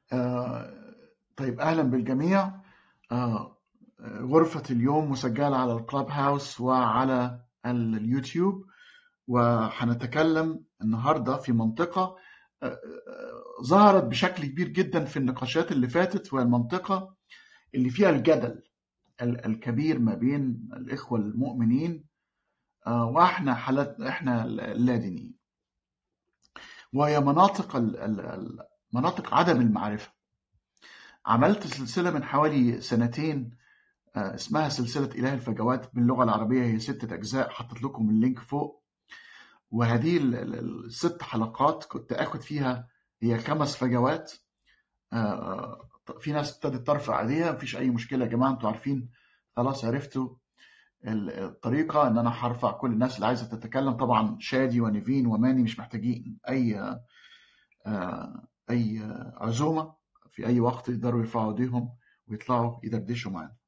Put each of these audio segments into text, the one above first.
آه، طيب أهلا بالجميع آه، غرفة اليوم مسجلة على الكلاب هاوس وعلى اليوتيوب وهنتكلم النهاردة في منطقة آه، آه، ظهرت بشكل كبير جدا في النقاشات اللي فاتت وهي المنطقة اللي فيها الجدل ال- الكبير ما بين الإخوة المؤمنين آه، وإحنا حالات إحنا اللادينيين وهي مناطق ال- ال- ال- مناطق عدم المعرفة عملت سلسلة من حوالي سنتين آه، اسمها سلسلة إله الفجوات باللغة العربية هي ستة أجزاء حطيت لكم اللينك فوق وهذه ال- ال- الست حلقات كنت آخد فيها هي خمس فجوات آه، في ناس ابتدت ترفع ايديها مفيش أي مشكلة يا جماعة أنتوا عارفين خلاص عرفتوا ال- الطريقة إن أنا هرفع كل الناس اللي عايزة تتكلم طبعا شادي ونيفين وماني مش محتاجين أي آه، أي عزومة في أي وقت يقدروا يرفعوا ايديهم ويطلعوا يدردشوا معانا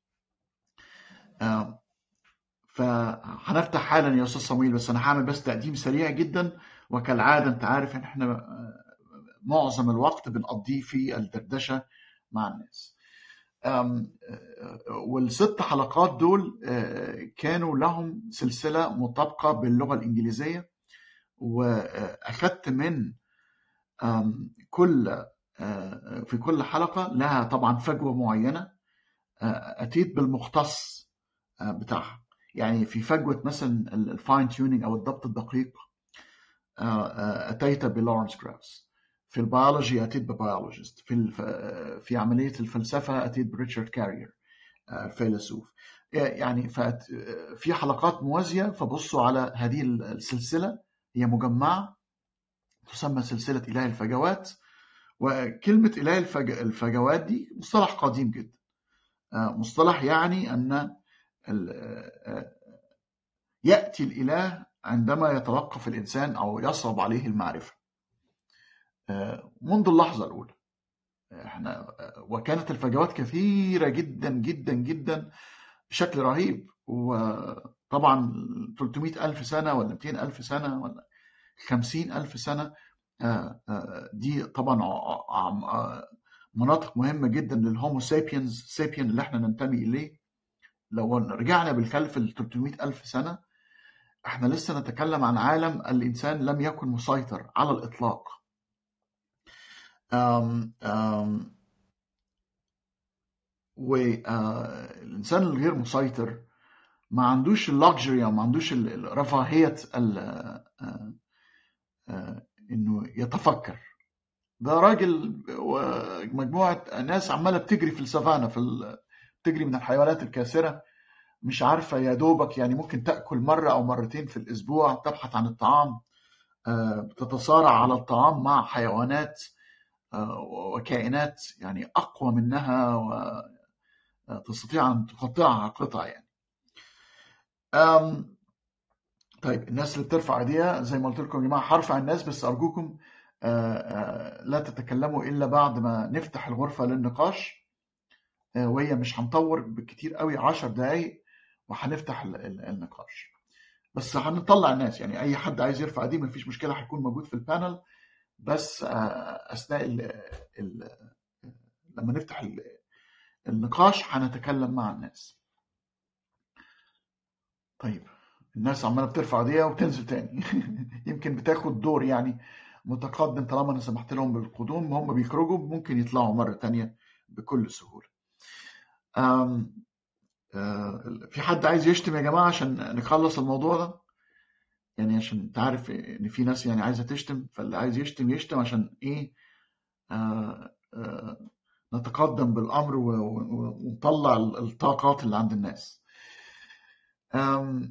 آه، فهنفتح حالا يا استاذ صمويل بس انا هعمل بس تقديم سريع جدا وكالعاده انت عارف ان احنا آه، معظم الوقت بنقضيه في الدردشه مع الناس آم، آه، والست حلقات دول آه، كانوا لهم سلسله مطابقه باللغه الانجليزيه واخدت من آم، كل آه، في كل حلقه لها طبعا فجوه معينه آه، اتيت بالمختص آه، بتاعها يعني في فجوه مثلا الفاين تيونينج او الضبط الدقيق آه، آه، اتيت بلورنس كراوس في البيولوجي اتيت ببيولوجيست في الف... آه، في عمليه الفلسفه اتيت بريتشارد كارير آه، فيلسوف يعني فت... آه، في حلقات موازيه فبصوا على هذه السلسله هي مجمعه تسمى سلسله اله الفجوات وكلمه اله الفج... الفجوات دي مصطلح قديم جدا آه، مصطلح يعني ان ال- آه، يأتي الإله عندما يتوقف الإنسان أو يصعب عليه المعرفة آه، منذ اللحظة الأولى احنا آه، وكانت الفجوات كثيرة جدا جدا جدا بشكل رهيب وطبعا 300 ألف سنة ولا 200 ألف سنة ولا 50 ألف سنة آه، آه، دي طبعا ع- ع- آه، مناطق مهمة جدا للهومو سابينز سابين اللي احنا ننتمي إليه لو رجعنا بالخلف ل 300 ألف سنة احنا لسه نتكلم عن عالم الإنسان لم يكن مسيطر على الإطلاق أم أم والإنسان الغير مسيطر ما عندوش اللكجري أو ما عندوش ال- ال- رفاهية ال- آه، آه، إنه يتفكر ده راجل ومجموعة ناس عمالة بتجري في السافانا في ال- بتجري من الحيوانات الكاسرة مش عارفة يا دوبك يعني ممكن تأكل مرة أو مرتين في الأسبوع تبحث عن الطعام آه، بتتصارع على الطعام مع حيوانات آه، وكائنات يعني أقوى منها وتستطيع أن تقطعها قطع يعني أم، طيب الناس اللي بترفع ايديها زي ما قلت لكم يا جماعة هرفع الناس بس أرجوكم آه، آه، لا تتكلموا إلا بعد ما نفتح الغرفة للنقاش آه، وهي مش هنطور بكتير قوي عشر دقايق وهنفتح ال- ال- النقاش بس هنطلع الناس يعني أي حد عايز يرفع ايديه مفيش مشكلة هيكون موجود في البانل بس آه، أثناء ال ال لما نفتح ال- النقاش هنتكلم مع الناس طيب الناس عمالة بترفع ايديها وتنزل تاني يمكن بتاخد دور يعني متقدم طالما انا سمحت لهم بالقدوم هم بيخرجوا ممكن يطلعوا مرة تانية بكل سهولة أم آه، في حد عايز يشتم يا جماعة عشان نخلص الموضوع ده يعني عشان انت عارف ان في ناس يعني عايزة تشتم فاللي عايز يشتم يشتم عشان ايه آه آه نتقدم بالامر و- و- ونطلع الطاقات اللي عند الناس أم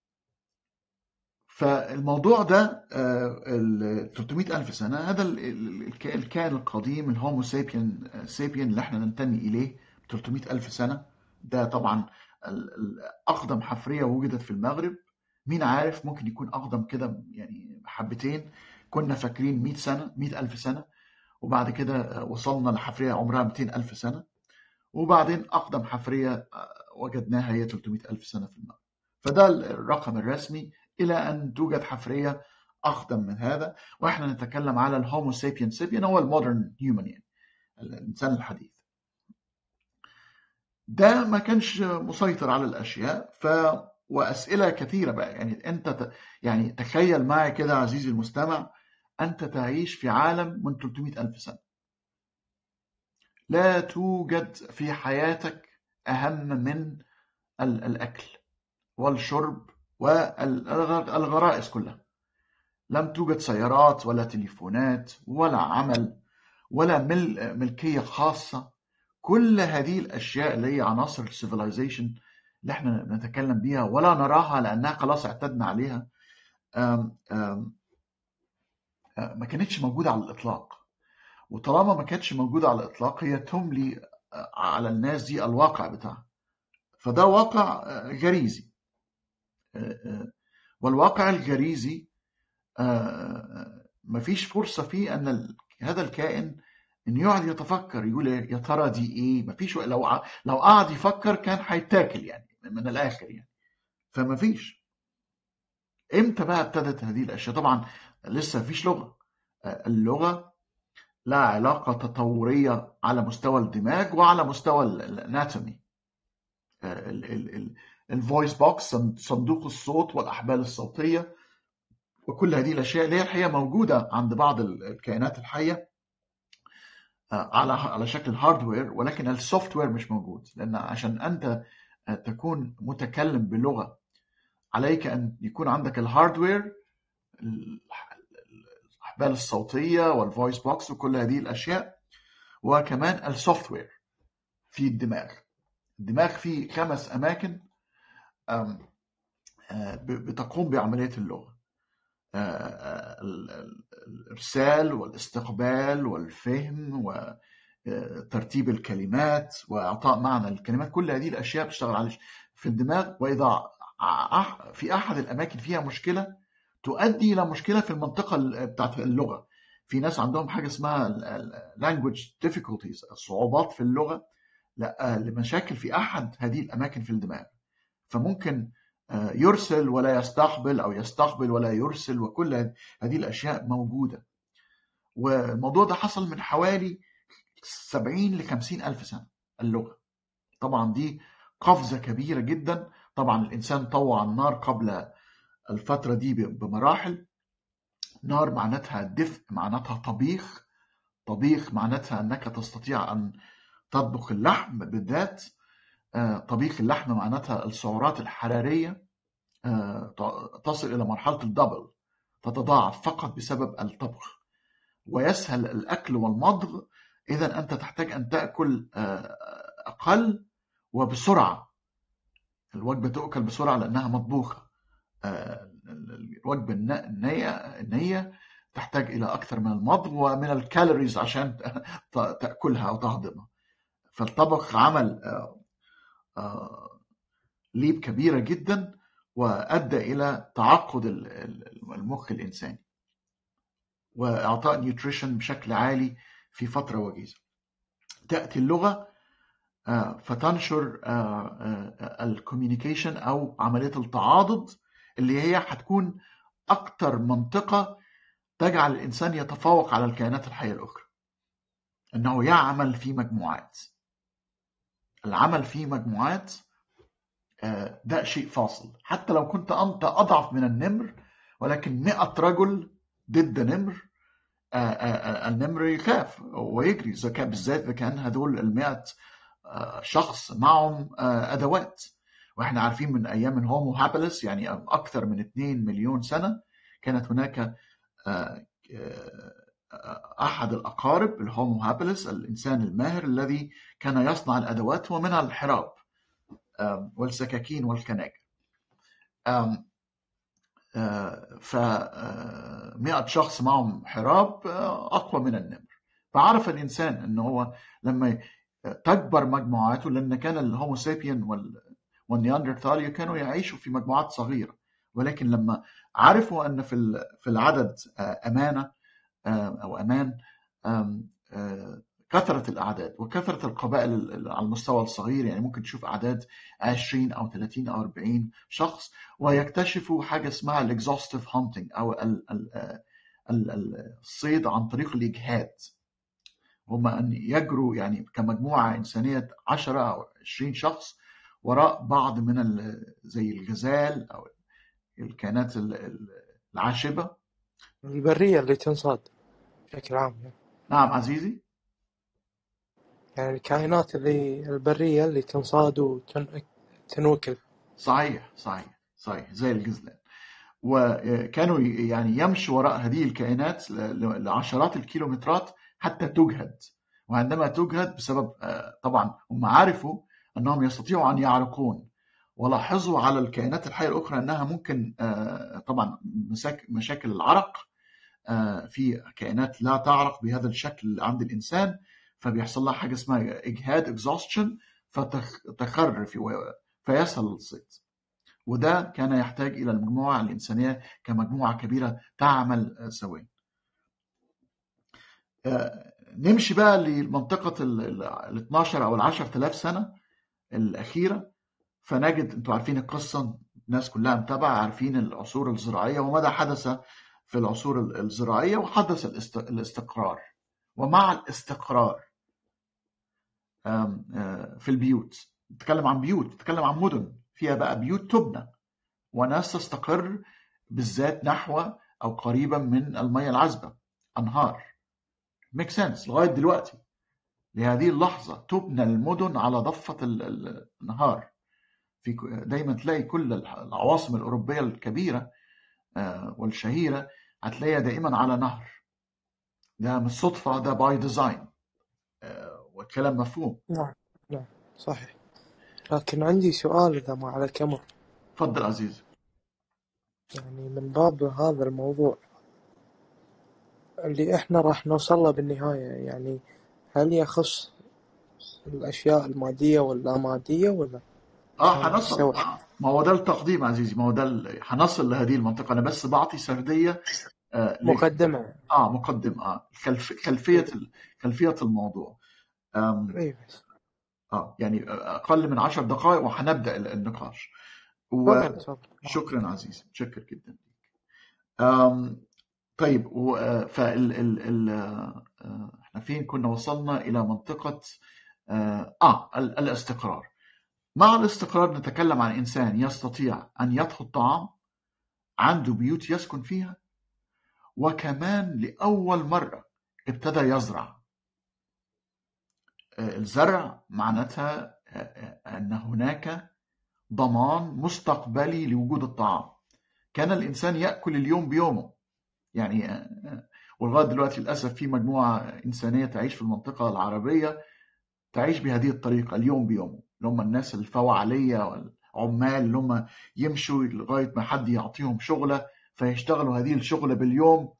فالموضوع ده آه، ال 300 ألف سنة هذا ال- ال- الك- الكائن القديم الهومو سابين سابين اللي احنا ننتمي إليه 300 ألف سنة ده طبعا ال- ال- أقدم حفرية وجدت في المغرب مين عارف ممكن يكون أقدم كده يعني حبتين كنا فاكرين 100 سنة 100 ألف سنة وبعد كده آه، وصلنا لحفرية عمرها 200 ألف سنة وبعدين أقدم حفرية آه، وجدناها هي 300 ألف سنة في المغرب فده الرقم الرسمي إلى أن توجد حفرية أقدم من هذا وإحنا نتكلم على الهومو سابين سابين هو المودرن هيومن يعني الإنسان الحديث ده ما كانش مسيطر على الأشياء ف وأسئلة كثيرة بقى يعني أنت ت... يعني تخيل معي كده عزيزي المستمع أنت تعيش في عالم من 300 ألف سنة لا توجد في حياتك أهم من الأكل والشرب والغرائز كلها لم توجد سيارات ولا تليفونات ولا عمل ولا مل ملكية خاصة كل هذه الأشياء اللي هي عناصر السيفيلايزيشن اللي احنا نتكلم بيها ولا نراها لأنها خلاص اعتدنا عليها أم أم ما كانتش موجودة على الإطلاق وطالما ما كانتش موجودة على الإطلاق هي تملي على الناس دي الواقع بتاعها فده واقع غريزي والواقع الغريزي مفيش فرصة فيه أن هذا الكائن إن يقعد يتفكر يقول يا ترى دي إيه مفيش لو لو قعد يفكر كان هيتاكل يعني من الآخر يعني فمفيش إمتى بقى ابتدت هذه الأشياء طبعا لسه مفيش لغة اللغة لها علاقة تطورية على مستوى الدماغ وعلى مستوى الاناتومي الفويس بوكس صندوق الصوت والأحبال الصوتية وكل هذه الأشياء اللي هي الحقيقة موجودة عند بعض الكائنات الحية على على شكل هاردوير ولكن السوفت وير مش موجود لأن عشان أنت تكون متكلم بلغة عليك أن يكون عندك الهاردوير الأحبال الصوتية والفويس بوكس وكل هذه الأشياء وكمان السوفت وير في الدماغ الدماغ فيه خمس أماكن بتقوم بعملية اللغة الإرسال والاستقبال والفهم وترتيب الكلمات وإعطاء معنى الكلمات كل هذه الأشياء بتشتغل على في الدماغ وإذا في أحد الأماكن فيها مشكلة تؤدي إلى مشكلة في المنطقة بتاعت اللغة في ناس عندهم حاجة اسمها language difficulties صعوبات في اللغة لا لمشاكل في أحد هذه الأماكن في الدماغ فممكن يرسل ولا يستقبل أو يستقبل ولا يرسل وكل هذه الأشياء موجودة والموضوع ده حصل من حوالي 70 ل 50 ألف سنة اللغة طبعا دي قفزة كبيرة جدا طبعا الإنسان طوع النار قبل الفترة دي بمراحل نار معناتها دفء معناتها طبيخ طبيخ معناتها أنك تستطيع أن تطبخ اللحم بالذات طبيخ اللحم معناتها السعرات الحرارية تصل إلى مرحلة الدبل تتضاعف فقط بسبب الطبخ ويسهل الأكل والمضغ إذا أنت تحتاج أن تأكل أقل وبسرعة الوجبة تؤكل بسرعة لأنها مطبوخة الوجبة النية, النية تحتاج إلى أكثر من المضغ ومن الكالوريز عشان تأكلها أو تهضمها فالطبخ عمل ليب كبيرة جدا وأدى إلى تعقد المخ الإنساني وإعطاء نيوتريشن بشكل عالي في فترة وجيزة تأتي اللغة فتنشر الكوميونيكيشن أو عملية التعاضد اللي هي هتكون أكتر منطقة تجعل الإنسان يتفوق على الكائنات الحية الأخرى أنه يعمل في مجموعات العمل في مجموعات ده شيء فاصل حتى لو كنت أنت أضعف من النمر ولكن مئة رجل ضد نمر النمر يخاف ويجري إذا كان بالذات إذا كان هدول المئة شخص معهم أدوات واحنا عارفين من أيام الهومو هابلس يعني أكثر من 2 مليون سنة كانت هناك أحد الأقارب الهومو هابلس الإنسان الماهر الذي كان يصنع الأدوات ومنها الحراب والسكاكين والكناجر ف 100 شخص معهم حراب أقوى من النمر فعرف الإنسان أنه هو لما تكبر مجموعاته لأن كان الهومو سابيان والنياندرتاليا كانوا يعيشوا في مجموعات صغيرة ولكن لما عرفوا أن في في العدد أمانة أو أمان كثرة الأعداد وكثرة القبائل على المستوى الصغير يعني ممكن تشوف أعداد 20 أو 30 أو 40 شخص ويكتشفوا حاجة اسمها الإكزوستيف هانتنج أو الصيد عن طريق الإجهاد هم أن يجروا يعني كمجموعة إنسانية 10 أو 20 شخص وراء بعض من ال- زي الغزال أو الكائنات ال- ال- العاشبة البرية اللي تنصاد بشكل عام يعني. نعم عزيزي يعني الكائنات اللي البرية اللي تنصاد وتنوكل صحيح صحيح صحيح زي الغزلان وكانوا يعني يمشوا وراء هذه الكائنات ل- ل- لعشرات الكيلومترات حتى تجهد وعندما تجهد بسبب آه، طبعا هم عرفوا انهم يستطيعوا ان يعرقون ولاحظوا على الكائنات الحيه الاخرى انها ممكن آه، طبعا مساك- مشاكل العرق آه، في كائنات لا تعرق بهذا الشكل عند الانسان فبيحصل لها حاجه اسمها اجهاد اكزوستشن فتخر في فيسهل الصيد وده كان يحتاج الى المجموعه الانسانيه كمجموعه كبيره تعمل آه، سويا. آه، نمشي بقى لمنطقه ال ال 12 او ال 10000 سنه الاخيره فنجد انتوا عارفين القصه الناس كلها متابعه عارفين العصور الزراعيه وماذا حدث في العصور ال- الزراعيه وحدث الاست- الاستقرار ومع الاستقرار آم، آه، في البيوت نتكلم عن بيوت نتكلم عن مدن فيها بقى بيوت تبنى وناس تستقر بالذات نحو او قريبا من المياه العذبه انهار ميك سنس لغايه دلوقتي لهذه اللحظه تبنى المدن على ضفه ال- ال- النهار في ك- دايما تلاقي كل الح- العواصم الاوروبيه الكبيره آه، والشهيره هتلاقيها دائما على نهر ده مش صدفه ده باي ديزاين والكلام مفهوم نعم نعم صحيح لكن عندي سؤال إذا ما عليك أمر اتفضل عزيزي يعني من باب هذا الموضوع اللي إحنا راح نوصل له بالنهاية يعني هل يخص الأشياء المادية واللامادية ولا اه عشان هنصل نستوعب آه، ما هو ده التقديم عزيزي ما هو ده ال- هنصل لهذه المنطقه انا بس بعطي سرديه آه ل- مقدمة يعني اه مقدم اه خلف خلفيه ال- خلفيه الموضوع آم، إيه بس اه يعني اقل من عشر دقائق وهنبدا ال- النقاش تفضل تفضل وشكرا عزيزي متشكر جدا آم، طيب و- آه، فال ال ال آه، آه، احنا فين كنا وصلنا الى منطقه اه, آه ال- الاستقرار مع الاستقرار نتكلم عن انسان يستطيع ان يطهو الطعام عنده بيوت يسكن فيها وكمان لاول مره ابتدى يزرع آه، الزرع معناتها آه، آه، ان هناك ضمان مستقبلي لوجود الطعام كان الانسان ياكل اليوم بيومه يعني آه، آه، ولغايه دلوقتي للاسف في مجموعه انسانيه تعيش في المنطقه العربيه تعيش بهذه الطريقه اليوم بيومه اللي هم الناس الفوعليه والعمال اللي هم يمشوا لغايه ما حد يعطيهم شغله فيشتغلوا هذه الشغله باليوم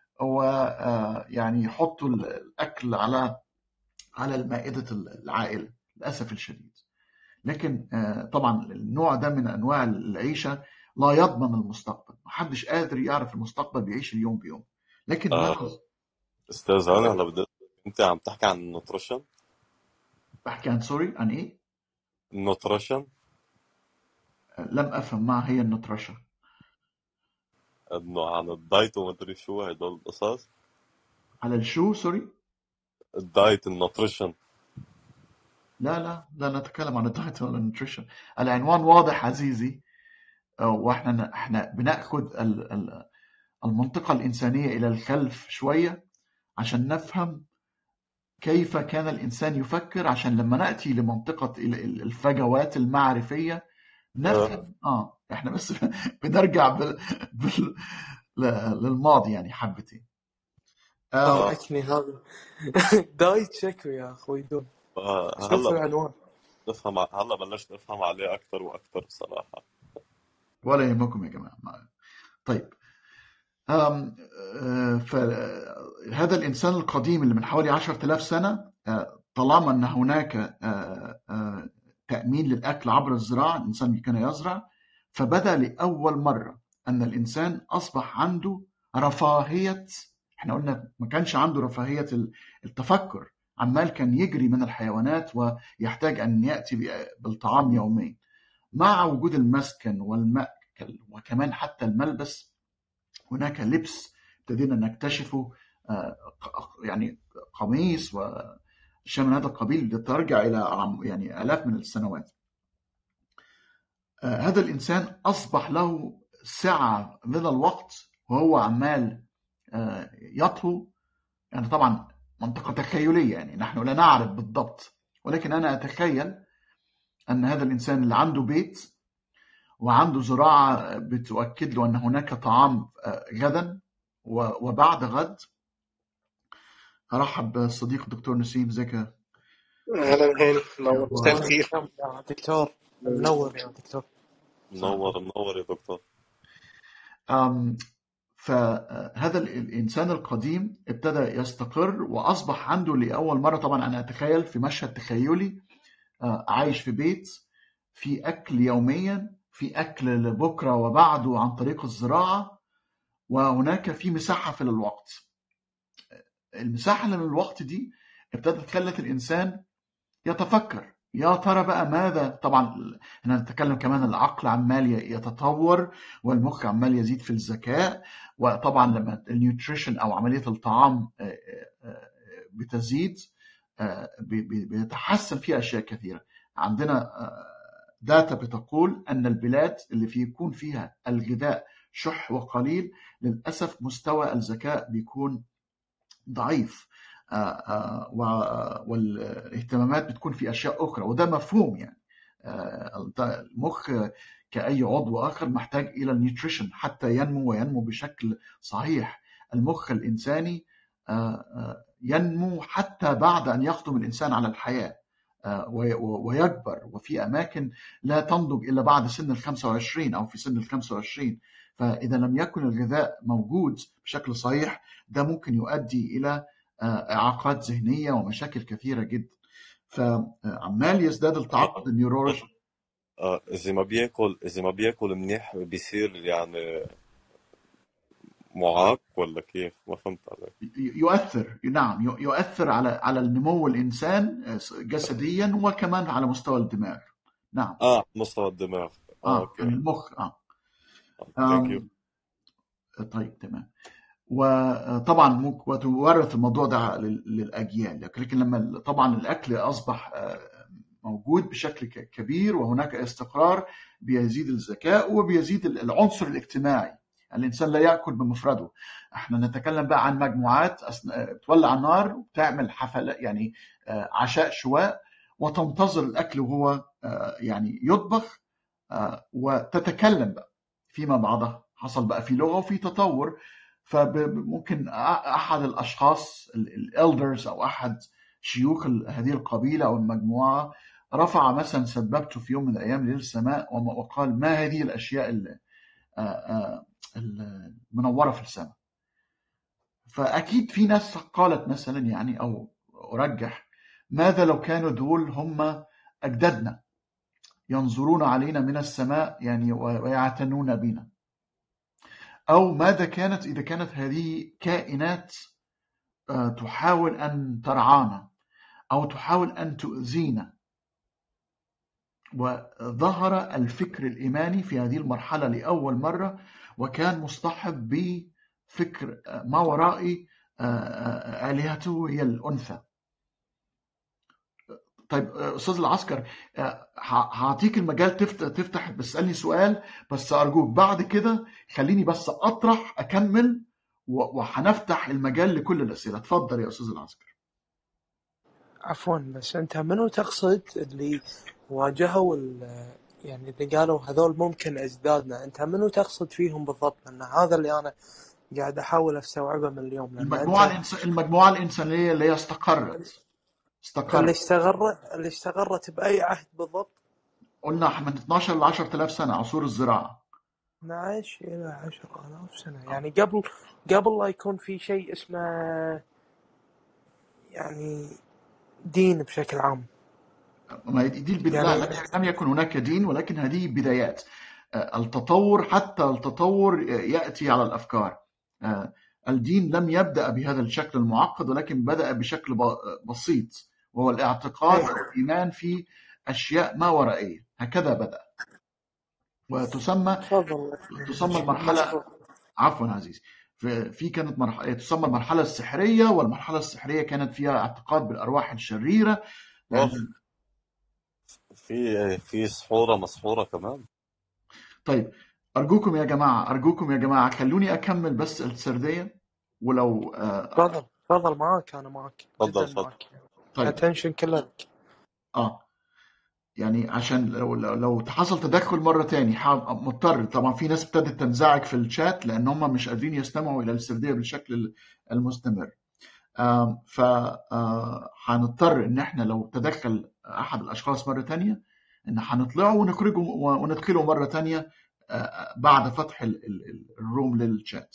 ويعني يحطوا الاكل على على المائده العائله للاسف الشديد لكن آه، طبعا النوع ده من انواع العيشه لا يضمن المستقبل محدش قادر يعرف المستقبل بيعيش اليوم بيوم لكن آه لاحظ استاذ هاني هلا بدي انت عم تحكي عن النوتريشن بحكي عن سوري عن ايه النوتريشن آه، لم افهم ما هي النطرشه انه عن الدايت ومدري شو هدول القصص على الشو سوري الدايت النوتريشن لا لا لا نتكلم عن الدايت ولا النيوتريشن العنوان واضح عزيزي آه، واحنا احنا بناخذ ال- ال- المنطقه الانسانيه الى الخلف شويه عشان نفهم كيف كان الانسان يفكر عشان لما ناتي لمنطقه ال- ال- الفجوات المعرفيه آه نفهم اه احنا بس بنرجع بال... بال... ل- للماضي يعني حبتين آم، آه ضحكني هذا دايت شكو يا أخوي دون آه، شوف هلا العنوان نفهم ع- هلا بلشت افهم عليه اكثر واكثر بصراحه ولا يهمكم يا جماعه ما- طيب آم، آه، فهذا الإنسان القديم اللي من حوالي 10000 سنة آه، طالما أن هناك آه، آه، تأمين للأكل عبر الزراعة الإنسان كان يزرع فبدأ لأول مرة أن الإنسان أصبح عنده رفاهية احنا قلنا ما كانش عنده رفاهية التفكر عمال كان يجري من الحيوانات ويحتاج أن يأتي بالطعام يوميا مع وجود المسكن والمأكل وكمان حتى الملبس هناك لبس ابتدينا نكتشفه آه، ق- يعني قميص وأشياء من هذا القبيل ترجع إلى عم- يعني آلاف من السنوات آه، هذا الإنسان أصبح له سعة من الوقت وهو عمال آه، يطهو يعني طبعا منطقة تخيلية يعني نحن لا نعرف بالضبط ولكن أنا أتخيل أن هذا الإنسان اللي عنده بيت وعنده زراعة بتؤكد له أن هناك طعام آه، غدا و- وبعد غد أرحب بالصديق الدكتور نسيم ازيك يا اهلا هاني منور مساء أخبارك؟ الخير يا دكتور منور يا دكتور منور منور يا دكتور أم، فهذا ال- الإنسان القديم ابتدى يستقر وأصبح عنده لأول مرة طبعا أنا أتخيل في مشهد تخيلي آه، عايش في بيت في أكل يوميا في أكل لبكرة وبعده عن طريق الزراعة وهناك في مساحة في الوقت المساحة اللي من الوقت دي ابتدت خلت الإنسان يتفكر يا ترى بقى ماذا طبعا احنا نتكلم كمان العقل عمال يتطور والمخ عمال يزيد في الذكاء وطبعا لما النيوتريشن او عمليه الطعام آه، آه، آه، بتزيد آه، بي- بي- بيتحسن فيها اشياء كثيره عندنا آه، داتا بتقول ان البلاد اللي في يكون فيها الغذاء شح وقليل للاسف مستوى الذكاء بيكون ضعيف آه، آه، و- والاهتمامات بتكون في اشياء اخرى وده مفهوم يعني آه، المخ كاي عضو اخر محتاج الى النيوتريشن حتى ينمو وينمو بشكل صحيح المخ الانساني آه، آه، ينمو حتى بعد ان يقدم الانسان على الحياه آه، وي- ويكبر وفي اماكن لا تنضج الا بعد سن ال 25 او في سن ال 25 فاذا لم يكن الغذاء موجود بشكل صحيح ده ممكن يؤدي الى آه، اعاقات ذهنيه ومشاكل كثيره جدا فعمال يزداد التعقد النيورولوجي آه، إذا ما بياكل إذا ما بياكل منيح بيصير يعني معاق ولا كيف؟ ما فهمت عليك يؤثر نعم يؤثر على على النمو الانسان جسديا وكمان على مستوى الدماغ نعم آه مستوى الدماغ آه اه أوكي يعني المخ اه ثانك يو أم، طيب تمام وطبعا ممكن وتورث الموضوع ده لل- للاجيال لكن لما طبعا الاكل اصبح آه، موجود بشكل ك- كبير وهناك استقرار بيزيد الذكاء وبيزيد العنصر الاجتماعي الانسان لا ياكل بمفرده احنا نتكلم بقى عن مجموعات أسن- آه، تولع النار وتعمل حفلات يعني آه، عشاء شواء وتنتظر الاكل وهو آه، يعني يطبخ آه، وتتكلم بقى فيما بعدها حصل بقى في لغه وفي تطور فممكن احد الاشخاص الالدرز او احد شيوخ ال- هذه القبيله او المجموعه رفع مثلا سببته في يوم من الايام للسماء وم- وقال ما هذه الاشياء ال- آه، آه، المنوره في السماء فاكيد في ناس قالت مثلا يعني او ارجح ماذا لو كانوا دول هم اجدادنا ينظرون علينا من السماء يعني و- ويعتنون بنا أو ماذا كانت إذا كانت هذه كائنات آه، تحاول أن ترعانا أو تحاول أن تؤذينا وظهر الفكر الإيماني في هذه المرحلة لأول مرة وكان مصطحب بفكر آه، ما ورائي آه، آه، آلهته هي الأنثى طيب آه، أستاذ العسكر آه، ه- هعطيك المجال تفتح تفتح بتسألني سؤال بس أرجوك بعد كده خليني بس أطرح أكمل و- وهنفتح المجال لكل الأسئلة اتفضل يا أستاذ العسكر عفوا بس انت منو تقصد اللي واجهوا ال- يعني اللي قالوا هذول ممكن اجدادنا انت منو تقصد فيهم بالضبط لان هذا اللي انا قاعد احاول استوعبه من اليوم لان المجموعة انت الإنس... المجموعة الإنسانية اللي هي استقرت اللي استقرت استغرت اللي استغرت باي عهد بالضبط قلنا من 12 ل 10000 سنة عصور الزراعة 12 الى 10000 سنه يعني قبل قبل لا يكون في شيء اسمه يعني دين بشكل عام ما هي دي دي البداية لا يعني لم لم يكن هناك دين ولكن هذه بدايات آه، التطور حتى التطور آه، يأتي على الأفكار آه، الدين لم يبدأ بهذا الشكل المعقد ولكن بدأ بشكل ب- بسيط وهو الاعتقاد ايه والإيمان في أشياء ما ورائية هكذا بدأ وتسمى تفضل تسمى المرحلة مظبوط عفوا عزيزي في في كانت مرحله تسمى المرحله السحريه والمرحله السحريه كانت فيها اعتقاد بالارواح الشريره لان اوف في في سحورة مسحورة كمان طيب ارجوكم يا جماعه ارجوكم يا جماعه خلوني اكمل بس السرديه ولو آه تفضل تفضل معاك انا معاك تفضل جدا تفضل معاك طيب اتنشن كله لك اه يعني عشان لو لو, لو حصل تدخل مره تاني حاب- مضطر طبعا في ناس ابتدت تنزعج في الشات لان هم مش قادرين يستمعوا الى السرديه بالشكل المستمر آم، ف آه، هنضطر ان احنا لو تدخل احد الاشخاص مره تانية ان هنطلعه ونخرجه وندخله مره تانية آه، بعد فتح ال- ال- ال- الروم للشات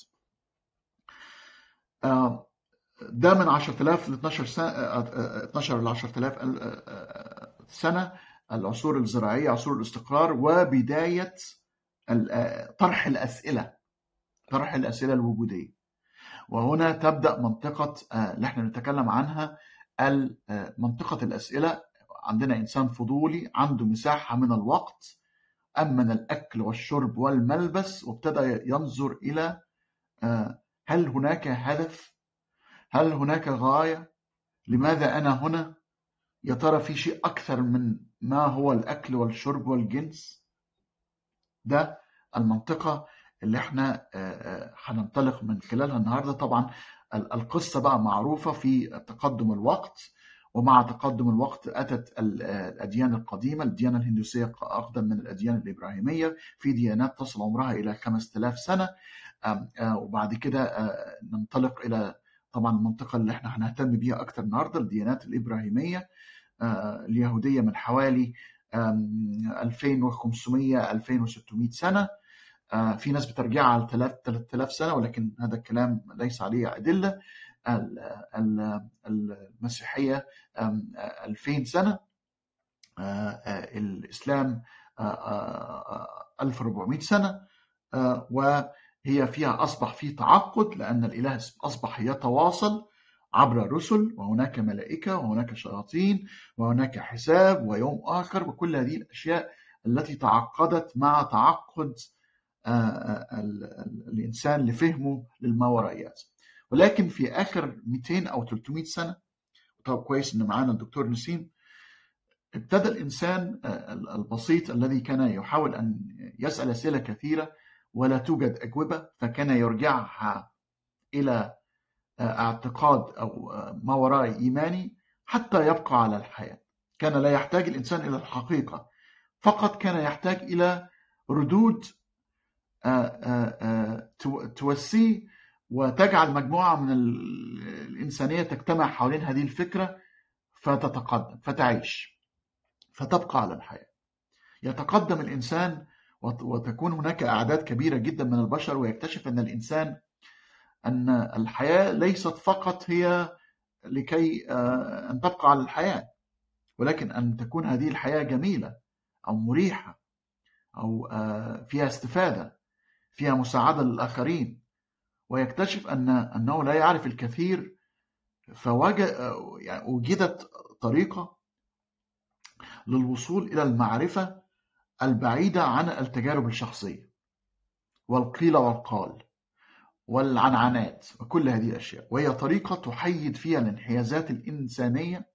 آم، ده من 10000 ل 12 سنه آه، آه، 12 ل 10000 آه، آه، سنه العصور الزراعيه عصور الاستقرار وبدايه ال- آه، طرح الاسئله طرح الاسئله الوجوديه وهنا تبدا منطقه آه، اللي احنا نتكلم عنها ال- آه، منطقه الاسئله عندنا انسان فضولي عنده مساحه من الوقت امن الاكل والشرب والملبس وابتدى ينظر الى آه، هل هناك هدف هل هناك غايه لماذا انا هنا يا ترى في شيء أكثر من ما هو الأكل والشرب والجنس ده المنطقة اللي احنا آه، آه، هننطلق من خلالها النهاردة طبعا ال- القصة بقى معروفة في تقدم الوقت ومع تقدم الوقت أتت ال- آه، الأديان القديمة الديانة الهندوسية أقدم من الأديان الإبراهيمية في ديانات تصل عمرها إلى 5000 سنة آم، آه، وبعد كده آه، ننطلق إلى طبعا المنطقة اللي احنا هنهتم بيها أكتر النهاردة الديانات الإبراهيمية آه، اليهودية من حوالي آم، 2500 2600 سنة آه، في ناس بترجعها على 3000 سنة ولكن هذا الكلام ليس عليه أدلة ال- ال- المسيحية آم، آه، 2000 سنة آه، آه، الإسلام آه، آه، آه، 1400 سنة آه، وهي فيها أصبح في تعقد لأن الإله أصبح يتواصل عبر الرسل وهناك ملائكة وهناك شياطين وهناك حساب ويوم آخر وكل هذه الأشياء التي تعقدت مع تعقد آه، آه، ال- ال- الإنسان لفهمه للماورائيات ولكن في آخر 200 أو 300 سنة طب كويس إن معانا الدكتور نسيم ابتدى الإنسان آه، البسيط الذي كان يحاول أن يسأل أسئلة كثيرة ولا توجد أجوبة فكان يرجعها إلى آه، اعتقاد أو آه، ما وراء إيماني حتى يبقى على الحياة كان لا يحتاج الإنسان إلى الحقيقة فقط كان يحتاج إلى ردود آه، آه، آه، تو- توسيه وتجعل مجموعة من ال- الإنسانية تجتمع حوالين هذه الفكرة فتتقدم فتعيش فتبقى على الحياة يتقدم الإنسان وت- وتكون هناك أعداد كبيرة جدا من البشر ويكتشف أن الإنسان أن الحياة ليست فقط هي لكي آه، أن تبقى على الحياة ولكن أن تكون هذه الحياة جميلة أو مريحة أو آه، فيها استفادة فيها مساعدة للآخرين ويكتشف أن أنه لا يعرف الكثير فوجد يعني وجدت طريقة للوصول إلى المعرفة البعيدة عن التجارب الشخصية والقيل والقال والعنعنات وكل هذه الأشياء وهي طريقة تحيد فيها الانحيازات الإنسانية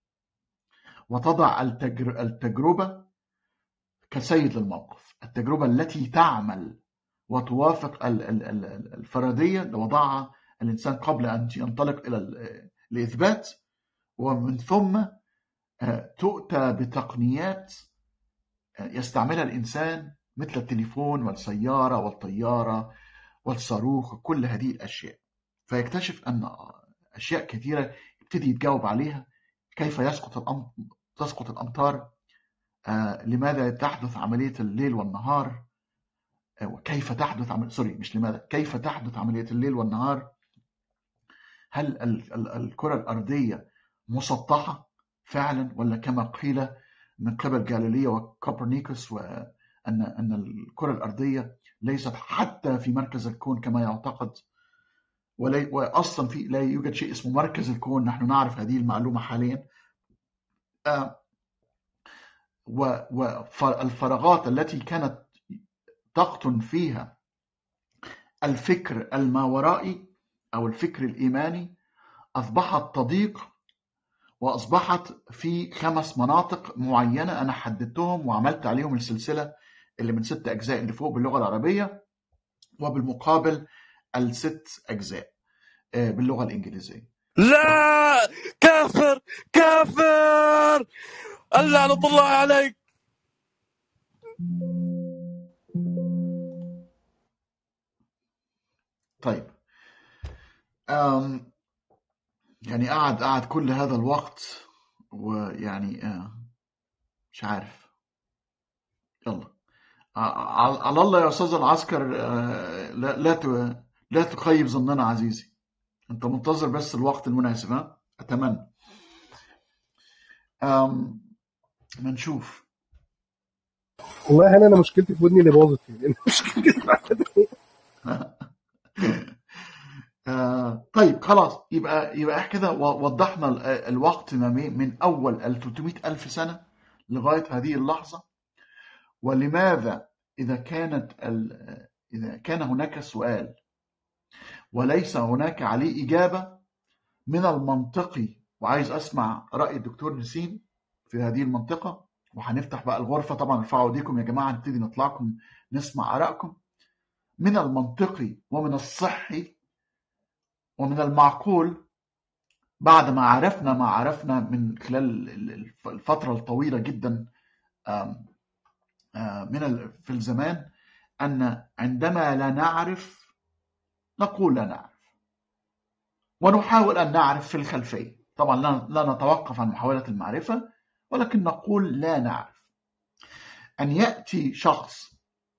وتضع التجر- التجربة كسيد للموقف التجربة التي تعمل وتوافق ال- ال- ال- الفردية اللي وضعها الإنسان قبل أن ينطلق إلى ال- الإثبات ومن ثم آه، تؤتى بتقنيات آه، يستعملها الإنسان مثل التليفون والسيارة والطيارة والصاروخ وكل هذه الأشياء فيكتشف أن أشياء كثيرة يبتدي يتجاوب عليها كيف يسقط الأم... تسقط الأمطار آه، لماذا تحدث عملية الليل والنهار آه، وكيف تحدث عمل... سوري مش لماذا كيف تحدث عملية الليل والنهار هل ال... ال... الكرة الأرضية مسطحة فعلا ولا كما قيل من قبل جاليليو وكوبرنيكوس وأن أن الكرة الأرضية ليست حتى في مركز الكون كما يعتقد ولا وأصلا في لا يوجد شيء اسمه مركز الكون نحن نعرف هذه المعلومة حاليا آه، و- والفراغات التي كانت تقطن فيها الفكر الماورائي أو الفكر الإيماني أصبحت تضيق وأصبحت في خمس مناطق معينة أنا حددتهم وعملت عليهم السلسلة اللي من ست أجزاء اللي فوق باللغة العربية وبالمقابل الست أجزاء آه، باللغة الإنجليزية لا كافر كافر اللعنة الله عليك طيب أم يعني قعد قعد كل هذا الوقت ويعني آه، مش عارف يلا ع- على على الله يا أستاذ العسكر آه، لا لا ت- لا تخيب ظننا عزيزي أنت منتظر بس الوقت المناسب ها أتمنى أم ما نشوف والله هل انا مشكلتي في ودني اللي باظت يعني مشكلتي آه، طيب خلاص يبقى يبقى احنا كده و- وضحنا ال- الوقت ما بين- من اول ال 300 الف سنه لغايه هذه اللحظه ولماذا اذا كانت ال- اذا كان هناك سؤال وليس هناك عليه اجابه من المنطقي وعايز اسمع راي الدكتور نسيم في هذه المنطقه وهنفتح بقى الغرفه طبعا ارفعوا ايديكم يا جماعه نبتدي نطلعكم نسمع ارائكم من المنطقي ومن الصحي ومن المعقول بعد ما عرفنا ما عرفنا من خلال ال- ال- الفترة الطويلة جدا آم، آه، من ال- في الزمان أن عندما لا نعرف نقول لا نعرف ونحاول أن نعرف في الخلفية طبعا لا لا نتوقف عن محاولة المعرفة ولكن نقول لا نعرف أن يأتي شخص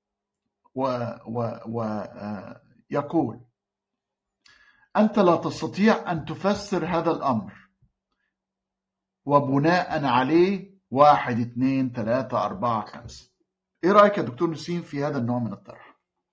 ويقول أنت لا تستطيع أن تفسر هذا الأمر وبناء عليه واحد اثنين ثلاثة أربعة خمسة إيه رأيك يا دكتور نسيم في هذا النوع من الطرح؟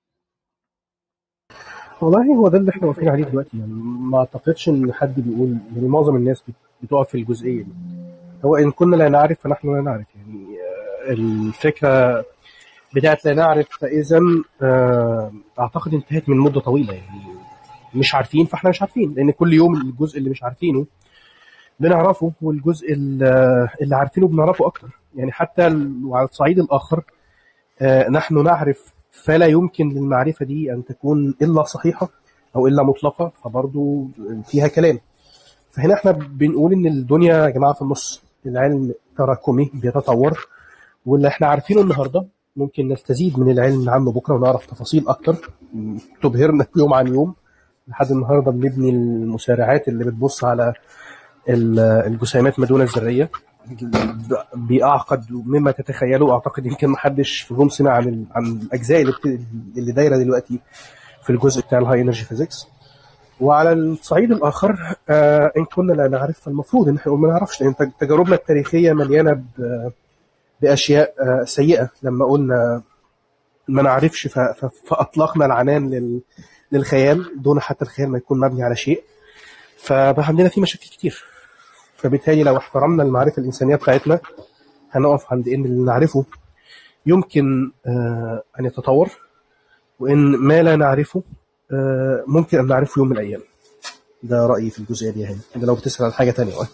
والله هو ده اللي احنا واقفين عليه دلوقتي يعني ما اعتقدش ان حد بيقول يعني معظم الناس بت- بتقف في الجزئيه دي هو ان كنا لا نعرف فنحن لا نعرف يعني آه، الفكره بتاعت لا نعرف فاذا آه، اعتقد انتهت من مده طويله يعني مش عارفين فاحنا مش عارفين لان كل يوم الجزء اللي مش عارفينه بنعرفه والجزء اللي اللي عارفينه بنعرفه اكتر يعني حتى ال- وعلى الصعيد الاخر آه، نحن نعرف فلا يمكن للمعرفة دي أن تكون إلا صحيحة أو إلا مطلقة فبرضو فيها كلام فهنا احنا بنقول إن الدنيا يا جماعة في النص العلم تراكمي بيتطور واللي احنا عارفينه النهاردة ممكن نستزيد من العلم عنه بكرة ونعرف تفاصيل أكتر تبهرنا يوم عن يوم لحد النهاردة بنبني المسارعات اللي بتبص على ال- الجسيمات ما دون الذرية بأعقد مما تتخيلوا أعتقد يمكن محدش في الروم سمع عن ال- عن الأجزاء اللي, بت... اللي دايرة دلوقتي في الجزء بتاع الهاي انرجي فيزيكس وعلى الصعيد الآخر آه إن كنا لا نعرف فالمفروض إن احنا ما نعرفش لأن تج- تجاربنا التاريخية مليانة ب... بأشياء آه سيئة لما قلنا ما نعرفش ف... ف... فأطلقنا العنان لل... للخيال دون حتى الخيال ما يكون مبني على شيء فبقى عندنا فيه مشاكل كتير فبالتالي لو احترمنا المعرفة الإنسانية بتاعتنا هنقف عند إن اللي نعرفه يمكن آه، أن يتطور وإن ما لا نعرفه آه، ممكن أن نعرفه يوم من الأيام ده رأيي في الجزئية دي يعني ده لو بتسأل عن حاجة تانية آه.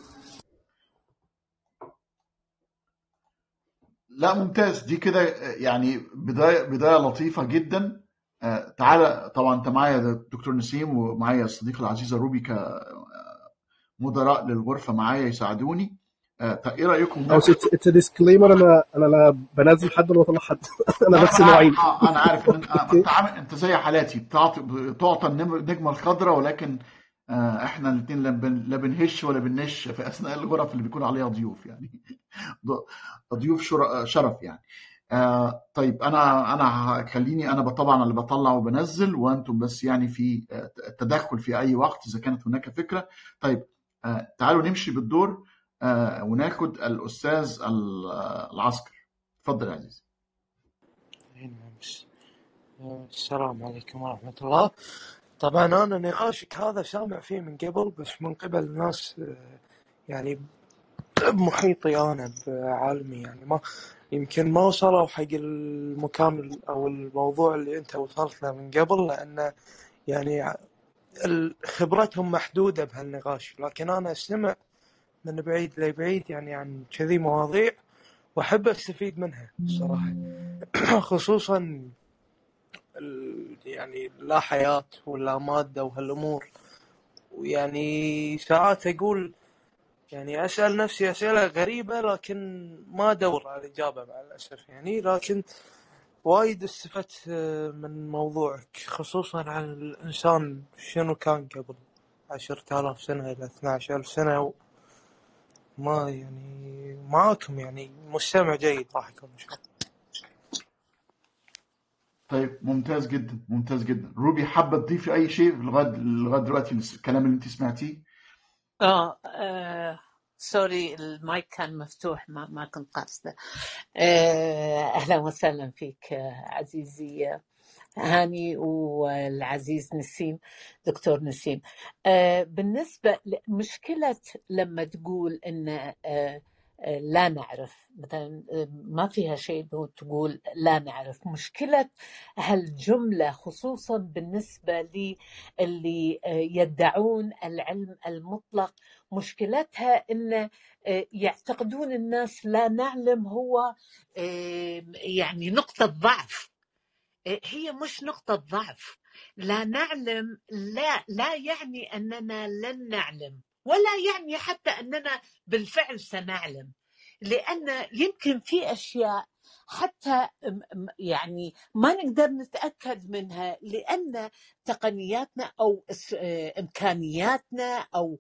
لا ممتاز دي كده يعني بداية بداية لطيفة جدا آه، تعالى طبعا انت معايا يا دكتور نسيم ومعايا الصديقة العزيزة روبي كمدراء للغرفة معايا يساعدوني آه، طيب ايه رأيكم أو ناخد اتس ديسكليمر أنا أنا لا بنزل حد ولا بطلع حد أنا لا بس انا نوعين عارف آه، انا عارف إن آه، انت عامل انت زي حالاتي بتعطي بتعطى النم- النجمه الخضراء ولكن آه، احنا الاثنين لا بن- لا بنهش ولا بنش في اثناء الغرف اللي بيكون عليها ضيوف يعني ض- ضيوف شر- شرف يعني آه، طيب انا انا هخليني انا طبعا اللي بطلع وبنزل وانتم بس يعني في آه، تدخل في اي وقت اذا كانت هناك فكره طيب آه، تعالوا نمشي بالدور آه، وناخد الاستاذ ال- آه، العسكر اتفضل يا عزيزي نعم بس السلام عليكم ورحمة الله طبعا أنا نقاشك هذا سامع فيه من قبل بس من قبل ناس آه، يعني بمحيطي أنا بعالمي يعني ما يمكن ما وصلوا حق المكان ال- أو الموضوع اللي أنت وصلت له من قبل لأن يعني ع- ال- خبرتهم محدودة بهالنقاش لكن أنا أستمع من بعيد لبعيد يعني عن كذي مواضيع وأحب أستفيد منها الصراحة خصوصا ال- يعني لا حياة ولا مادة وهالأمور ويعني ساعات أقول يعني أسأل نفسي أسئلة غريبة لكن ما أدور على الإجابة مع الأسف يعني لكن وايد استفدت آه، من موضوعك خصوصا عن الإنسان شنو كان قبل عشرة آلاف سنة إلى اثنا عشر ألف سنة ما يعني معاكم يعني مستمع جيد راح يكون إن شاء الله طيب ممتاز جدا ممتاز جدا روبي حابة تضيفي أي شيء لغاية لغاية دلوقتي الكلام اللي أنت سمعتيه اه آه، سوري المايك كان مفتوح ما, ما كنت قاصدة آه، أهلا وسهلا فيك آه، عزيزي هاني والعزيز نسيم دكتور نسيم آه، بالنسبة لمشكلة لما تقول إن آه، آه، لا نعرف مثلا آه، ما فيها شيء إنه تقول لا نعرف مشكلة هالجملة خصوصا بالنسبة لي اللي آه، يدعون العلم المطلق مشكلتها ان آه، يعتقدون الناس لا نعلم هو آه، يعني نقطة ضعف هي مش نقطة ضعف لا نعلم لا لا يعني أننا لن نعلم ولا يعني حتى أننا بالفعل سنعلم لأن يمكن في أشياء حتى م- م- يعني ما نقدر نتأكد منها لأن تقنياتنا أو اس- آه، إمكانياتنا أو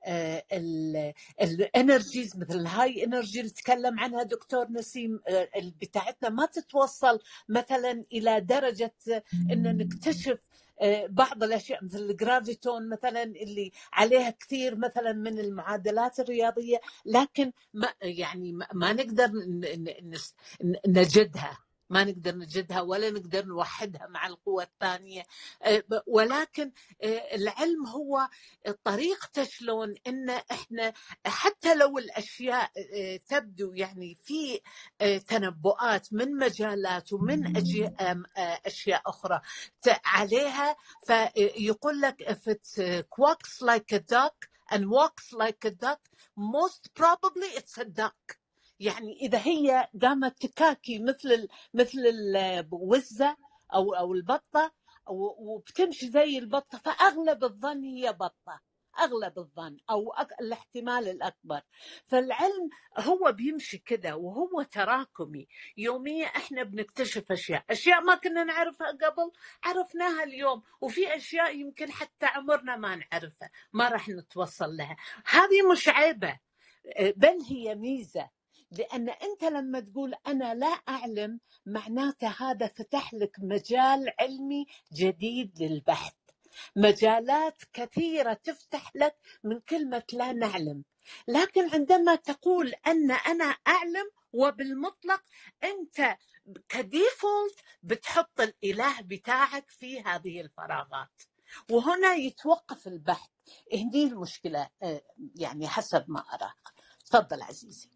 الانرجيز مثل الهاي انرجي اللي تكلم عنها دكتور نسيم آه، ال- بتاعتنا ما تتوصل مثلا الى درجه ان نكتشف آه، بعض الاشياء مثل الجرافيتون مثلا اللي عليها كثير مثلا من المعادلات الرياضيه لكن ما يعني ما ما نقدر ن- ن- نس- ن- نجدها ما نقدر نجدها ولا نقدر نوحدها مع القوى الثانيه آه، ب- ولكن آه، العلم هو طريقته شلون ان احنا حتى لو الاشياء آه، تبدو يعني في آه، تنبؤات من مجالات ومن أجي- آم، آه، اشياء اخرى ت- عليها فيقول لك if it uh, quacks like a duck and walks like a duck most probably it's a duck يعني اذا هي قامت تكاكي مثل ال- مثل الوزه او او البطه و- وبتمشي زي البطه فاغلب الظن هي بطه اغلب الظن او أك- الاحتمال الاكبر فالعلم هو بيمشي كذا وهو تراكمي يوميا احنا بنكتشف اشياء اشياء ما كنا نعرفها قبل عرفناها اليوم وفي اشياء يمكن حتى عمرنا ما نعرفها ما راح نتوصل لها هذه مش عيبه بل هي ميزه لان انت لما تقول انا لا اعلم معناته هذا فتح لك مجال علمي جديد للبحث مجالات كثيره تفتح لك من كلمه لا نعلم لكن عندما تقول ان انا اعلم وبالمطلق انت كديفولت بتحط الاله بتاعك في هذه الفراغات وهنا يتوقف البحث هذه المشكله آه، يعني حسب ما ارى تفضل عزيزي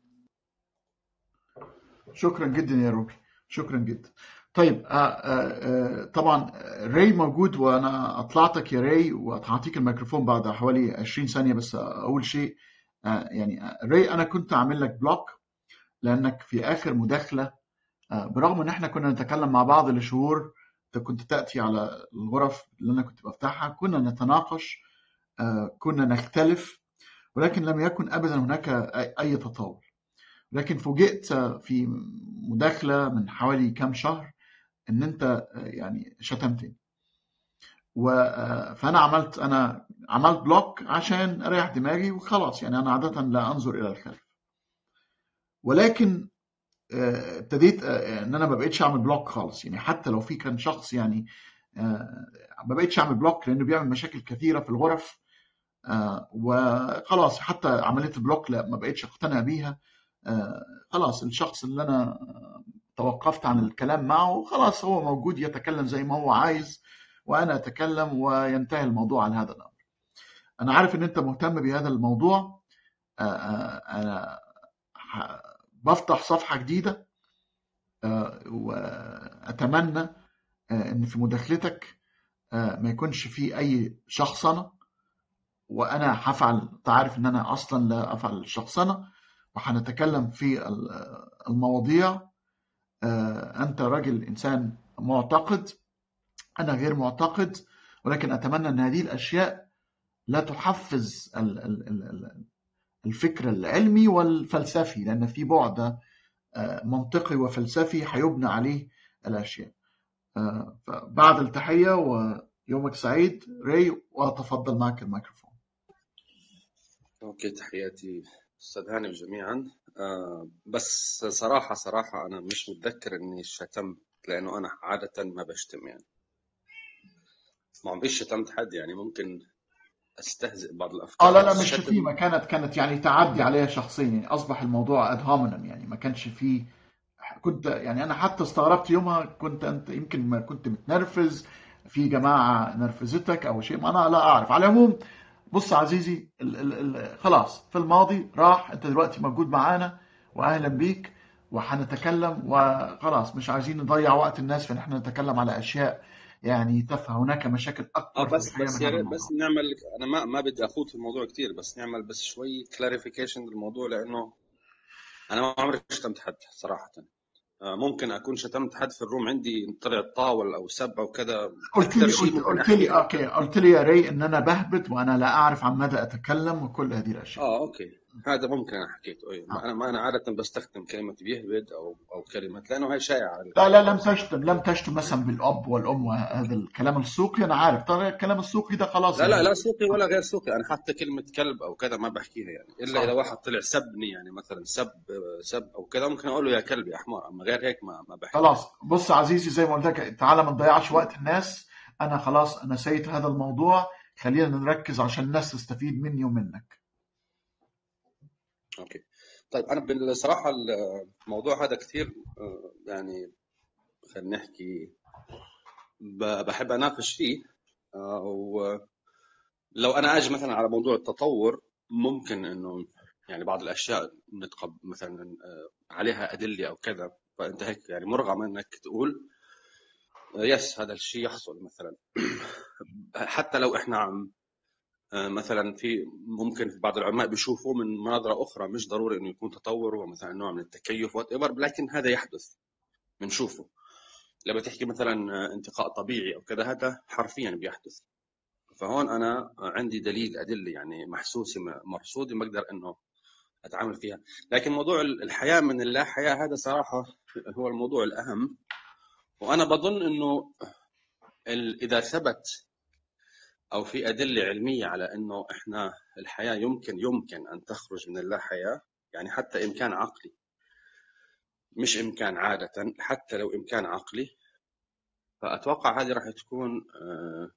شكرا جدا يا روبي شكرا جدا طيب آه آه آه طبعا راي موجود وانا اطلعتك يا راي وهعطيك الميكروفون بعد حوالي 20 ثانيه بس اول شيء آه يعني آه، راي انا كنت عامل لك بلوك لانك في اخر مداخله آه برغم ان احنا كنا نتكلم مع بعض لشهور انت كنت تاتي على الغرف اللي انا كنت بفتحها كنا نتناقش آه كنا نختلف ولكن لم يكن ابدا هناك اي أي تطور لكن فوجئت في مداخله من حوالي كام شهر ان انت يعني شتمتني و فانا عملت انا عملت بلوك عشان اريح دماغي وخلاص يعني انا عاده لا انظر الى الخلف ولكن آه، ابتديت آه، ان انا ما بقتش اعمل بلوك خالص يعني حتى لو في كان شخص يعني آه، ما بقتش اعمل بلوك لانه بيعمل مشاكل كثيره في الغرف آه، وخلاص حتى عمليه البلوك لا ما بقتش اقتنع بيها آه، خلاص الشخص اللي انا توقفت عن الكلام معه خلاص هو موجود يتكلم زي ما هو عايز وانا اتكلم وينتهي الموضوع على هذا الامر انا عارف ان انت مهتم بهذا الموضوع آه، آه، انا بفتح صفحة جديدة آه، وأتمنى آه، إن في مداخلتك آه، ما يكونش في أي شخصنة وأنا هفعل تعرف إن أنا أصلا لا أفعل الشخصنة وهنتكلم في ال- المواضيع آه، أنت راجل إنسان معتقد أنا غير معتقد ولكن أتمنى أن هذه الأشياء لا تحفز ال- ال- ال- ال- الفكر العلمي والفلسفي لأن في بعد آه، منطقي وفلسفي هيبنى عليه الأشياء آه، فبعد التحية ويومك سعيد ري وتفضل معك الميكروفون اوكي تحياتي استاذ هاني جميعا آه بس صراحة صراحة انا مش متذكر اني شتمت لانه انا عادة ما بشتم يعني ما عمريش شتمت حد يعني ممكن استهزئ بعض اه الافكار لا لا بس مش شتم شتيمة كانت كانت يعني تعدي عليها شخصيا يعني أصبح الموضوع اد هومينم يعني ما كانش فيه كنت يعني أنا حتى استغربت يومها كنت أنت يمكن ما كنت متنرفز في جماعة نرفزتك أو شيء ما أنا لا أعرف على العموم بص عزيزي ال ال ال خلاص في الماضي راح أنت دلوقتي موجود معانا وأهلا بيك وهنتكلم وخلاص مش عايزين نضيع وقت الناس في إن احنا نتكلم على أشياء يعني تافهة هناك مشاكل اه أكبر في بس الحياة بس من يا هذا ريت بس الموضوع نعمل انا ما ما بدي اخوض في الموضوع كثير بس نعمل بس شوي كلاريفيكيشن للموضوع لانه انا ما عمري شتمت حد صراحة آه ممكن اكون شتمت حد في الروم عندي طلع طاول او سب او كذا قلت اكثر لي شيء قلت, ممكن قلت لي احكيه اوكي قلت لي يا ري ان انا بهبط وانا لا اعرف عن ماذا اتكلم وكل هذه الاشياء اه اوكي هذا ممكن انا حكيته اي آه. انا ما انا عاده بستخدم كلمه بيهبد او او كلمه لانه هي شائعه لا لا لم تشتم لم تشتم مثلا بالاب والام وهذا الكلام السوقي انا عارف طبعا الكلام السوقي ده خلاص لا لا يعني لا سوقي ولا غير سوقي انا حتى كلمه كلب او كذا ما بحكيها يعني الا اذا صح واحد طلع سبني يعني مثلا سب سب او كذا ممكن اقول له يا كلب يا حمار اما غير هيك ما ما بحكي خلاص بص عزيزي زي ما قلت لك تعالى ما نضيعش وقت الناس انا خلاص نسيت هذا الموضوع خلينا نركز عشان الناس تستفيد مني ومنك اوكي طيب انا بصراحه الموضوع هذا كثير آه، يعني خلينا نحكي ب- بحب اناقش فيه آه، ولو انا اجي مثلا على موضوع التطور ممكن انه يعني بعض الاشياء نتقب مثلا آه، عليها ادله او كذا فانت هيك يعني مرغم انك تقول آه، يس هذا الشيء يحصل مثلا حتى لو احنا عم آه، مثلا في ممكن في بعض العلماء بيشوفوا من مناظره اخرى مش ضروري انه يكون تطور هو مثلا نوع من التكيف وات لكن هذا يحدث بنشوفه لما تحكي مثلا آه، انتقاء طبيعي او كذا هذا حرفيا بيحدث فهون انا عندي دليل ادله يعني محسوسه مرصوده بقدر انه اتعامل فيها لكن موضوع الحياه من اللا حياه هذا صراحه هو الموضوع الاهم وانا بظن انه ال- اذا ثبت او في ادله علميه على انه احنا الحياه يمكن يمكن ان تخرج من اللا حياه يعني حتى امكان عقلي مش امكان عاده حتى لو امكان عقلي فاتوقع هذه راح تكون آه،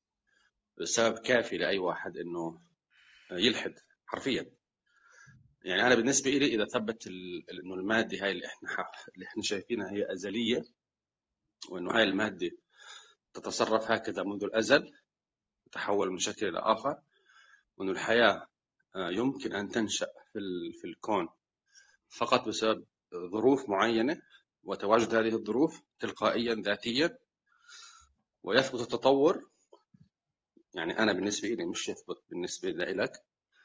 سبب كافي لاي واحد انه يلحد حرفيا يعني انا بالنسبه لي اذا ثبت ال- ال- انه الماده هاي اللي احنا ح- اللي احنا شايفينها هي ازليه وانه هاي الماده تتصرف هكذا منذ الازل تحول من شكل الى اخر وانه الحياه آه، يمكن ان تنشا في ال- في الكون فقط بسبب ظروف معينه وتواجد هذه الظروف تلقائيا ذاتيا ويثبت التطور يعني انا بالنسبه لي مش يثبت بالنسبه لك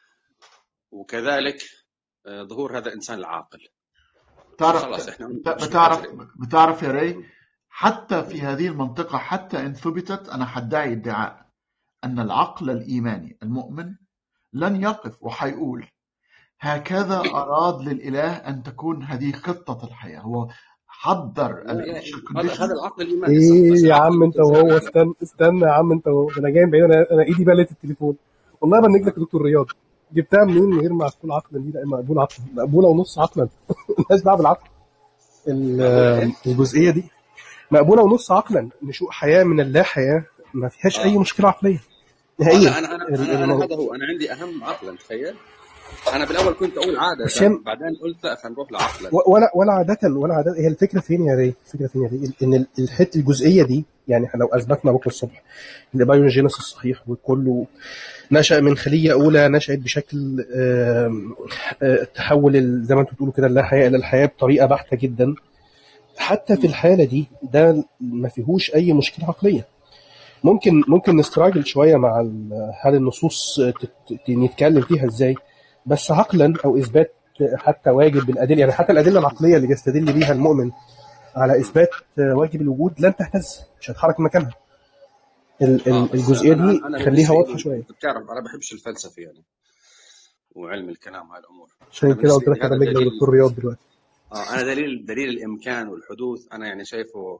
وكذلك آه، ظهور هذا الانسان العاقل تعرف خلاص احنا بت- مش بتعرف بالتجربه بتعرف يا ري حتى في هذه المنطقة حتى إن ثبتت أنا حدعي ادعاء أن العقل الإيماني المؤمن لن يقف وحيقول هكذا أراد للإله أن تكون هذه خطة الحياة هو حضر لا لا الانيشال هذا هذا كونديشن العقل الايماني صح بس ايه يا العقل عم انت الانسان وهو انا استنى استنى يا عم انت وهو ده انا جاي من بعيد انا انا ايدي بلت التليفون والله بنجد لك يا دكتور رياض جبتها منين من غير معقول عقلا دي لا مقبول عقلا مقبوله ونص عقلا الناس دعوه بالعقل ال- مقبوله ايه؟ الجزئيه دي مقبوله ونص عقلا نشوء حياه من اللا حياه ما فيهاش اي اه مشكله عقليه اه نهائيا لا انا انا ال- انا انا المو... هذا هو انا عندي اهم عقلا تخيل انا بالاول كنت اقول عاده بس هي بعدين قلت لا خلينا نروح لعقلا و- ولا ولا عادة ولا عادة هي الفكرة فين يا ري؟ الفكرة فين يا ري؟ ان ال- الحته الجزئية دي يعني احنا لو اثبتنا بكره الصبح ان بايوجينيس الصحيح وكله نشأ من خلية أولى نشأت بشكل آم، آه، تحول ال- زي ما انتم بتقولوا كده اللا حياة إلى الحياة بطريقة بحتة جدا حتى في الحالة دي ده ما فيهوش أي مشكلة عقلية ممكن ممكن نستراجل شوية مع ال- هل النصوص تت- ت- نتكلم فيها ازاي بس عقلا أو إثبات حتى واجب بالأدلة يعني حتى الأدلة العقلية اللي بيستدل بيها المؤمن على إثبات واجب الوجود لن تهتز مش هتحرك من مكانها ال- اه ال- بس الجزئية انا دي انا خليها بالنسبه واضحة لي شوية بتعرف انا بحبش الفلسفه يعني وعلم الكلام هاي الامور عشان انا كده قلت بالنسبه لك لي أنا هذا مجلة دليل ودكتور رياض دلوقتي اه انا دليل دليل الامكان والحدوث انا يعني شايفه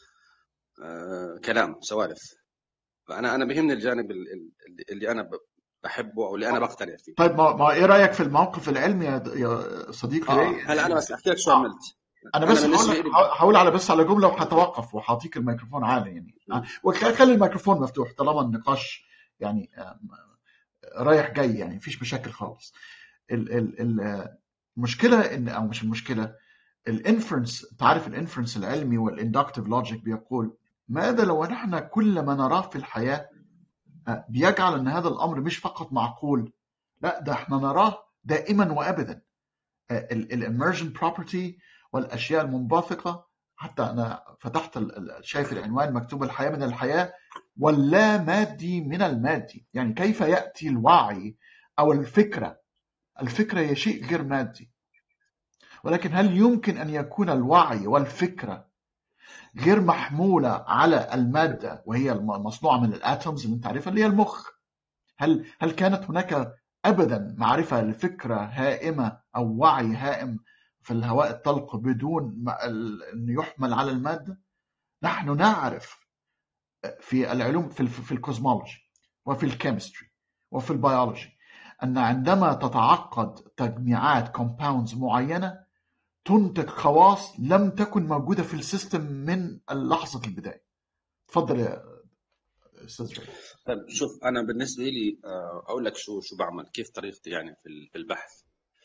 آه كلام سوالف فانا انا بيهمني الجانب ال- ال- اللي انا ب- بحبه او اللي انا بقتنع فيه طيب ما, ما ايه رايك في الموقف العلمي يا, يا صديقي اه ليه؟ هلا انا بس احكي لك شو آه. عملت انا انا بس هقول بالنسبه لك لي هقول على بس على جمله وهتوقف وهعطيك الميكروفون عالي يعني آه، وخلي الميكروفون مفتوح طالما النقاش يعني آه، رايح جاي يعني مفيش مشاكل خالص ال- ال- ال- آه، المشكله ان او مش المشكله الانفرنس تعرف الانفرنس العلمي والاندكتيف لوجيك بيقول ماذا لو نحن كل ما نراه في الحياه آه، بيجعل ان هذا الامر مش فقط معقول لا ده احنا نراه دائما وابدا الامرجن بروبرتي والاشياء المنبثقه حتى انا فتحت ال- ال- شايف العنوان مكتوب الحياه من الحياه واللا مادي من المادي يعني كيف ياتي الوعي او الفكره الفكره هي شيء غير مادي ولكن هل يمكن ان يكون الوعي والفكره غير محموله على الماده وهي الم- مصنوعه من الاتومز اللي انت عارفها اللي هي المخ هل هل كانت هناك ابدا معرفه لفكره هائمه او وعي هائم في الهواء الطلق بدون ما- ال- انه يحمل على الماده؟ نحن نعرف في العلوم في الف- في الكوزمولوجي وفي الكيمستري وفي البيولوجي ان عندما تتعقد تجميعات كومباوندز معينه تنتج خواص لم تكن موجوده في السيستم من لحظه البدايه. تفضل يا استاذ ري. طيب شوف انا بالنسبه لي آه، اقول لك شو شو بعمل كيف طريقتي يعني في ال- في البحث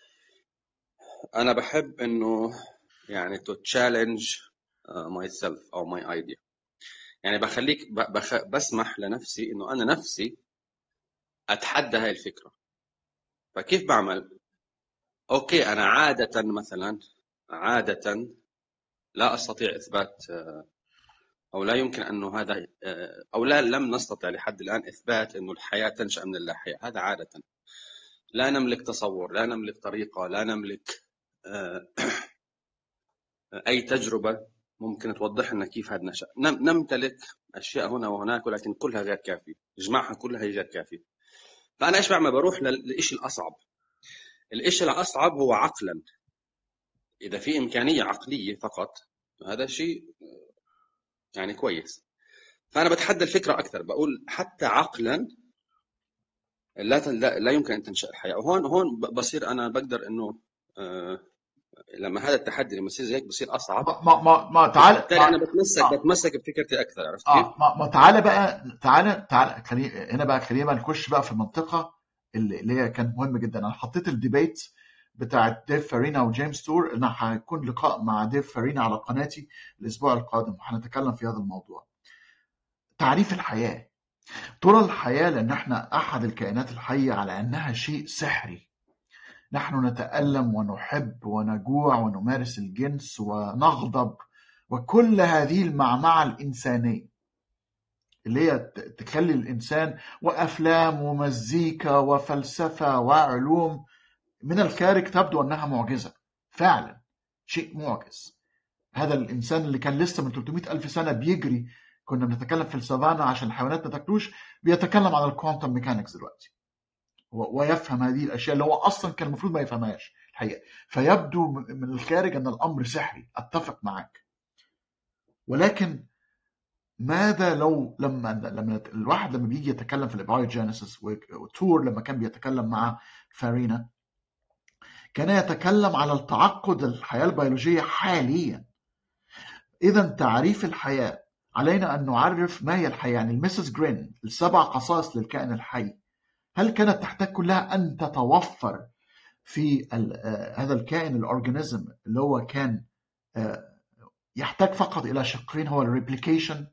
انا بحب انه يعني تو تشالنج ماي سيلف او ماي ايديا يعني بخليك ب- بخ... بسمح لنفسي انه انا نفسي اتحدى هاي الفكره فكيف بعمل اوكي انا عاده مثلا عاده لا استطيع اثبات آه، او لا يمكن انه هذا آه، او لا لم نستطع لحد الان اثبات انه الحياه تنشا من اللاحياء هذا عاده لا نملك تصور لا نملك طريقه لا نملك آه، اي تجربه ممكن توضح لنا كيف هذا نشا نم- نمتلك اشياء هنا وهناك ولكن كلها غير كافيه اجماعها كلها هي غير كافيه فانا ايش بعمل بروح للشيء الاصعب الشيء الاصعب هو عقلا اذا في امكانيه عقليه فقط هذا شيء يعني كويس فانا بتحدى الفكره اكثر بقول حتى عقلا لا تن- لا, لا يمكن ان تنشا الحياه وهون هون ب- بصير انا بقدر انه آه لما هذا التحدي لما يصير زي هيك بصير اصعب ما ما ما, ما تعال بالتالي انا ما- بتمسك آه. بتمسك بفكرتي اكثر عرفت كيف؟ اه ما, ما تعالى بقى تعالى تعالى خلي هنا بقى خلينا بقى نخش بقى في المنطقه اللي, اللي هي كان مهم جدا انا حطيت الديبيت بتاع ديف فارينا وجيمس تور ان هيكون لقاء مع ديف فارينا على قناتي الاسبوع القادم وهنتكلم في هذا الموضوع تعريف الحياه ترى الحياه لان احنا احد الكائنات الحيه على انها شيء سحري نحن نتألم ونحب ونجوع ونمارس الجنس ونغضب وكل هذه المعمعة الإنسانية اللي هي ت- تخلي الإنسان وأفلام ومزيكا وفلسفة وعلوم من الخارج تبدو أنها معجزة فعلا شيء معجز هذا الإنسان اللي كان لسه من 300 ألف سنة بيجري كنا بنتكلم في السافانا عشان الحيوانات ما تاكلوش بيتكلم عن الكوانتم ميكانكس دلوقتي و- ويفهم هذه الاشياء اللي هو اصلا كان المفروض ما يفهمهاش الحقيقه فيبدو م- من الخارج ان الامر سحري اتفق معك ولكن ماذا لو لما لما الواحد لما بيجي يتكلم في الابايوجينيسيس وتور لما كان بيتكلم مع فارينا كان يتكلم على التعقد الحياه البيولوجيه حاليا اذا تعريف الحياه علينا ان نعرف ما هي الحياه يعني المسز جرين السبع خصائص للكائن الحي هل كانت تحتاج كلها ان تتوفر في ال- آه، هذا الكائن الاورجانيزم اللي هو كان آه، يحتاج فقط الى شقين هو الريبليكيشن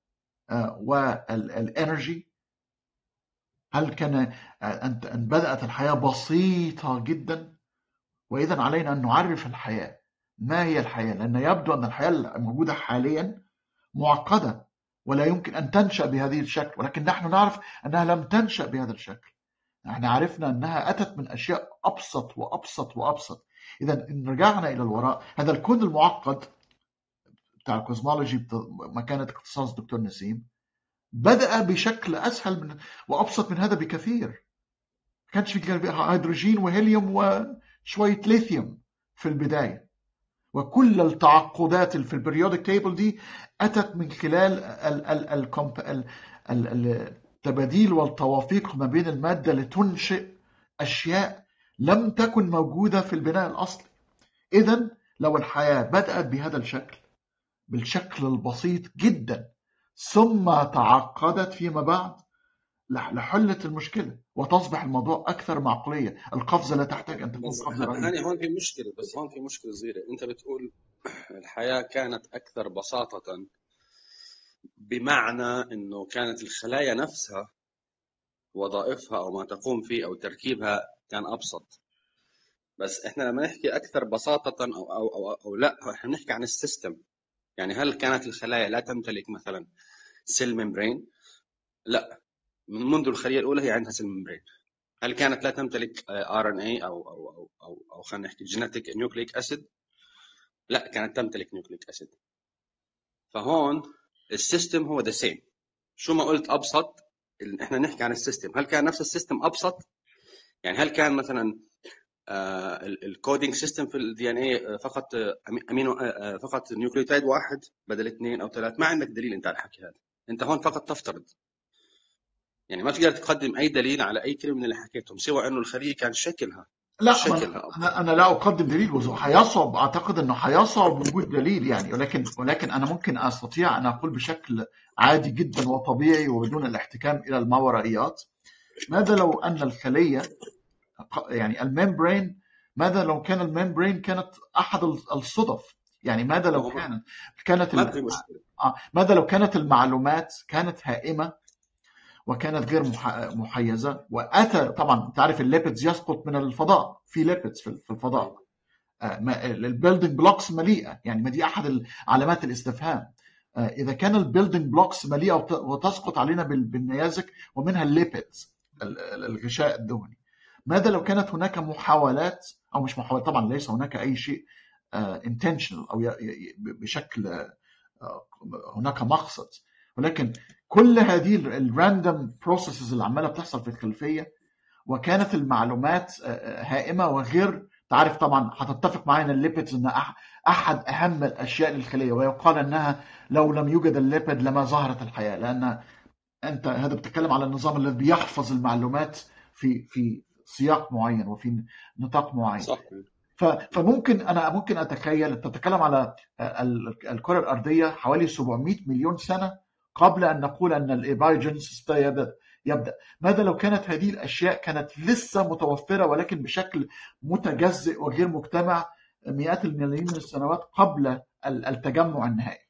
والانرجي هل كان آه، ان أن بدات الحياه بسيطه جدا واذا علينا ان نعرف الحياه ما هي الحياه لان يبدو ان الحياه الموجوده حاليا معقده ولا يمكن ان تنشا بهذه الشكل ولكن نحن نعرف انها لم تنشا بهذا الشكل احنا عرفنا انها اتت من اشياء ابسط وابسط وابسط اذا ان رجعنا الى الوراء هذا الكون المعقد بتاع الكوزمولوجي بت- مكانه اختصاص دكتور نسيم بدا بشكل اسهل من وابسط من هذا بكثير ما كانش في كان في هيدروجين وهيليوم وشويه ليثيوم في البدايه وكل التعقدات اللي في البريودك تيبل دي اتت من خلال ال- ال- ال- الكومب- ال- ال- التباديل والتوافيق ما بين الماده لتنشئ اشياء لم تكن موجوده في البناء الاصلي اذا لو الحياه بدات بهذا الشكل بالشكل البسيط جدا ثم تعقدت فيما بعد لح- لحلت المشكله وتصبح الموضوع اكثر معقوليه القفزه لا تحتاج ان تكون بس قفزه رهيبه هاني هون في مشكله بس هون في مشكله صغيره انت بتقول الحياه كانت اكثر بساطه بمعنى انه كانت الخلايا نفسها وظائفها او ما تقوم فيه او تركيبها كان ابسط بس احنا لما نحكي اكثر بساطه او او او, أو لا احنا بنحكي عن السيستم يعني هل كانت الخلايا لا تمتلك مثلا سيل ممبرين؟ لا من منذ الخليه الاولى هي عندها سيل ممبرين هل كانت لا تمتلك ار ان اي او او او او, أو خلينا نحكي جينيتيك نيوكليك اسيد؟ لا كانت تمتلك نيوكليك اسيد فهون السيستم هو ذا سيم شو ما قلت ابسط ال- احنا نحكي عن السيستم هل كان نفس السيستم ابسط يعني هل كان مثلا الكودينج سيستم في الدي ان اي فقط آه، أمي- امينو آه، آه، فقط نيوكليوتايد واحد بدل اثنين او ثلاث ما عندك دليل انت على الحكي هذا انت هون فقط تفترض يعني ما تقدر تقدم اي دليل على اي كلمه من اللي حكيتهم سوى انه الخليه كان شكلها لا شكلها ما- ابسط انا انا لا اقدم دليل وز- هيصعب اعتقد انه هيصعب وجود دليل يعني ولكن ولكن انا ممكن استطيع ان اقول بشكل عادي جدا وطبيعي وبدون الاحتكام الى الماورائيات ماذا لو ان الخليه ق- يعني الممبرين ماذا لو كان الممبرين كانت احد ال- الصدف يعني ماذا لو وهو ما كانت كانت ما ال- في مشكله آه، ماذا لو كانت المعلومات كانت هائمه وكانت غير مح- محيزه واتى طبعا انت عارف الليبيدز يسقط من الفضاء في ليبيدز في في الفضاء البيلدنج بلوكس مليئه يعني ما دي احد علامات الاستفهام آه، اذا كان البيلدنج بلوكس مليئه وت- وتسقط علينا بال- بالنيازك ومنها الليبيدز ال- ال- الغشاء الدهني ماذا لو كانت هناك محاولات او مش محاولات طبعا ليس هناك اي شيء انتشنال او ي- ي- بشكل آه، هناك مقصد ولكن كل هذه الراندوم بروسيسز اللي عماله بتحصل في الخلفيه وكانت المعلومات آه، آه، هائمه وغير تعرف طبعا هتتفق معايا ان الليبيدز ان أح- احد اهم الاشياء للخليه ويقال انها لو لم يوجد الليبيد لما ظهرت الحياه لان انت هذا بتتكلم على النظام الذي بيحفظ المعلومات في في سياق معين وفي نطاق معين صح ف- فممكن انا ممكن اتخيل تتكلم على ال- الكره الارضيه حوالي 700 مليون سنه قبل ان نقول ان الايبايجنس يبدا يبدا ماذا لو كانت هذه الاشياء كانت لسه متوفره ولكن بشكل متجزئ وغير مجتمع مئات الملايين من السنوات قبل ال- التجمع النهائي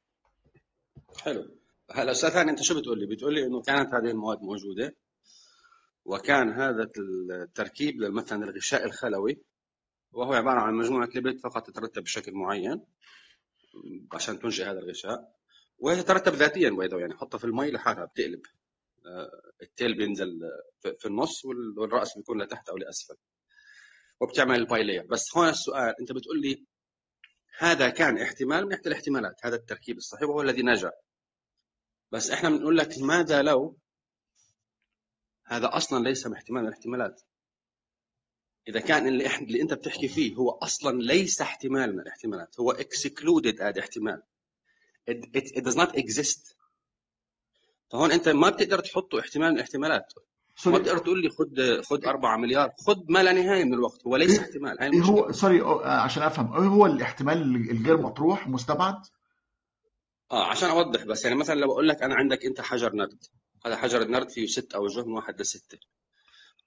حلو هلا استاذ ثاني انت شو بتقول لي؟ بتقول لي انه كانت هذه المواد موجوده وكان هذا التركيب مثلا الغشاء الخلوي وهو عباره عن مجموعه ليبيد فقط تترتب بشكل معين عشان تنشئ هذا الغشاء وهي تترتب ذاتيا بيضاء يعني حطها في المي لحالها بتقلب آه، التيل بينزل في- في النص وال- والراس بيكون لتحت او لاسفل وبتعمل البايلير بس هون السؤال انت بتقول لي هذا كان احتمال من احدى الاحتمالات هذا التركيب الصحيح وهو الذي نجا بس احنا بنقول لك ماذا لو هذا اصلا ليس من احتمال من الاحتمالات اذا كان اللي, إح... اللي انت بتحكي فيه هو اصلا ليس احتمال من الاحتمالات هو excluded هذا احتمال it, it, it does not exist فهون انت ما بتقدر تحطه احتمال من الاحتمالات ما سوري بتقدر تقول لي خد خد 4 مليار خد ما لا نهايه من الوقت هو ليس ايه احتمال هاي إيه هو المشكله سوري آه، عشان افهم ايه هو الاحتمال الغير مطروح مستبعد اه عشان اوضح بس يعني مثلا لو اقول لك انا عندك انت حجر نرد هذا حجر النرد فيه ست اوجه من واحد لسته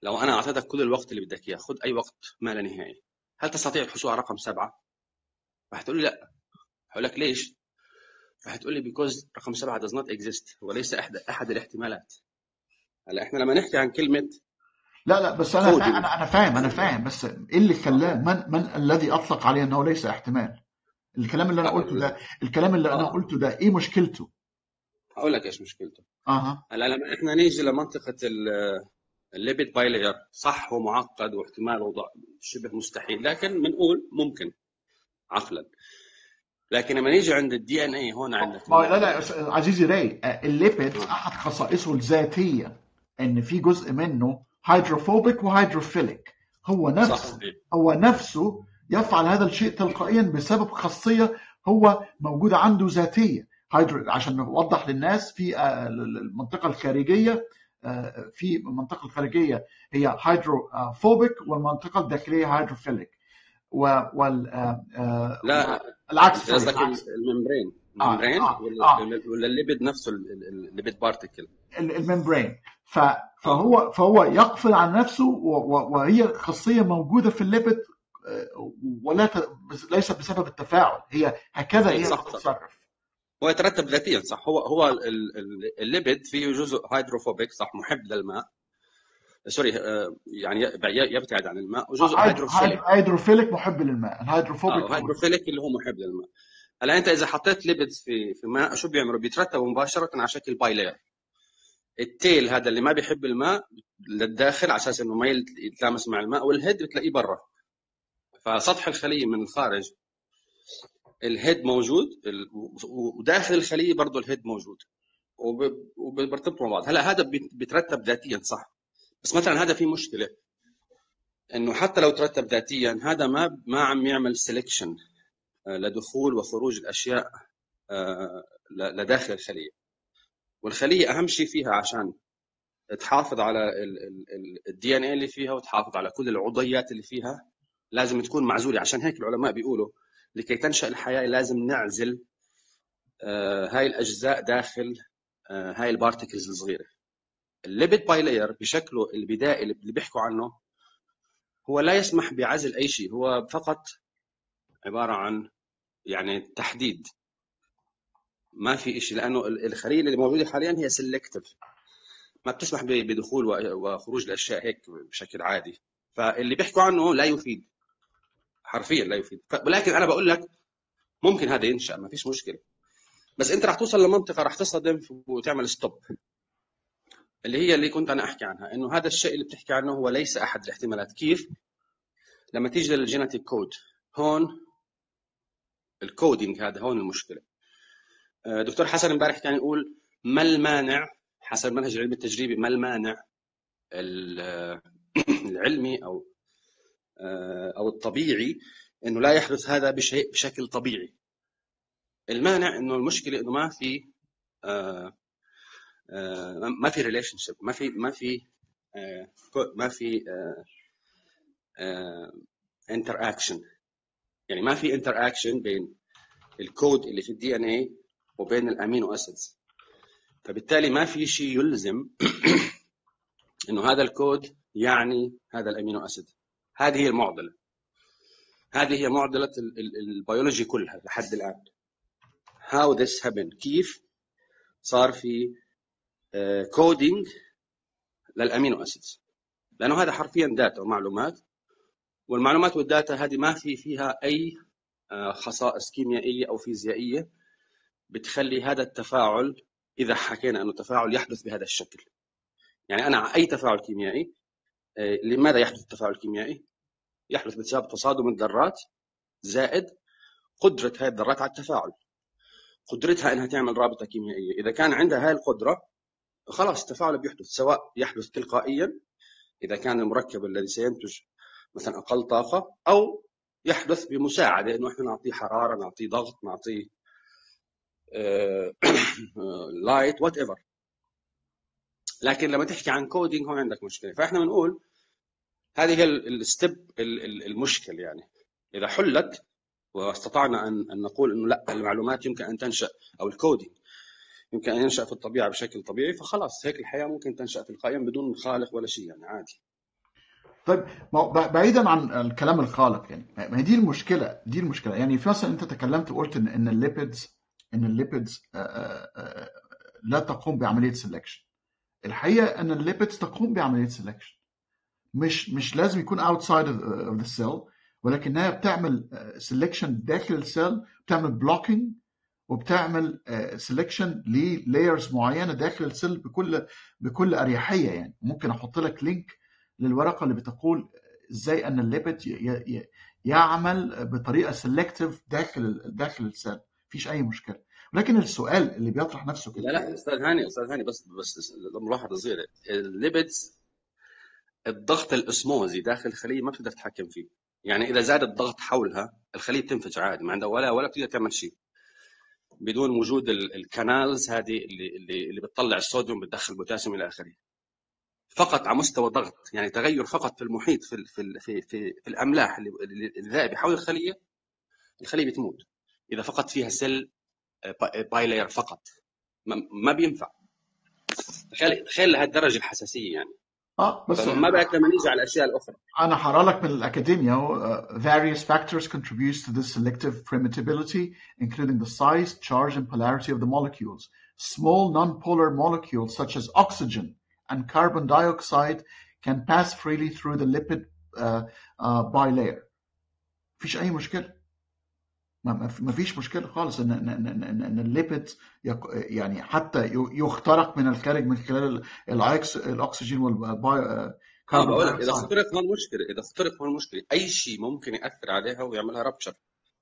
لو انا اعطيتك كل الوقت اللي بدك اياه خذ اي وقت ما لا نهايه هل تستطيع الحصول على رقم سبعه؟ راح تقول لي لا هقول لك ليش؟ راح تقول لي because رقم سبعه does not exist هو ليس احد احد الاحتمالات هلا احنا لما نحكي عن كلمه لا لا بس انا فا... كودينج انا انا فاهم انا فاهم بس ايه اللي خلاه من من الذي اطلق عليه انه ليس احتمال الكلام اللي انا قلته ده الكلام اللي انا اه قلته ده ايه مشكلته هقول لك ايش مشكلته اها هلا لما احنا نيجي لمنطقه ال- الليبيد باي لاير صح هو معقد واحتماله ضع- شبه مستحيل لكن بنقول ممكن عقلا لكن لما نيجي عند الدي ان اي هون عندك ما لا ال- لا أس- عزيزي راي الليبيدز آه. احد خصائصه الذاتيه ان في جزء منه هيدروفوبيك وهيدروفيليك هو نفس صحيح هو نفسه يفعل هذا الشيء تلقائيا بسبب خاصيه هو موجوده عنده ذاتيه هيدرو عشان نوضح للناس في آه، المنطقه الخارجيه آه، في المنطقه الخارجيه هي هيدروفوبيك والمنطقه الداخليه هيدروفيليك وال آه، آه، لا العكس انت سوري قصدك العكس الممبرين اه الممبرين اه ولا اه ولا الليبيد نفسه ال- ال- الليبيد بارتيكل ال- الممبرين ف- اه فهو فهو يقفل عن نفسه و- و- وهي خاصيه موجوده في الليبيد آه، ولا ت- بس- ليس بسبب التفاعل هي هكذا اي هي صح صح بتتصرف هو يترتب ذاتيا صح هو هو ال- ال- الليبيد فيه جزء هيدروفوبيك صح محب للماء سوري آه، يعني ي- يبتعد عن الماء وجزء هيد- هيدروفيليك هيد- هيدروفيليك محب للماء الهيدروفوبيك اه هو وهيدروفيليك اللي هو محب للماء هلا انت اذا حطيت ليبيدز في في ماء شو بيعملوا بيترتبوا مباشره على شكل باي لاير التيل هذا اللي ما بيحب الماء للداخل على اساس انه ما يلت- يتلامس مع الماء والهيد بتلاقيه برا فسطح الخليه من الخارج الهيد موجود ال- وداخل الخليه برضه الهيد موجود وب- وبيرتبطوا مع بعض هلا هذا بيت- بيترتب ذاتيا صح بس مثلا هذا في مشكله انه حتى لو ترتب ذاتيا هذا ما ما عم يعمل سelection لدخول وخروج الاشياء آه، ل- لداخل الخليه والخليه اهم شيء فيها عشان تحافظ على الدي ان اي اللي فيها وتحافظ على كل العضيات اللي فيها لازم تكون معزوله عشان هيك العلماء بيقولوا لكي تنشا الحياه لازم نعزل آه، هاي الاجزاء داخل آه، هاي البارتكلز الصغيره الليبيد باي لاير بشكله البدائي اللي بيحكوا عنه هو لا يسمح بعزل اي شيء هو فقط عباره عن يعني تحديد ما في شيء لانه الخليه اللي موجوده حاليا هي سيلكتيف ما بتسمح ب- بدخول و- وخروج الاشياء هيك بشكل عادي فاللي بيحكوا عنه لا يفيد حرفيا لا يفيد ف- ولكن انا بقول لك ممكن هذا ينشا ما فيش مشكله بس انت راح توصل لمنطقه راح تصطدم وتعمل ستوب اللي هي اللي كنت انا احكي عنها انه هذا الشيء اللي بتحكي عنه هو ليس احد الاحتمالات كيف لما تيجي للجينيتيك كود هون الكودينج هذا هون المشكله آه، دكتور حسن امبارح كان يقول ما المانع حسب المنهج العلمي التجريبي ما المانع ال- العلمي او آه، او الطبيعي انه لا يحدث هذا بشيء بشكل طبيعي المانع انه المشكله انه ما في آه، آه، ما في ريليشن شيب ما في ما في آه، كو- ما في انتر اكشن يعني ما في انتر اكشن بين الكود اللي في الدي ان اي وبين الامينو اسيدز فبالتالي ما في شيء يلزم انه هذا الكود يعني هذا الامينو اسيد هذه هي المعضله هذه هي معضله ال- ال- البيولوجي كلها لحد الان how this happened كيف صار في كودينج للامينو اسيدز لانه هذا حرفيا داتا ومعلومات والمعلومات والداتا هذه ما في فيها اي آه، خصائص كيميائيه او فيزيائيه بتخلي هذا التفاعل اذا حكينا انه تفاعل يحدث بهذا الشكل يعني انا اي تفاعل كيميائي آه، لماذا يحدث التفاعل الكيميائي؟ يحدث بسبب تصادم الذرات زائد قدره هذه الذرات على التفاعل قدرتها انها تعمل رابطه كيميائيه اذا كان عندها هاي القدره خلاص التفاعل بيحدث سواء يحدث تلقائيا اذا كان المركب الذي سينتج مثلا اقل طاقه او يحدث بمساعده انه احنا نعطيه حراره نعطيه ضغط نعطيه لايت وات ايفر لكن لما تحكي عن كودينج هون عندك مشكله فاحنا بنقول هذه هي الستيب المشكل يعني اذا حلت واستطعنا ان ان نقول انه لا المعلومات يمكن ان تنشا او الكودينج يمكن ان ينشا في الطبيعه بشكل طبيعي فخلاص هيك الحياه ممكن تنشا تلقائيا بدون خالق ولا شيء يعني عادي طيب ما هو ب- بعيدا عن الكلام الخالق يعني ما هي دي المشكله دي المشكله يعني في مثلا انت تكلمت وقلت ان ان الليبيدز ان الليبيدز آه، آه، آه، لا تقوم بعمليه سelection الحقيقه ان الليبيدز تقوم بعمليه سelection مش مش لازم يكون outside of, of the cell ولكنها بتعمل آه، selection داخل السيل بتعمل blocking وبتعمل سelection للايرز معينه داخل السيل بكل بكل اريحيه يعني ممكن احط لك لينك للورقه اللي بتقول ازاي ان الليبيد ي- ي- ي- يعمل بطريقه سيلكتيف داخل داخل السيل مفيش اي مشكله ولكن السؤال اللي بيطرح نفسه لا كده لا استاذ هاني استاذ هاني بس بس ملاحظه صغيره الليبيدز الضغط الاسموزي داخل الخليه ما بتقدر تتحكم فيه يعني اذا زاد الضغط حولها الخليه بتنفجر عادي ما عندها ولا ولا بتقدر تعمل شيء بدون وجود ال- الكانالز هذه اللي اللي اللي بتطلع الصوديوم بتدخل بوتاسيوم الى اخره فقط على مستوى ضغط يعني تغير فقط في المحيط في ال- في ال- في, في, في الاملاح اللي اللي- الذائبه حول الخليه الخليه بتموت اذا فقط فيها سيل باي لاير فقط ما ما بينفع تخيل تخيل لهالدرجه الحساسيه يعني اه بس فما بالك لما نيجي على الاشياء الاخرى انا هقرا لك من الاكاديميا اهو uh, various factors contribute to this selective permittivity including the size, charge and polarity of the molecules. Small non-polar molecules such as oxygen and carbon dioxide can pass freely through the lipid uh, uh, bilayer. مفيش اي مشكله ما ما- ما فيش مشكله خالص ان ان ان ان, إن الليبيد يق- يعني حتى ي- يخترق من الخارج من خلال الأكس- الاكسجين اه والكربون بقول لك اذا دايوكسيد اخترق هون مشكله اذا اخترق هون مشكله اي شيء ممكن ياثر عليها ويعملها رابتشر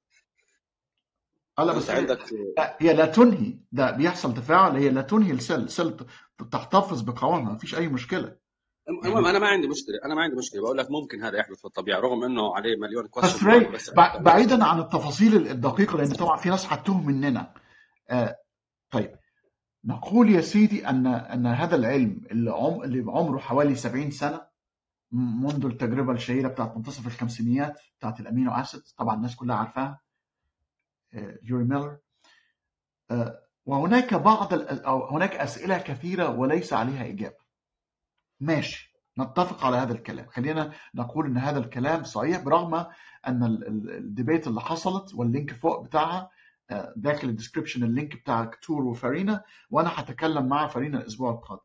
لا انت بس هي عندك لا هي لا تنهي ده بيحصل تفاعل هي لا تنهي السيل السيل ت- تحتفظ بقوامها مفيش اي مشكله المهم يعني انا ما عندي مشكله انا ما عندي مشكله بقول لك ممكن هذا يحدث في الطبيعه رغم انه عليه مليون بس كويستشن راي مارك بس بع- بعيدا عن التفاصيل الدقيقه لان طبعا في ناس هتتوه مننا آه طيب نقول يا سيدي ان ان هذا العلم اللي عم اللي عمره حوالي 70 سنه م- منذ التجربه الشهيره بتاعت منتصف الخمسينيات بتاعت الامينو اسيد طبعا الناس كلها عارفاها آه، يوري ميلر آه، وهناك بعض الأ- او هناك اسئله كثيره وليس عليها اجابه ماشي نتفق على هذا الكلام خلينا نقول ان هذا الكلام صحيح برغم ان ال- ال- الديبيت اللي حصلت واللينك فوق بتاعها آه، داخل الديسكربشن اللينك بتاع كتور وفارينا وانا هتكلم مع فارينا الاسبوع القادم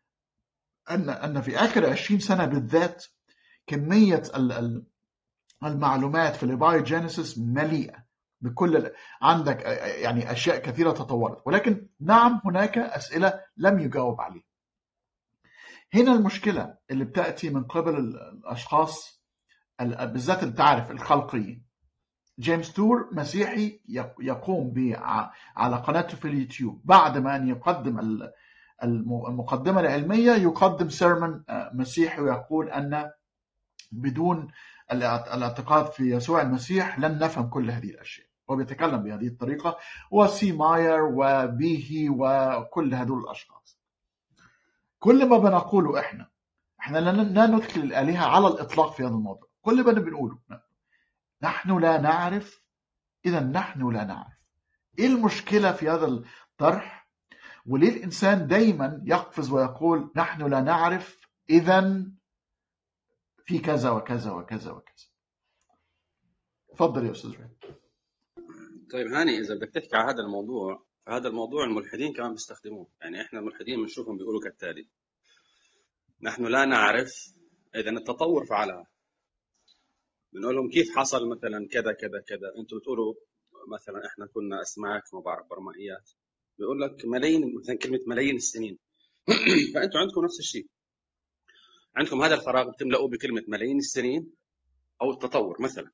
ان ان في اخر 20 سنه بالذات كميه ال- ال- المعلومات في البايوجينيسيس مليئه بكل ال- عندك آه، آه، يعني اشياء كثيره تطورت ولكن نعم هناك اسئله لم يجاوب عليها هنا المشكله اللي بتاتي من قبل ال- الاشخاص ال- بالذات اللي تعرف الخلقيين جيمس تور مسيحي يق- يقوم ب على قناته في اليوتيوب بعد ما ان يقدم ال- الم- المقدمه العلميه يقدم سيرمون آه، مسيحي ويقول ان بدون الاعت- الاعتقاد في يسوع المسيح لن نفهم كل هذه الاشياء هو بيتكلم بهذه الطريقه وسي ماير وبيهي وكل هذول الاشخاص كل ما بنقوله احنا احنا لا لا ندخل الالهه على الاطلاق في هذا الموضوع كل ما بنقوله نحن لا نعرف اذا نحن لا نعرف ايه المشكله في هذا الطرح وليه الانسان دايما يقفز ويقول نحن لا نعرف اذا في كذا وكذا وكذا وكذا اتفضل يا استاذ ريان طيب هاني اذا بدك تحكي على هذا الموضوع هذا الموضوع الملحدين كمان بيستخدموه يعني احنا الملحدين بنشوفهم بيقولوا كالتالي نحن لا نعرف اذا التطور فعلها بنقول لهم كيف حصل مثلا كذا كذا كذا انتم بتقولوا مثلا احنا كنا اسماك ما بعرف برمائيات بيقول لك ملايين مثلا كلمه ملايين السنين فانتم عندكم نفس الشيء عندكم هذا الفراغ بتملؤوه بكلمه ملايين السنين او التطور مثلا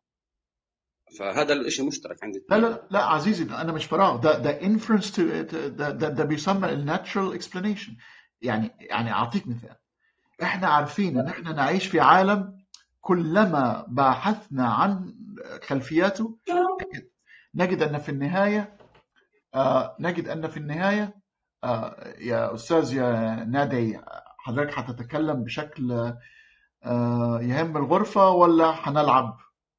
فهذا الشيء مشترك عند لا الاثنين لا لا عزيزي ده انا مش فراغ ده ده inference to ده ده, ده بيسمى الناتشرال explanation يعني يعني اعطيك مثال احنا عارفين ان احنا نعيش في عالم كلما بحثنا عن خلفياته نجد, نجد ان في النهايه آه نجد ان في النهايه آه يا استاذ يا نادي حضرتك هتتكلم بشكل آه يهم الغرفه ولا هنلعب؟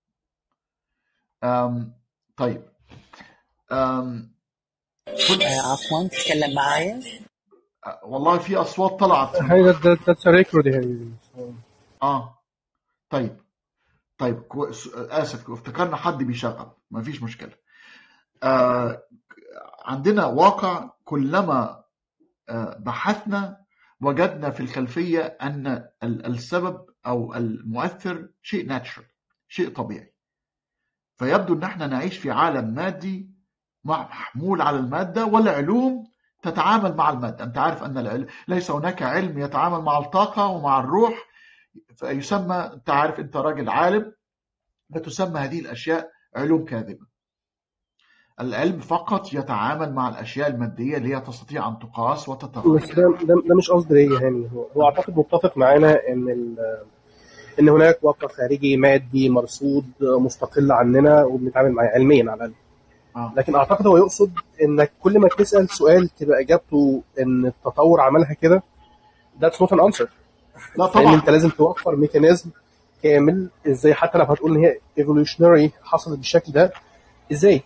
آم طيب آم كل آه، عفوا تتكلم معايا آه، والله في اصوات طلعت من هاي that, that, that's a record يعني اه طيب طيب كو... س- اسف افتكرنا حد بيشغل ما فيش مشكله آه عندنا واقع كلما آه بحثنا وجدنا في الخلفيه ان ال- السبب او المؤثر شيء ناتشرال شيء طبيعي فيبدو ان احنا نعيش في عالم مادي محمول على الماده والعلوم تتعامل مع الماده انت عارف ان العلم ليس هناك علم يتعامل مع الطاقه ومع الروح فيسمى انت عارف انت راجل عالم فتسمى هذه الاشياء علوم كاذبه العلم فقط يتعامل مع الاشياء الماديه اللي هي تستطيع ان تقاس بس وتتغير ده ده, ده مش قصدي ليا يعني هو, هو اعتقد متفق معانا ان ال- ان هناك واقع خارجي مادي مرصود مستقل عننا وبنتعامل معاه علميا على الاقل آه. لكن اعتقد هو يقصد انك كل ما تسال سؤال تبقى اجابته ان التطور عملها كده that's not an answer لا لان طبعا انت لازم توفر ميكانيزم كامل ازاي حتى لو هتقول ان هي evolutionary حصلت بالشكل ده ازاي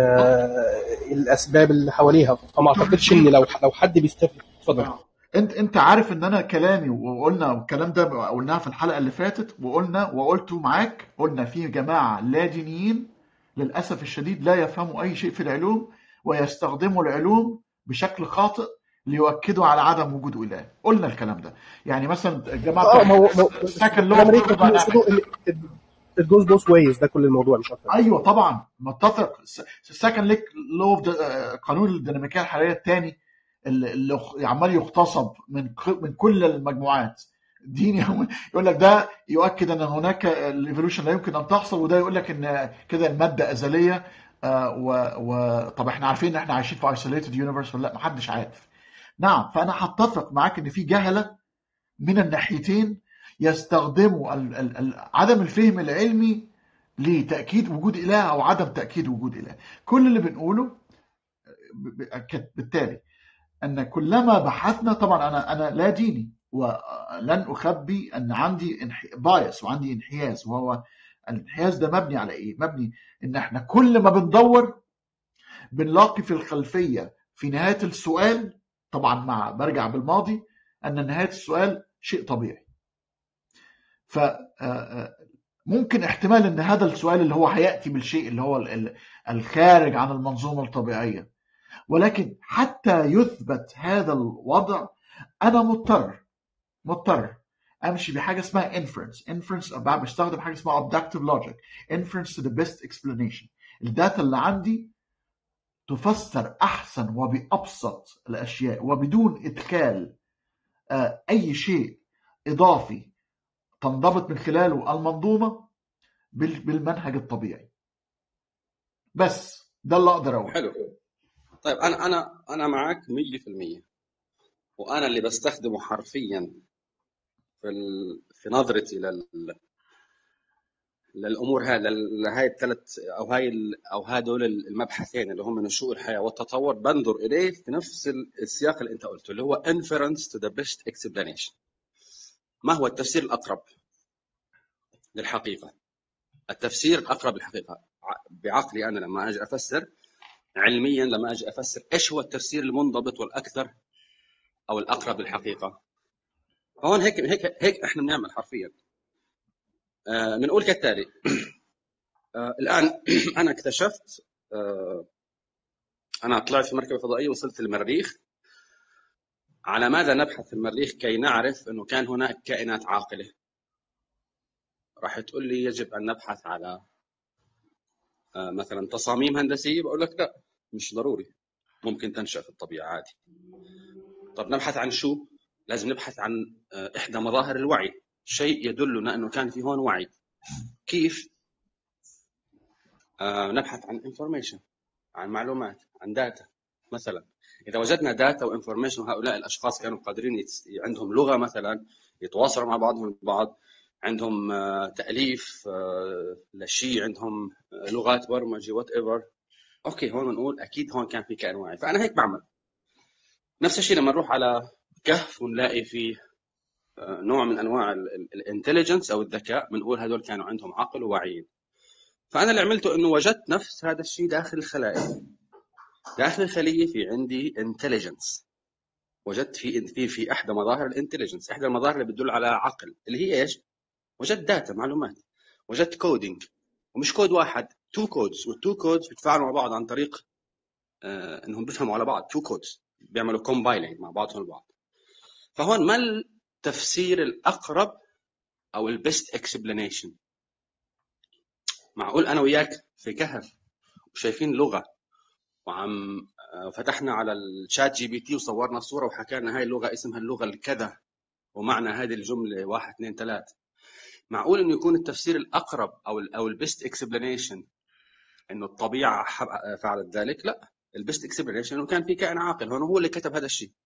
آه الاسباب اللي حواليها فما اعتقدش ان لو لو حد بيستفيد اتفضل آه. انت انت عارف ان انا كلامي وقلنا الكلام ده قلناه في الحلقه اللي فاتت وقلنا وقلته معاك قلنا في جماعه لا دينيين للاسف الشديد لا يفهموا اي شيء في العلوم ويستخدموا العلوم بشكل خاطئ ليؤكدوا على عدم وجود اله قلنا الكلام ده يعني مثلا الجماعه اه بتوع ما هو ما هو سكن لو كلام ريك كان يقصده ان it goes both ways ده كل الموضوع مش اكتر ايوه طبعا متفق سكن ليك لو قانون الديناميكيه الحراريه الثاني اللي اللي عمال يغتصب من ك- من كل المجموعات ديني يقول لك ده يؤكد ان هناك الايفولوشن لا يمكن ان تحصل وده يقول لك ان كده الماده ازليه آه، و, و طب احنا عارفين ان احنا عايشين في ايسوليتد يونيفرس ولا لا محدش عارف نعم فانا هتفق معاك ان في جهله من الناحيتين يستخدموا ال ال ال عدم الفهم العلمي لتأكيد وجود إله أو عدم تأكيد وجود إله كل اللي بنقوله ب- ب- بالتالي أن كلما بحثنا طبعا أنا أنا لا ديني ولن أخبي أن عندي بايس وعندي انحياز وهو الانحياز ده مبني على إيه؟ مبني إن إحنا كل ما بندور بنلاقي في الخلفية في نهاية السؤال طبعا مع برجع بالماضي أن نهاية السؤال شيء طبيعي ف آه، آه، ممكن احتمال ان هذا السؤال اللي هو هياتي بالشيء اللي هو ال- ال- الخارج عن المنظومه الطبيعيه ولكن حتى يثبت هذا الوضع انا مضطر مضطر امشي بحاجه اسمها inference inference بقى بستخدم حاجه اسمها abductive logic inference to the best explanation الداتا اللي عندي تفسر احسن وبابسط الاشياء وبدون ادخال آه، اي شيء اضافي تنضبط من خلاله المنظومه بال- بالمنهج الطبيعي بس ده اللي اقدر اقوله حلو طيب انا انا انا معك 100% وانا اللي بستخدمه حرفيا في ال... في نظرتي لل... للامور هذا لهاي الثلاث او هاي ال... او هدول المبحثين اللي هم نشوء الحياه والتطور بنظر اليه في نفس ال- السياق اللي انت قلته اللي هو inference to the best explanation ما هو التفسير الاقرب للحقيقه التفسير الاقرب للحقيقه ع- بعقلي انا لما اجي افسر علميا لما اجي افسر ايش هو التفسير المنضبط والاكثر او الاقرب للحقيقه هون هيك هيك هيك احنا بنعمل حرفيا آه، بنقول كالتالي آه، الان انا اكتشفت آه، انا طلعت في مركبه فضائيه وصلت المريخ على ماذا نبحث في المريخ كي نعرف انه كان هناك كائنات عاقله راح تقول لي يجب ان نبحث على آه، مثلا تصاميم هندسيه بقول لك لا مش ضروري ممكن تنشا في الطبيعه عادي طب نبحث عن شو لازم نبحث عن آه، احدى مظاهر الوعي شيء يدلنا انه كان في هون وعي كيف آه، نبحث عن انفورميشن عن معلومات عن داتا مثلا اذا وجدنا داتا وانفورميشن وهؤلاء الاشخاص كانوا قادرين يتس... عندهم لغه مثلا يتواصلوا مع بعضهم البعض عندهم آه، تاليف آه، لشيء عندهم آه، لغات برمجه وات ايفر اوكي هون بنقول اكيد هون كان في كائن واعي فانا هيك بعمل نفس الشيء لما نروح على كهف ونلاقي فيه آه، نوع من انواع الانتليجنس او الذكاء بنقول هدول كانوا عندهم عقل وواعيين فانا اللي عملته انه وجدت نفس هذا الشيء داخل الخلايا داخل الخليه في عندي انتليجنس وجدت في في في احدى مظاهر الانتليجنس احدى المظاهر اللي بتدل على عقل اللي هي ايش وجدت داتا معلومات وجدت كودينج ومش كود واحد تو كودز والتو كودز بيتفاعلوا مع بعض عن طريق آه انهم بيفهموا على بعض تو كودز بيعملوا كومبايلنج مع بعضهم البعض فهون ما التفسير الاقرب او البيست اكسبلانيشن معقول انا وياك في كهف وشايفين لغه وعم آه، فتحنا على الشات جي بي تي وصورنا صوره وحكينا هاي اللغه اسمها اللغه الكذا ومعنى هذه الجمله واحد اثنين ثلاث معقول انه يكون التفسير الاقرب او ال او البيست اكسبلانيشن انه الطبيعه حب- فعلت ذلك لا البيست اكسبلانيشن انه كان في كائن عاقل هون هو اللي كتب هذا الشيء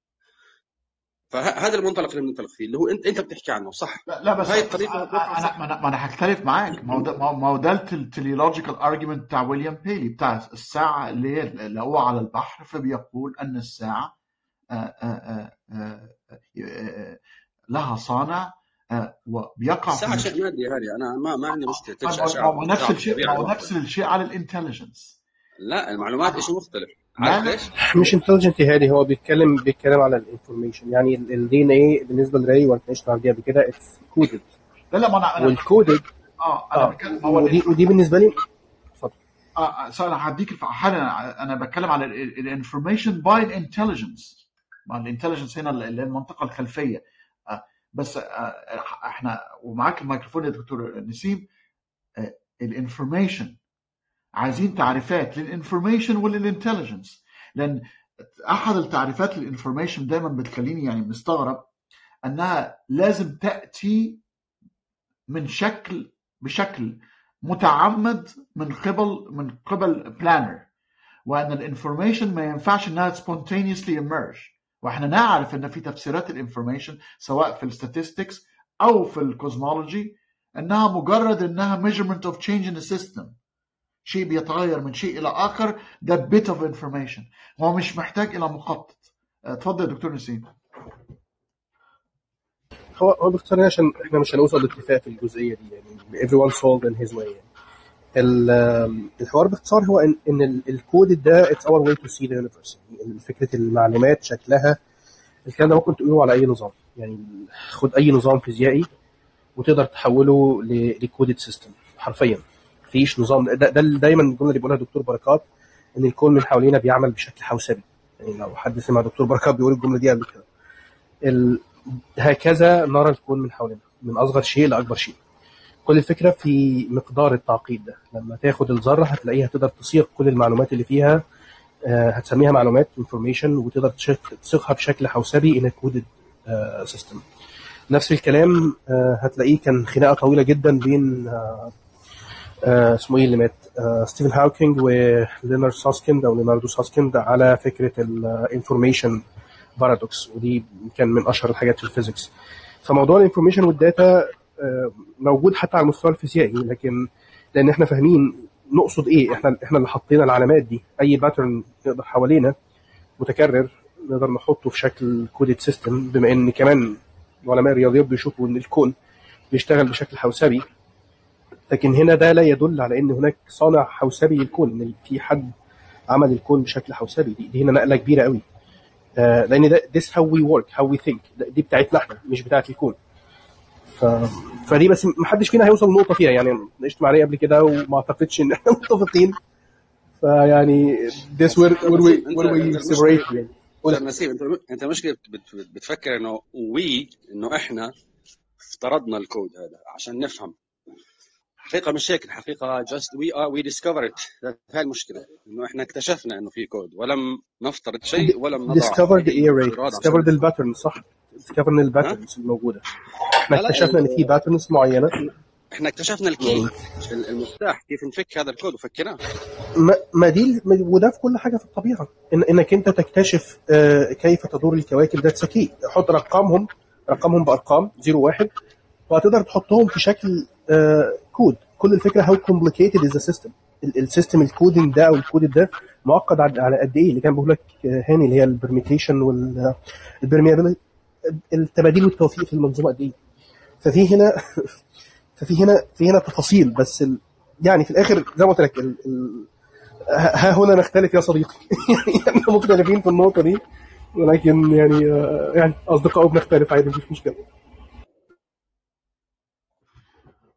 فهذا المنطلق اللي بننطلق فيه اللي هو انت انت بتحكي عنه صح لا لا بس وهي الطريقه اتوقع انا صح ما انا ما أنا هختلف معاك ما هو ده ما هو- ما هو ده التليولوجيكال ارجيومنت بتاع ويليام بيلي بتاع الساعه اللي هي اللي هو على البحر فبيقول ان الساعه آه، آه، آه، آه، آه، لها صانع آه، وبيقع في الساعه مش... شيء مادي هذه انا ما ما عندي مشكله ما تنشا هو اشعه ما هو نفس بتاع الشيء ما الطبيعه هو الواحده نفس الشيء على الانتليجنس لا المعلومات شيء مختلف لا عارف لا ليش؟ مش انتليجنت هادي هو بيتكلم بيتكلم على الانفورميشن يعني الدي ان اي بالنسبه لراي واتناقشنا عليها قبل كده اتس كودد لا لا ما انا انا والكودد اه انا اه بتكلم ما هو ودي الانف- ودي بالنسبه لي اتفضل اه سؤال هديك الف- حالا انا بتكلم على الانفورميشن باي الانتليجنس ما الانتليجنس هنا اللي هي المنطقه الخلفيه آه بس آه احنا ومعاك الميكروفون يا دكتور نسيم آه الانفورميشن عايزين تعريفات للانفورميشن وللانتليجنس لان احد التعريفات للانفورميشن دايما بتخليني يعني مستغرب انها لازم تاتي من شكل بشكل متعمد من قبل من قبل بلانر وان الانفورميشن ما ينفعش انها spontaneously emerge واحنا نعرف ان في تفسيرات الانفورميشن سواء في الستاتستكس او في الكوزمولوجي انها مجرد انها measurement of change in the system شيء بيتغير من شيء الى اخر ده bit of information هو مش محتاج الى مخطط اتفضل يا دكتور نسيم هو هو باختصار يعني عشان احنا مش هنوصل لاتفاق في الجزئيه دي يعني everyone solved in his way يعني. ال- الحوار باختصار هو ان ان ال- الكود ده it's our way to see the universe يعني فكره المعلومات شكلها الكلام ده ممكن تقوله على اي نظام يعني خد اي نظام فيزيائي وتقدر تحوله لكودد سيستم حرفيا مفيش نظام ده, ده دايما الجمله اللي بيقولها دكتور بركات ان الكون من حوالينا بيعمل بشكل حوسبي يعني لو حد سمع دكتور بركات بيقول الجمله دي قبل كده ال... هكذا نرى الكون من حولنا من اصغر شيء لاكبر شيء كل الفكره في مقدار التعقيد ده لما تاخد الذره هتلاقيها تقدر تصيغ كل المعلومات اللي فيها آه، هتسميها معلومات انفورميشن وتقدر تشك- تصيغها بشكل حوسبي ان كودد سيستم نفس الكلام آه، هتلاقيه كان خناقه طويله جدا بين آه، آه، اسمه ايه اللي مات آه، ستيفن هاوكينج ولينارد ساسكيند او ليناردو ساسكيند على فكره الانفورميشن بارادوكس ودي كان من اشهر الحاجات في الفيزيكس فموضوع الانفورميشن والداتا آه، موجود حتى على المستوى الفيزيائي لكن لان احنا فاهمين نقصد ايه احنا احنا اللي حطينا العلامات دي اي باترن نقدر حوالينا متكرر نقدر نحطه في شكل كودد سيستم بما ان كمان علماء الرياضيات بيشوفوا ان الكون بيشتغل بشكل حوسبي لكن هنا ده لا يدل على ان هناك صانع حوسبي للكون ان في حد عمل الكون بشكل حوسبي دي, دي هنا نقله كبيره قوي آه لان ده this how we work how we think ده- دي بتاعتنا احنا مش بتاعت الكون ف... فدي بس محدش فينا هيوصل لنقطه فيها يعني ناقشت مع قبل كده وما اعتقدش ان احنا متفقين فيعني this where, أستاذ where نسيم we انت where we انت المشكله separate يعني قول استاذ نسيم انت انت مشكله بت- بت- بتفكر انه وي انه احنا افترضنا الكود هذا عشان نفهم الحقيقه مش هيك الحقيقه just we are we discovered it هاي المشكله انه احنا اكتشفنا انه في كود ولم نفترض شيء ولم نضع discovered اي ايه ريت افتراض عشان discovered نفهم الباترن صح discovered ها الباترنز الموجوده احنا لا لا اكتشفنا ان في ال- باترنز معينه احنا اكتشفنا الكي المفتاح كيف نفك هذا الكود وفكناه ما ما دي ما- وده في كل حاجه في الطبيعه إن انك انت تكتشف آه، كيف تدور الكواكب ده ذكي حط رقمهم رقمهم بارقام 0 1 وهتقدر تحطهم في شكل آه، كود كل الفكره هاو كومبليكيتد از سيستم السيستم الكودنج ده او الكود ده معقد على على قد ايه اللي كان بقول لك آه، هاني اللي هي البرميتيشن والبرميابيلتي التباديل والتوفيق في المنظومه قد ايه ففي هنا ففي هنا في هنا تفاصيل بس ال... يعني في الاخر زي ما قلت لك ال... ال... ها هنا نختلف يا صديقي يعني احنا مختلفين في النقطه دي ولكن يعني آه، يعني اصدقاء بنختلف عادي مفيش مشكله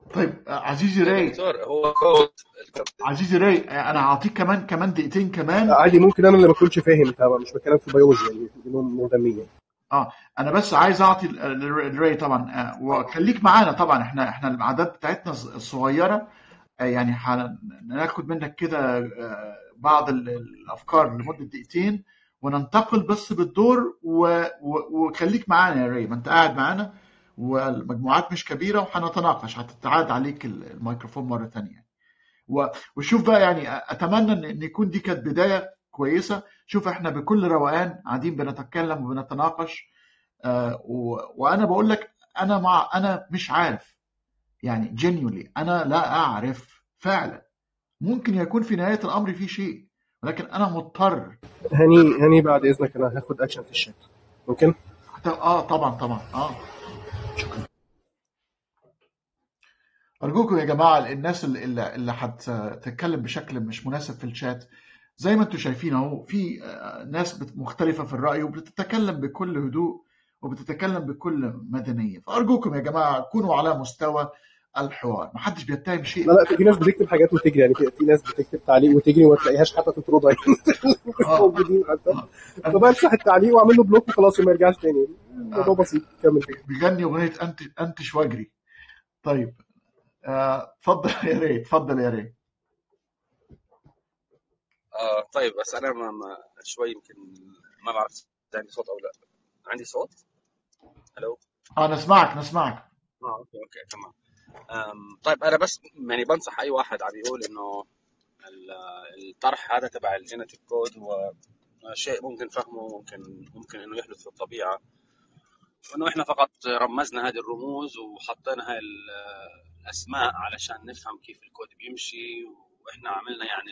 طيب عزيزي يا راي دكتور هو كود عزيزي راي انا هعطيك كمان كمان دقيقتين كمان عادي ممكن انا اللي ما اكونش فاهم طبعا مش بتكلم في البيولوجي يعني انهم مهتمين يعني. اه انا بس عايز اعطي ال- ال- الراي طبعا آه، وخليك معانا طبعا احنا احنا الاعداد بتاعتنا الص- الصغيره آه، يعني هناخد منك كده آه، بعض ال- الافكار لمده دقيقتين وننتقل بس بالدور و- و- وخليك معانا يا راي ما انت قاعد معانا والمجموعات مش كبيره وهنتناقش هتتعاد عليك ال- الميكروفون مره ثانيه و- وشوف بقى يعني اتمنى ان إن يكون دي كانت بدايه كويسه شوف احنا بكل روقان قاعدين بنتكلم وبنتناقش آه، و- وانا بقول لك انا مع انا مش عارف يعني genuinely انا لا اعرف فعلا ممكن يكون في نهايه الامر في شيء ولكن انا مضطر هاني هاني بعد اذنك انا هاخد اكشن في الشات ممكن اه طبعا طبعا اه أرجوكم يا جماعة الناس اللي اللي اللي هتتكلم بشكل مش مناسب في الشات زي ما انتم شايفين اهو في آه، ناس بت- مختلفة في الرأي وبتتكلم بكل هدوء وبتتكلم بكل مدنية فأرجوكم يا جماعة كونوا على مستوى الحوار محدش بيتهم شيء لا لا في في ناس بتكتب حاجات وتجري يعني في, في ناس بتكتب تعليق وتجري وما تلاقيهاش حتى تطردها مش اه موجودين حتى فبمسح التعليق واعمل له بلوك وخلاص وما يرجعش تاني الموضوع آه، بسيط كمل بيغني أغنية أنت أنتش واجري طيب آه، اتفضل يا ريت اتفضل يا ريت آه طيب بس انا ما ما شوي يمكن ما بعرف إذا عندي صوت او لا عندي صوت الو اه نسمعك نسمعك اه اوكي اوكي تمام أم، طيب انا بس يعني بنصح اي واحد عم يقول انه ال- الطرح هذا تبع الجينيتيك كود هو شيء ممكن فهمه ممكن ممكن انه يحدث في الطبيعه وانه احنا فقط رمزنا هذه الرموز وحطينا هاي ال- الاسماء علشان نفهم كيف الكود بيمشي واحنا عملنا يعني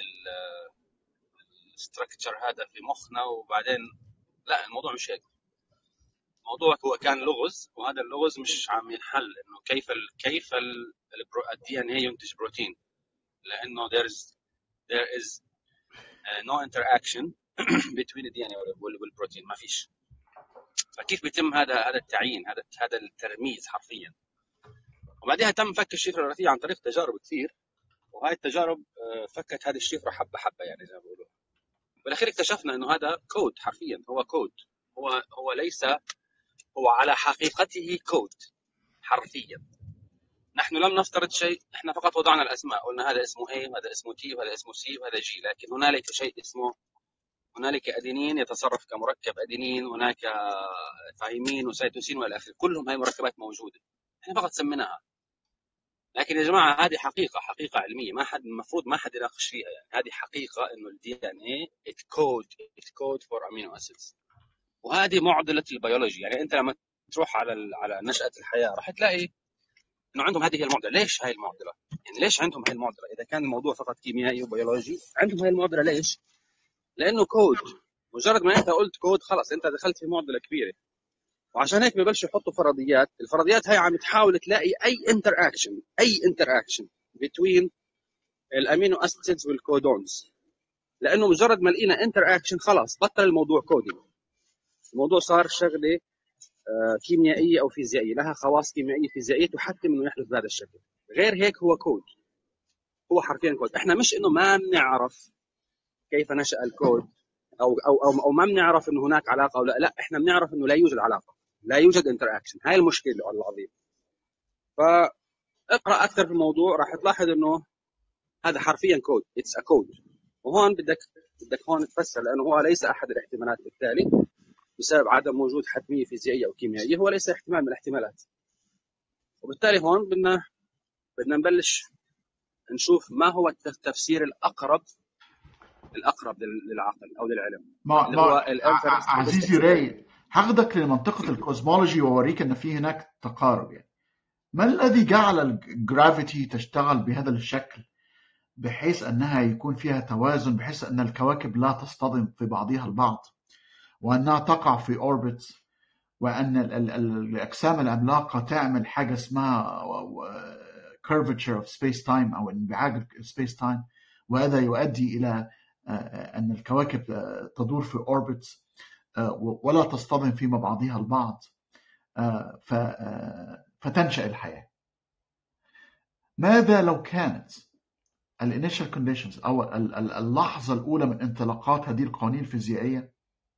الستركتشر هذا في مخنا وبعدين لا الموضوع مش هيك الموضوع هو كان لغز وهذا اللغز مش عم ينحل انه كيف ال كيف الدي ان اي ينتج بروتين لانه there is there is uh, no interaction between the DNA وال- والبروتين ما فيش فكيف بيتم هذا هذا التعيين هذا هذا الترميز حرفيا وبعدها تم فك الشفره الوراثيه عن طريق تجارب كثير وهاي التجارب آه، فكت هذه الشفره حبه حبه يعني زي ما بيقولوا بالاخير اكتشفنا انه هذا كود حرفيا هو كود هو هو ليس هو على حقيقته كود حرفيا نحن لم نفترض شيء احنا فقط وضعنا الاسماء قلنا هذا اسمه A وهذا اسمه T وهذا اسمه C وهذا G لكن هنالك شيء اسمه هنالك ادينين يتصرف كمركب ادينين هناك ثايمين وسيتوسين والى اخره كلهم هاي مركبات موجوده احنا فقط سميناها لكن يا جماعه هذه حقيقه حقيقه علميه ما حد المفروض ما حد يناقش فيها يعني هذه حقيقه انه الدي ان اي ات كود ات كود فور امينو اسيدز وهذه معضله البيولوجي يعني انت لما تروح على ال- على نشاه الحياه راح تلاقي انه عندهم هذه هي المعضله ليش هاي المعضله يعني ليش عندهم هاي المعضله اذا كان الموضوع فقط كيميائي وبيولوجي عندهم هاي المعضله ليش لانه كود مجرد ما انت قلت كود خلص انت دخلت في معضله كبيره وعشان هيك ببلشوا يحطوا فرضيات الفرضيات هاي عم تحاول تلاقي اي انتر اكشن اي انتر اكشن بين الامينو اسيدز والكودونز لانه مجرد ما لقينا انتر اكشن خلاص بطل الموضوع كودينج الموضوع صار شغله آه، كيميائيه او فيزيائيه لها خواص كيميائيه فيزيائيه تحتم انه يحدث بهذا الشكل غير هيك هو كود هو حرفيا كود احنا مش انه ما بنعرف كيف نشا الكود او او او, أو ما بنعرف انه هناك علاقه او لا لا احنا بنعرف انه لا يوجد علاقه لا يوجد انتر اكشن هاي المشكله العظيمه فاقرا اكثر في الموضوع راح تلاحظ انه هذا حرفيا كود اتس ا كود وهون بدك بدك هون تفسر لانه هو ليس احد الاحتمالات بالتالي بسبب عدم وجود حتميه فيزيائيه او كيميائيه هو ليس احتمال من الاحتمالات وبالتالي هون بدنا بدنا نبلش نشوف ما هو التفسير الاقرب الاقرب لل- للعقل او للعلم ما اللي ما هو ع- الانفرنس ع- عزيزي راي هاخدك لمنطقة الكوزمولوجي واوريك ان في هناك تقارب يعني ما الذي جعل الجرافيتي تشتغل بهذا الشكل بحيث انها يكون فيها توازن بحيث ان الكواكب لا تصطدم في بعضها البعض وانها تقع في اوربت وان ال- ال- ال- الاجسام العملاقه تعمل حاجه اسمها curvature of space time او انبعاج السبيس تايم وهذا يؤدي الى آه، ان الكواكب آه، تدور في اوربت ولا تصطدم فيما بعضها البعض آه، ف- آه، فتنشأ الحياه ماذا لو كانت الانيشال كونديشنز او ال- ال- اللحظه الاولى من انطلاقات هذه القوانين الفيزيائيه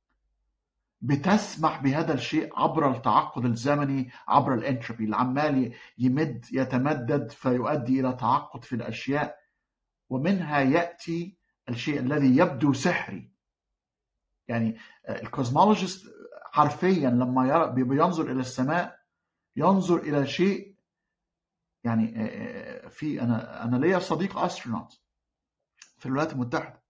بتسمح بهذا الشيء عبر التعقد الزمني عبر الانتروبي اللي عمال يمد يتمدد فيؤدي الى تعقد في الاشياء ومنها ياتي الشيء الذي يبدو سحري يعني الكوزمولوجيست حرفيا لما يرى بينظر الى السماء ينظر الى شيء يعني آه، آه، في انا انا ليا صديق استرونوت في الولايات المتحده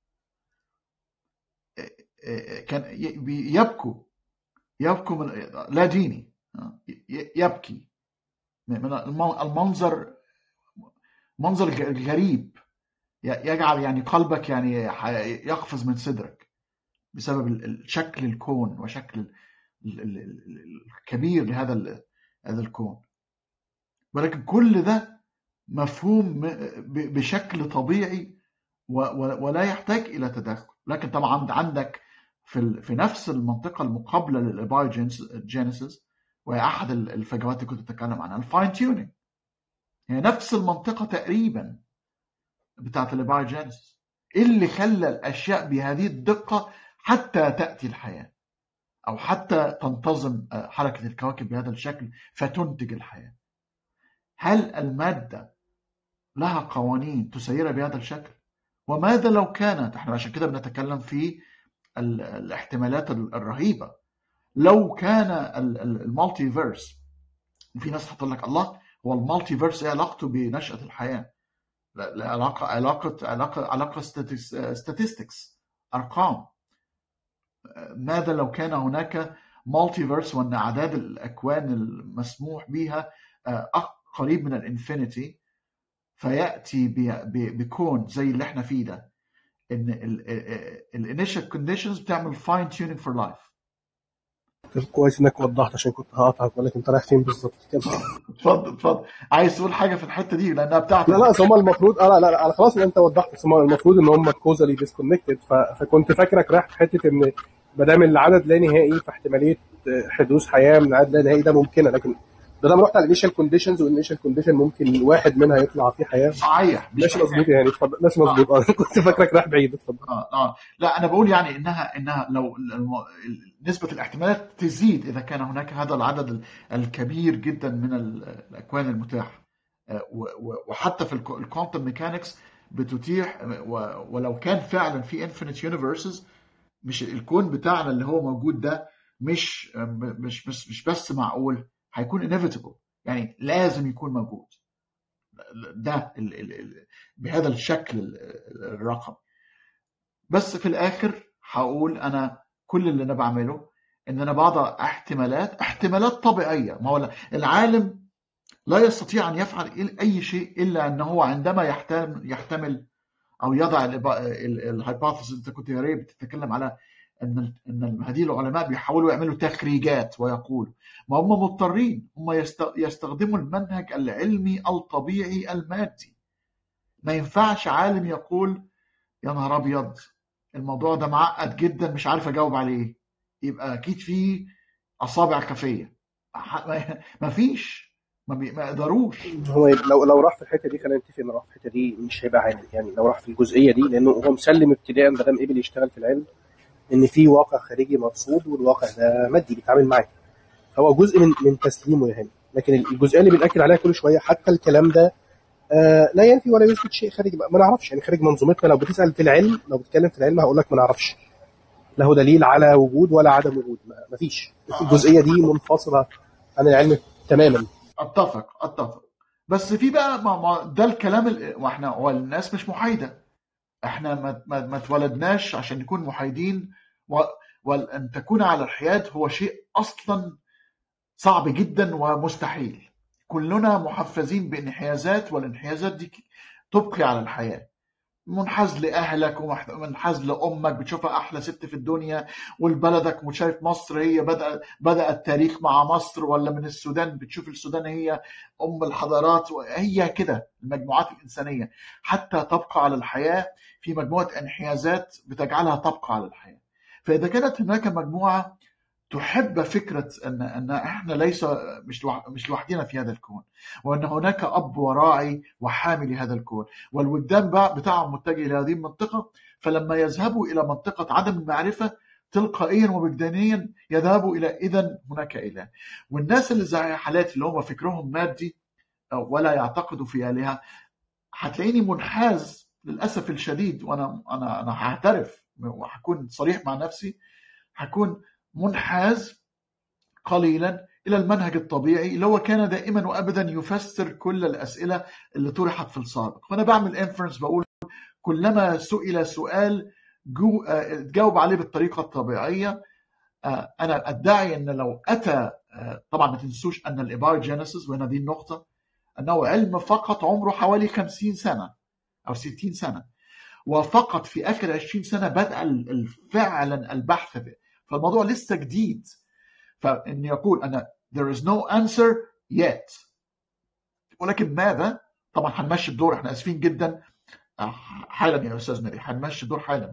آه، آه، كان ي- بي- يبكوا يبكوا من لا ديني آه، ي- يبكي من الم- المنظر منظر ج- غريب ي- يجعل يعني قلبك يعني ح- يقفز من صدرك بسبب ال- ال- شكل الكون وشكل ال- ال- ال- ال- الكبير لهذا ال- هذا الكون ولكن كل ده مفهوم م- ب- بشكل طبيعي و- و- ولا يحتاج الى تدخل لكن طبعا عندك في ال- في نفس المنطقه المقابله للابايوجينيسيس وهي احد ال- الفجوات اللي كنت بتكلم عنها الفاين تيونينج هي نفس المنطقه تقريبا بتاعت الابايوجينيسيس ايه اللي خلى الاشياء بهذه الدقه حتى تاتي الحياه او حتى تنتظم آه، حركه الكواكب بهذا الشكل فتنتج الحياه هل الماده لها قوانين تسيرها بهذا الشكل وماذا لو كانت احنا عشان كده بنتكلم في ال- الاحتمالات ال- الرهيبه لو كان ال- ال- المالتي فيرس وفي ناس هتقول لك الله هو المالتي فيرس ايه علاقته بنشاه الحياه لا لا علاقه علاقه علاقه علاقه statistics ارقام ماذا لو كان هناك مالتي فيرس وان اعداد الاكوان المسموح بها آه، أق- قريب من الانفينيتي فياتي ب- ب- بكون زي اللي احنا فيه ده ان الانيشال كونديشنز بتعمل فاين تيونينج فور لايف كويس انك وضحت عشان كنت هقطعك ولكن انت رايح فين بالظبط كمل. اتفضل اتفضل عايز تقول حاجه في الحته دي لانها بتاعتك لا لا أصل هم المفروض آه لا لا لا خلاص انت وضحت بس هم المفروض ان هم كوزالي ديسكونكتد فكنت فاكرك رايح في حته ان ما دام العدد لا نهائي فاحتماليه آه، حدوث حياه من عدد لا نهائي ده ممكنه لكن ما دام رحت على الانيشال كونديشنز والانيشال كونديشن ممكن واحد منها يطلع فيه حياه صحيح مش ماشي مظبوط يعني اتفضل ماشي مظبوط اه كنت فاكرك رايح بعيد اتفضل اه اه لا انا بقول يعني انها انها لو الم- نسبه الاحتمالات تزيد اذا كان هناك هذا العدد ال- الكبير جدا من ال- الاكوان المتاحه آه، و- و- وحتى في الكوانتم ميكانكس بتتيح و- ولو كان فعلا في انفينيت يونيفرسز مش الكون بتاعنا اللي هو موجود ده مش مش مش مش بس معقول هيكون inevitable يعني لازم يكون موجود ده ال ال ال بهذا الشكل ال- ال- الرقم بس في الاخر هقول انا كل اللي انا بعمله ان انا بضع احتمالات احتمالات طبيعيه ما هو العالم لا يستطيع ان يفعل إل- اي شيء الا انه عندما يحتمل يحتمل او يضع الهايبوثيسيس انت كنت يا ريت بتتكلم على ان ان هذه العلماء بيحاولوا يعملوا تخريجات ويقولوا ما هم مضطرين هم يست- يستخدموا المنهج العلمي الطبيعي المادي ما ينفعش عالم يقول يا نهار ابيض الموضوع ده معقد جدا مش عارف اجاوب عليه يبقى اكيد في اصابع كافيه ما فيش ما, بي... ما يقدروش هو لو لو راح في الحته دي خلينا نتفق ان راح في الحته دي مش هيبقى عالم يعني لو راح في الجزئيه دي لانه هو مسلم ابتداء ما دام قبل يشتغل في العلم ان في واقع خارجي مرصود والواقع ده مادي بيتعامل معاه هو جزء من من تسليمه يا هاني لكن الجزئيه اللي بنأكد عليها كل شويه حتى الكلام ده آه لا ينفي ولا يثبت شيء خارجي ما نعرفش يعني خارج منظومتنا لو بتسال في العلم لو بتتكلم في العلم هقول لك ما نعرفش له دليل على وجود ولا عدم وجود ما فيش الجزئيه دي منفصله عن العلم تماما اتفق اتفق بس في بقى ما ما ده الكلام ال- واحنا والناس مش محايده احنا ما, ما, ما اتولدناش عشان نكون محايدين و- وان تكون على الحياد هو شيء اصلا صعب جدا ومستحيل كلنا محفزين بانحيازات والانحيازات دي تبقي على الحياه منحاز لاهلك ومنحاز لامك بتشوفها احلى ست في الدنيا والبلدك وشايف مصر هي بدا بدا التاريخ مع مصر ولا من السودان بتشوف السودان هي ام الحضارات هي كده المجموعات الانسانيه حتى تبقى على الحياه في مجموعه انحيازات بتجعلها تبقى على الحياه فاذا كانت هناك مجموعه تحب فكره ان ان احنا ليس مش لوح- مش لوحدنا في هذا الكون وان هناك اب وراعي وحامي لهذا الكون والوجدان بقى بتاعهم متجه الى هذه المنطقه فلما يذهبوا الى منطقه عدم المعرفه تلقائيا ووجدانيا يذهبوا الى اذا هناك اله والناس اللي زي حالاتي اللي هم فكرهم مادي ولا يعتقدوا في الهه هتلاقيني منحاز للاسف الشديد وانا انا انا هعترف وهكون صريح مع نفسي هكون منحاز قليلا الى المنهج الطبيعي اللي هو كان دائما وابدا يفسر كل الاسئله اللي طرحت في السابق وانا بعمل انفرنس بقول كلما سئل سؤال جو آه، تجاوب عليه بالطريقه الطبيعيه آه، انا ادعي ان لو اتى آه، طبعا ما تنسوش ان الابايوجينيسيس وهنا دي النقطه انه علم فقط عمره حوالي 50 سنه او 60 سنه وفقط في اخر 20 سنه بدا ال- ال- فعلا البحث به فالموضوع لسه جديد فان يقول انا there is no answer yet ولكن ماذا طبعا هنمشي الدور احنا اسفين جدا آه، حالا يا استاذ مدي هنمشي الدور حالا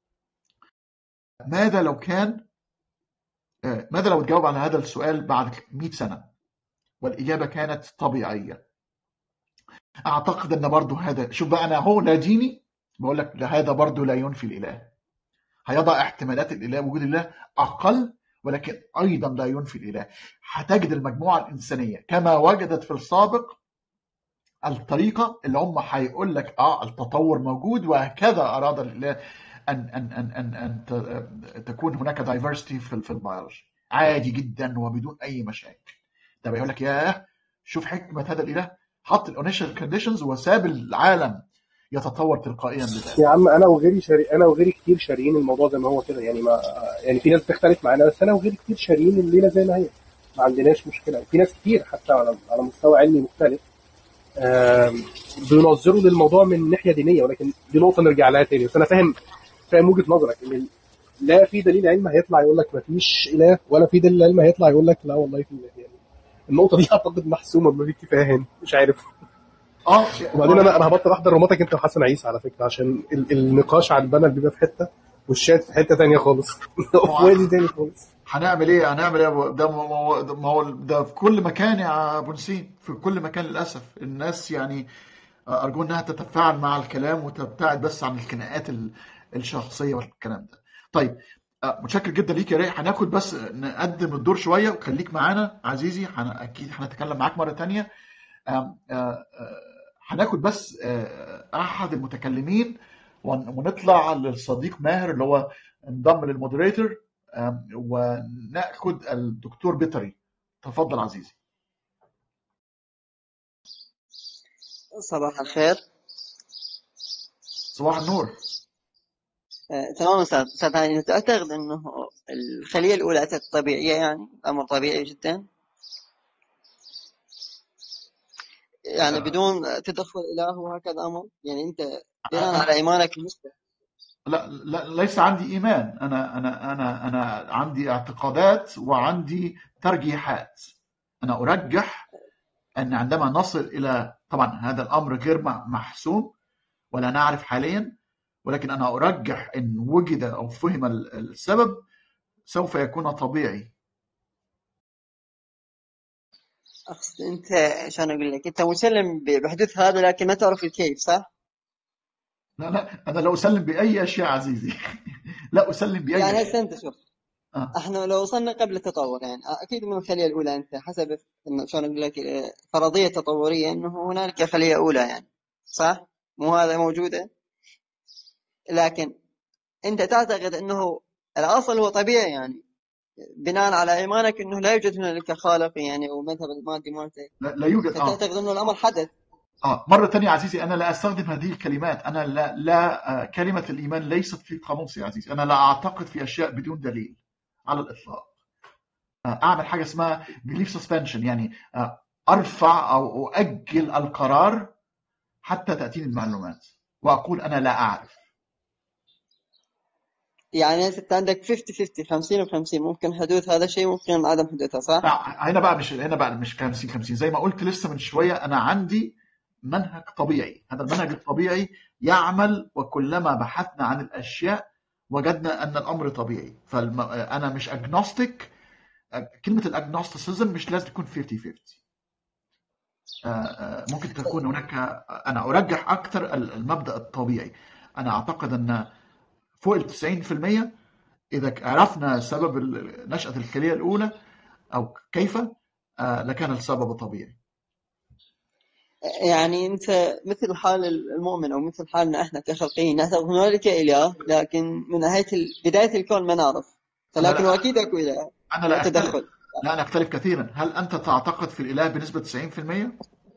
ماذا لو كان آه، ماذا لو تجاوب على هذا السؤال بعد 100 سنه والاجابه كانت طبيعيه اعتقد ان برضو هذا شوف بقى انا هو لا ديني بقول لك هذا برضو لا ينفي الاله هيضع احتمالات الاله وجود الله اقل ولكن ايضا لا ينفي الاله هتجد المجموعه الانسانيه كما وجدت في السابق الطريقه اللي هم هيقول لك اه التطور موجود وهكذا اراد الاله ان ان ان ان, أن ت- تكون هناك دايفرستي في في البيولوجي عادي جدا وبدون اي مشاكل ده بيقول لك ياه شوف حكمه هذا الاله حط الانيشال كونديشنز وساب العالم يتطور تلقائيا لذاته يا عم انا وغيري شاري انا وغيري كتير شاريين الموضوع زي ما هو كده يعني ما يعني في ناس بتختلف معانا بس انا وغيري كتير شاريين الليله زي ما هي ما عندناش مشكله وفي ناس كتير حتى على على مستوى علمي مختلف آم، بينظروا للموضوع من ناحيه دينيه ولكن دي نقطه نرجع لها تاني بس انا فاهم فاهم وجهه نظرك ان لا في دليل علمي هيطلع يقول لك ما فيش اله ولا في دليل علمي هيطلع يقول لك لا والله في اله يعني النقطه دي اعتقد محسومه بما فيه الكفايه هنا مش عارف اه وبعدين انا انا هبطل احضر روماتك انت وحسن عيسى على فكره عشان ال- النقاش على البانل بيبقى في حته والشات في حته تانية خالص في وادي تاني خالص هنعمل ايه هنعمل ايه يا أبو- ده ما هو ده ما هو ده في كل مكان يا ابو نسيم في كل مكان للاسف الناس يعني ارجو انها تتفاعل مع الكلام وتبتعد بس عن الخناقات ال- الشخصيه والكلام ده طيب آه، متشكر جدا ليك يا ريح هناخد بس نقدم الدور شويه وخليك معانا عزيزي هن- اكيد هنتكلم معاك مره تانية آم، آه، آه، هناخد بس آه، احد المتكلمين ون- ونطلع للصديق ماهر اللي هو انضم للمودريتور آم، وناخد الدكتور بيطري تفضل عزيزي صباح الخير صباح النور آه، تمام استاذ استاذ هاني انت تعتقد انه الخليه الاولى اتت طبيعيه يعني امر طبيعي جدا يعني آه، بدون تدخل اله وهكذا امر يعني انت بناء آه، على ايمانك المسبق لا, لا ليس عندي ايمان انا انا انا انا عندي اعتقادات وعندي ترجيحات انا ارجح ان عندما نصل الى طبعا هذا الامر غير م- محسوم ولا نعرف حاليا ولكن انا ارجح ان وجد او فهم ال- السبب سوف يكون طبيعي اقصد انت عشان اقول لك انت مسلم ب- بحدوث هذا لكن ما تعرف الكيف صح؟ لا لا انا لا اسلم باي اشياء عزيزي لا اسلم باي يعني هسه اشياء انت شوف آه. احنا لو وصلنا قبل التطور يعني اكيد من الخليه الاولى انت حسب إنه شلون اقول لك آه، فرضيه تطوريه انه هنالك خليه اولى يعني صح؟ مو هذا موجوده لكن انت تعتقد انه الاصل هو طبيعي يعني بناء على ايمانك انه لا يوجد هنالك خالق يعني او المذهب المادي مالتك لا, لا يوجد اه فتعتقد انه الامر حدث اه مرة تانية عزيزي أنا لا أستخدم هذه الكلمات أنا لا لا آه، كلمة الإيمان ليست في قاموسي يا عزيزي أنا لا أعتقد في أشياء بدون دليل على الإطلاق آه، أعمل حاجة اسمها belief suspension يعني آه، أرفع أو أؤجل القرار حتى تأتيني المعلومات وأقول أنا لا أعرف يعني انت عندك 50 50 50 و50 ممكن حدوث هذا الشيء ممكن عدم حدوثه صح؟ لا، هنا بقى مش هنا بقى مش 50 50 زي ما قلت لسه من شوية أنا عندي منهج طبيعي هذا المنهج الطبيعي يعمل وكلما بحثنا عن الأشياء وجدنا أن الأمر طبيعي فأنا مش أجنوستيك كلمه الاجنوستيسيزم مش لازم تكون 50 50 آه، آه، ممكن تكون هناك انا ارجح اكثر المبدا الطبيعي انا اعتقد ان فوق ال 90% اذا عرفنا سبب ال- نشاه الخليه الاولى او كيف آه، لكان السبب طبيعي يعني انت مثل حال المؤمن او مثل حالنا احنا كخلقيين نعتقد هنالك اله لكن من ناحيه ال- بدايه الكون ما نعرف انا فلكن لا اكيد اكو اله انا لا اختلف تدخل لا انا اختلف كثيرا هل انت تعتقد في الاله بنسبه 90%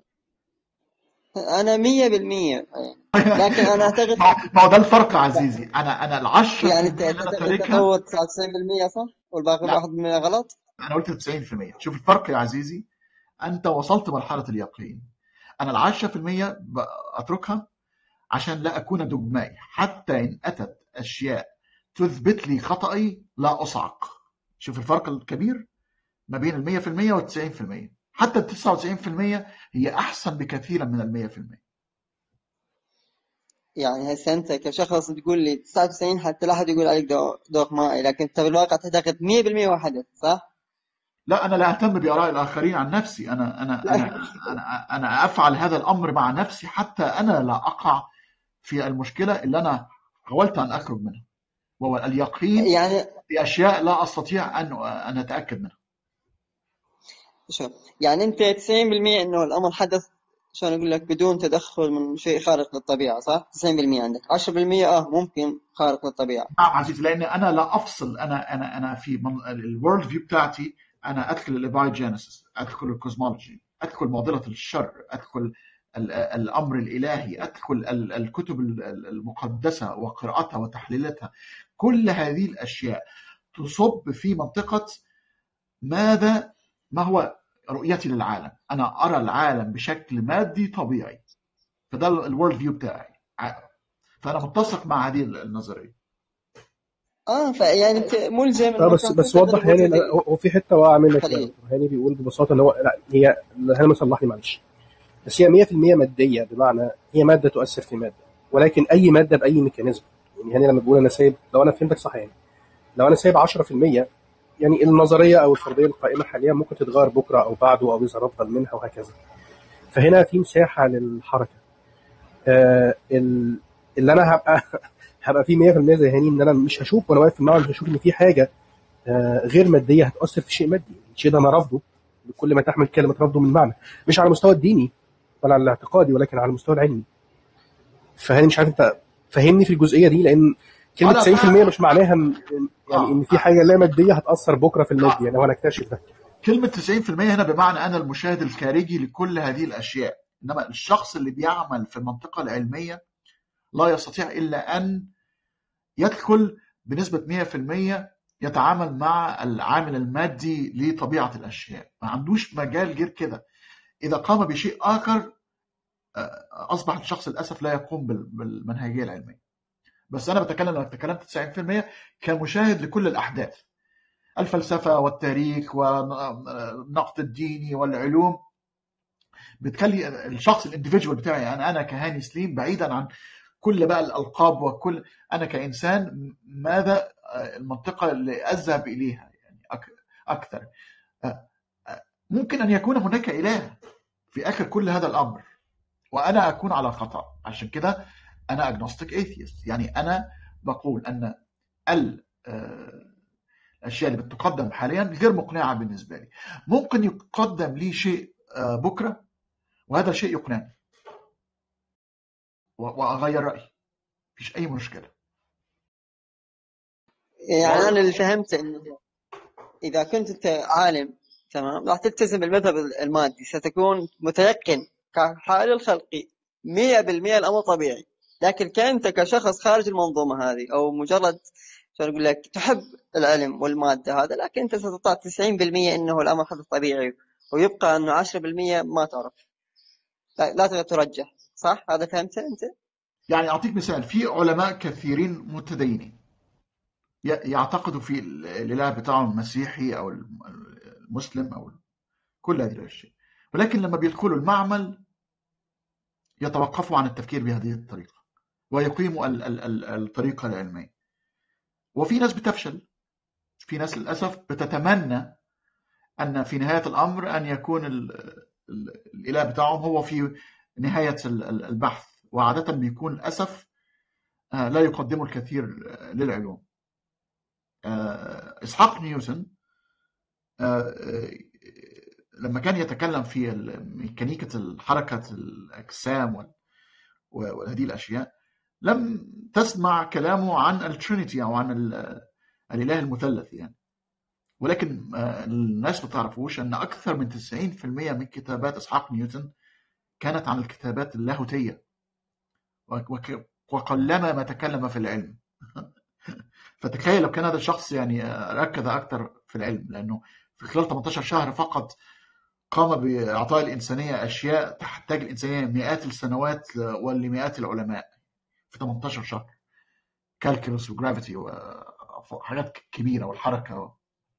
انا 100% لكن انا اعتقد ما هو ما هو ده الفرق يا عزيزي انا انا ال 10% يعني انت اللي انا تعتقد تاركها التطور 99% صح والباقي لا 1% غلط انا قلت 90% شوف الفرق يا عزيزي انت وصلت مرحله اليقين انا ال 10% ب- اتركها عشان لا اكون دجمائي حتى ان اتت اشياء تثبت لي خطأي لا اصعق شوف الفرق الكبير ما بين ال 100% وال 90% حتى ال 99% هي احسن بكثيرا من ال 100% يعني هسه انت كشخص تقول لي 99 حتى لا احد يقول عليك دو- دogمائي لكن انت بالواقع تعتقد 100% وحدث صح؟ لا انا لا اهتم باراء الاخرين عن نفسي انا انا لا انا انا انا افعل هذا الامر مع نفسي حتى انا لا اقع في المشكله اللي انا حاولت ان اخرج منها وهو اليقين يعني باشياء لا استطيع ان ان اتاكد منها شوف يعني انت 90% انه الامر حدث شلون اقول لك بدون تدخل من شيء خارق للطبيعه صح؟ 90% عندك 10% اه ممكن خارق للطبيعه نعم عزيزي لان انا لا افصل انا انا انا في الورلد فيو بتاعتي انا ادخل الابايجينيسيس ادخل الكوزمولوجي ادخل معضله الشر ادخل ال- الامر الالهي ادخل ال- الكتب ال- ال- المقدسه وقراءتها وتحليلاتها كل هذه الاشياء تصب في منطقه ماذا ما هو رؤيتي للعالم انا ارى العالم بشكل مادي طبيعي فده الورلد فيو بتاعي فانا متسق مع هذه النظريه اه فيعني انت ملزم اه انك بس بس تعتقد وضح هاني بوجود لا، هو هو في حته واقعه منك يا الخليه دكتور هاني بيقول ببساطه ان هو لا هي هاني صلحني معلش بس هي 100% ماديه بمعنى هي ماده تؤثر في ماده ولكن اي ماده باي ميكانيزم يعني هاني لما بيقول انا سايب لو انا فهمتك صح يعني لو انا سايب 10% يعني النظريه او الفرضيه القائمه حاليا ممكن تتغير بكره او بعده او يظهر افضل منها وهكذا فهنا في مساحه للحركه آه ال- اللي انا هبقى هبقى فيه 100% زي هاني ان انا مش هشوف وانا واقف في المعمل مش هشوف ان في حاجه آه، غير ماديه هتاثر في شيء مادي الشيء ده انا رافضه بكل ما تحمل كلمه رفضه من معنى مش على المستوى الديني ولا على الاعتقادي ولكن على المستوى العلمي فهاني مش عارف انت فهمني في الجزئيه دي لان كلمه انا 90% فاهم مش معناها ان إن- يعني اه ان في حاجه لا ماديه هتاثر بكره في المادي اه يعني وانا اكتشف ده كلمة 90% هنا بمعنى أنا المشاهد الخارجي لكل هذه الأشياء إنما الشخص اللي بيعمل في المنطقة العلمية لا يستطيع إلا أن يدخل بنسبة 100% يتعامل مع العامل المادي لطبيعة الأشياء ما عندوش مجال غير كده إذا قام بشيء آخر آه، أصبح الشخص للأسف لا يقوم بال- بالمنهجية العلمية بس أنا بتكلم لو تكلمت 90% كمشاهد لكل الأحداث الفلسفة والتاريخ والنقد الديني والعلوم بتخلي الشخص الانديفيدوال بتاعي يعني انا كهاني سليم بعيدا عن كل بقى الالقاب وكل انا كانسان ماذا المنطقه اللي اذهب اليها يعني أك- اكثر ممكن ان يكون هناك اله في اخر كل هذا الامر وانا اكون على خطا عشان كده انا اجنوستيك ايثيست يعني انا بقول ان ال- آه، الاشياء اللي بتقدم حاليا غير مقنعه بالنسبه لي ممكن يقدم لي شيء آه، بكره وهذا الشيء يقنعني و- واغير رايي مفيش اي مشكله يعني انا اللي فهمته انه اذا كنت انت عالم تمام راح تلتزم بالمذهب المادي ستكون متيقن كحال الخلقي 100% الامر طبيعي لكن كانت كشخص خارج المنظومه هذه او مجرد شلون اقول لك تحب العلم والماده هذا لكن انت ستطلع 90% انه الامر حدث طبيعي ويبقى انه 10% ما تعرف لا, لا تقدر ترجح صح هذا فهمته انت؟ يعني اعطيك مثال في علماء كثيرين متدينين ي- يعتقدوا في ال- الاله بتاعهم المسيحي او الم- المسلم او كل هذه الاشياء ولكن لما بيدخلوا المعمل يتوقفوا عن التفكير بهذه الطريقه ويقيموا ال- ال- ال- الطريقه العلميه وفي ناس بتفشل في ناس للاسف بتتمنى ان في نهايه الامر ان يكون ال- ال- الاله بتاعهم هو في نهايه ال- ال- البحث وعاده بيكون للاسف آه، لا يقدموا الكثير آه، للعلوم آه، اسحاق نيوتن آه، آه، لما كان يتكلم في ال- ميكانيكة حركة الأجسام وال- وهذه الأشياء لم تسمع كلامه عن الترينيتي أو عن ال- الإله المثلث يعني ولكن آه، الناس ما تعرفوش أن أكثر من 90% من كتابات إسحاق نيوتن كانت عن الكتابات اللاهوتية وك- وقلما ما تكلم في العلم فتخيل لو كان هذا الشخص يعني آه، ركز أكثر في العلم لأنه في خلال 18 شهر فقط قام بإعطاء الإنسانية أشياء تحتاج الإنسانية مئات السنوات ولمئات العلماء في 18 شهر كالكولس وجرافيتي وحاجات كبيرة والحركة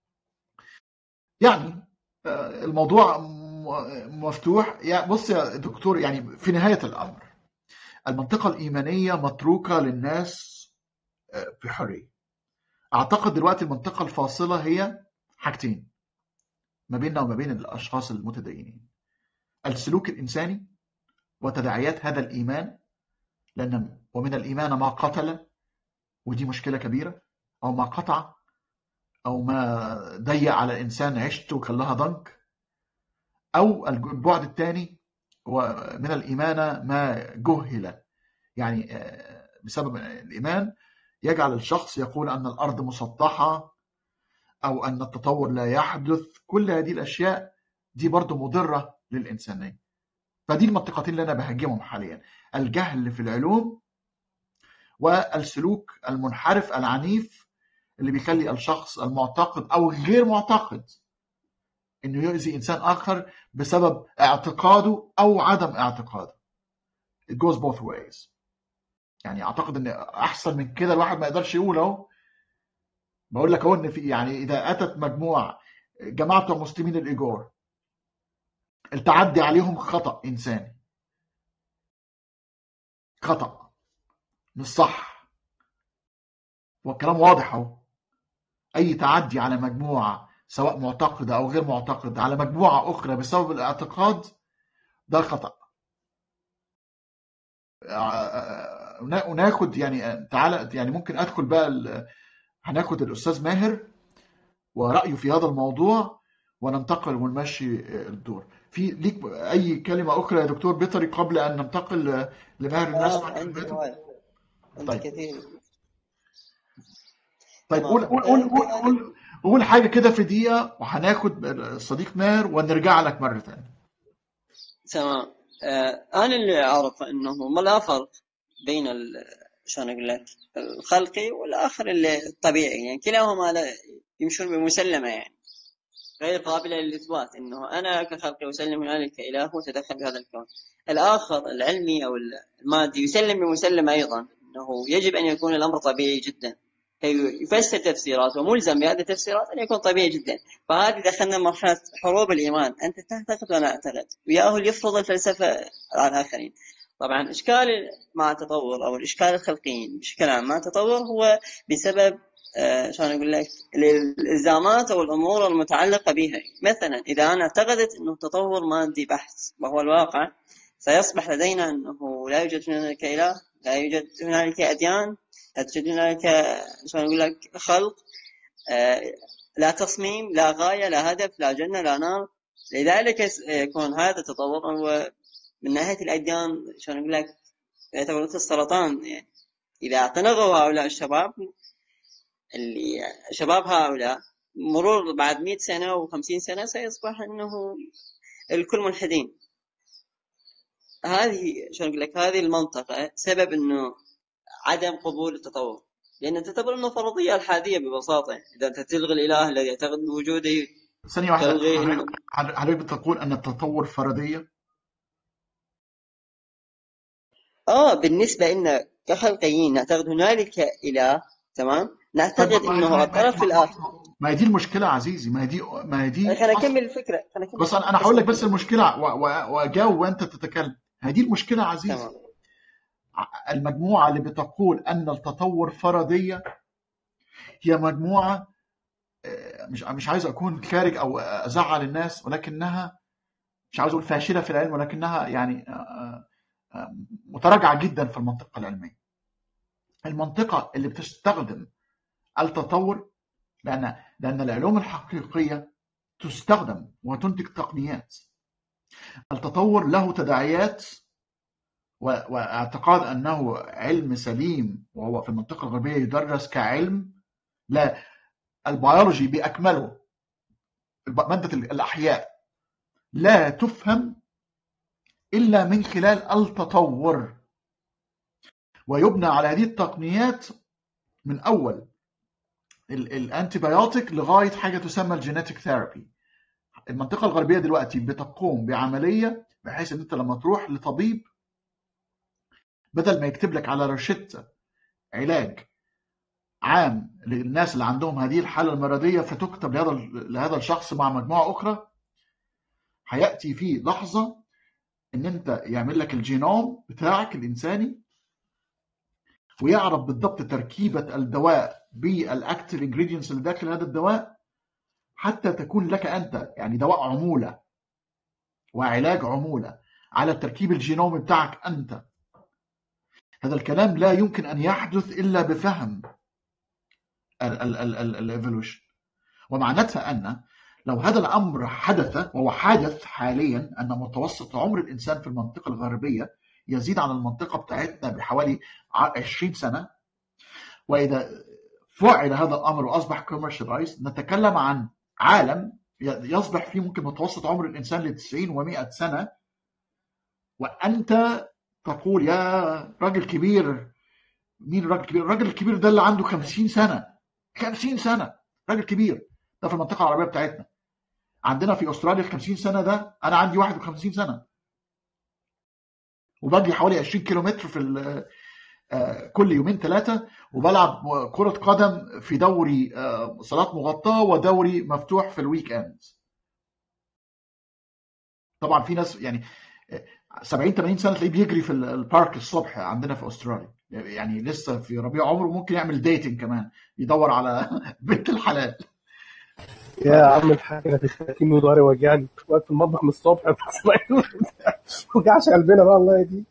يعني آه، الموضوع م- مفتوح يعني بص يا دكتور يعني في نهاية الأمر المنطقة الإيمانية متروكة للناس آه، بحرية أعتقد دلوقتي المنطقة الفاصلة هي حاجتين ما بيننا وما بين الأشخاص المتدينين السلوك الإنساني وتداعيات هذا الإيمان لأن ومن الإيمان ما قتل ودي مشكلة كبيرة أو ما قطع أو ما ضيق على الإنسان عيشته وخلاها ضنك أو البعد الثاني ومن الإيمان ما جهل يعني آه، بسبب الإيمان يجعل الشخص يقول أن الأرض مسطحة أو أن التطور لا يحدث كل هذه الأشياء دي برضو مضرة للإنسانية فدي المنطقتين اللي أنا بهاجمهم حاليا الجهل في العلوم والسلوك المنحرف العنيف اللي بيخلي الشخص المعتقد أو غير معتقد إنه يؤذي إنسان آخر بسبب اعتقاده أو عدم اعتقاده it goes both ways يعني أعتقد إن أحسن من كده الواحد ما يقدرش يقول أهو بقول لك أهو إن في يعني إذا أتت مجموعة جماعة بتوع مسلمين الإيجور التعدي عليهم خطأ إنساني خطأ مش صح والكلام واضح أهو أي تعدي على مجموعة سواء معتقدة أو غير معتقدة على مجموعة أخرى بسبب الاعتقاد ده خطأ نا- وناخد يعني تعالى يعني ممكن أدخل بقى ال- هناخد الأستاذ ماهر ورأيه في هذا الموضوع وننتقل ونمشي الدور في ليك أي كلمة أخرى يا دكتور بيطري قبل أن ننتقل لماهر الناس آه مع عندي كلماته هواية عندي طيب كثير طيب تمام قول قول آه، قول يمكن قول أنا قول, قول حاجة كده في دقيقة وهناخد الصديق ماهر ونرجع لك مرة ثانية تمام آه، أنا اللي أعرف أنه ما لا فرق بين ال- شلون أقول لك الخلقي والآخر اللي الطبيعي يعني كلاهما لا يمشون بمسلمة يعني غير قابلة للإثبات أنه أنا كخلقي أسلم هنالك إله وتدخل بهذا الكون الآخر العلمي أو المادي يسلم بمسلمة أيضا أنه يجب أن يكون الأمر طبيعي جدا كي يفسر تفسيرات وملزم بهذه التفسيرات أن يكون طبيعي جدا فهذه دخلنا مرحلة حروب الإيمان أنت تعتقد وأنا أعتقد وياه اللي يفرض الفلسفة على الآخرين طبعا إشكال مع التطور أو الإشكال الخلقيين بشكل عام مع التطور هو بسبب آه، شلون أقول لك الإلزامات أو الأمور المتعلقة بها مثلا إذا أنا اعتقدت أنه التطور مادي بحت وهو الواقع سيصبح لدينا أنه لا يوجد هنالك إله لا يوجد هنالك أديان لا توجد هنالك شلون أقول لك خلق آه، لا تصميم لا غاية لا هدف لا جنة لا نار لذلك يس- يكون هذا التطور هو من ناحية الأديان شلون أقول لك يعتبر مثل السرطان يعني إذا اعتنقوا هؤلاء الشباب اللي شباب هؤلاء مرور بعد 100 سنة و50 سنة سيصبح أنه الكل ملحدين هذه شلون أقول لك هذه المنطقة سبب أنه عدم قبول التطور لأن أنت تعتبر أنه فرضية الحادية ببساطة إذا أنت تلغي الإله الذي يعتقد بوجوده ثانية واحدة تلغي حضرتك أنه حضرتك بتقول أن التطور فرضية آه بالنسبة إن كخلقيين نعتقد هنالك إله تمام طيب نعتقد ما أنه ما ما الطرف ما, الآخر ما هي دي المشكلة يا عزيزي ما هي دي ما هي دي خليني أصل أكمل الفكرة خليني أكمل بس أنا أنا بس هقول لك بس أكمل المشكلة و- و- وأجاوب وأنت تتكلم هي دي المشكلة يا عزيزي تمام ع- المجموعة اللي بتقول أن التطور فرضية هي مجموعة آه، مش مش عايز اكون خارج او ازعل الناس ولكنها مش عاوز اقول فاشله في العلم ولكنها يعني آه، آه، متراجعه جدا في المنطقه العلميه. المنطقه اللي بتستخدم التطور لان لان العلوم الحقيقيه تستخدم وتنتج تقنيات. التطور له تداعيات و- واعتقاد انه علم سليم وهو في المنطقه الغربيه يدرس كعلم لا البيولوجي باكمله الب- ماده الاحياء لا تفهم الا من خلال التطور ويبنى على هذه التقنيات من اول الانتيبيوتيك لغايه حاجه تسمى الجينيتيك ثيرابي المنطقه الغربيه دلوقتي بتقوم بعمليه بحيث ان انت لما تروح لطبيب بدل ما يكتب لك على روشته علاج عام للناس اللي عندهم هذه الحاله المرضيه فتكتب لهذا لهذا الشخص مع مجموعه اخرى هياتي في لحظه ان انت يعمل لك الجينوم بتاعك الانساني ويعرف بالضبط تركيبه الدواء بالاكتيف انجريدينتس اللي داخل هذا الدواء حتى تكون لك انت يعني دواء عموله وعلاج عموله على التركيب الجينومي بتاعك انت هذا الكلام لا يمكن ان يحدث الا بفهم الايفولوشن ومعناتها ان لو هذا الامر حدث وهو حادث حاليا ان متوسط عمر الانسان في المنطقه الغربيه يزيد عن المنطقه بتاعتنا بحوالي 20 سنه واذا فعل هذا الامر واصبح كوميرشالايز نتكلم عن عالم يصبح فيه ممكن متوسط عمر الانسان ل 90 و100 سنه وانت تقول يا راجل كبير مين الراجل الكبير؟ الراجل الكبير ده اللي عنده 50 سنه 50 سنه راجل كبير ده في المنطقه العربيه بتاعتنا عندنا في استراليا ال 50 سنه ده انا عندي 51 سنه وبجري حوالي 20 كيلومتر في كل يومين ثلاثه وبلعب كره قدم في دوري صالات مغطاه ودوري مفتوح في الويك اند طبعا في ناس يعني 70 80 سنه تلاقيه بيجري في البارك الصبح عندنا في استراليا يعني لسه في ربيع عمره ممكن يعمل ديتنج كمان يدور على بنت الحلال يا عم الحاج انا في 30 وضهري وجعني واقف في المطبخ من الصبح ما وجعش قلبنا بقى الله يهديك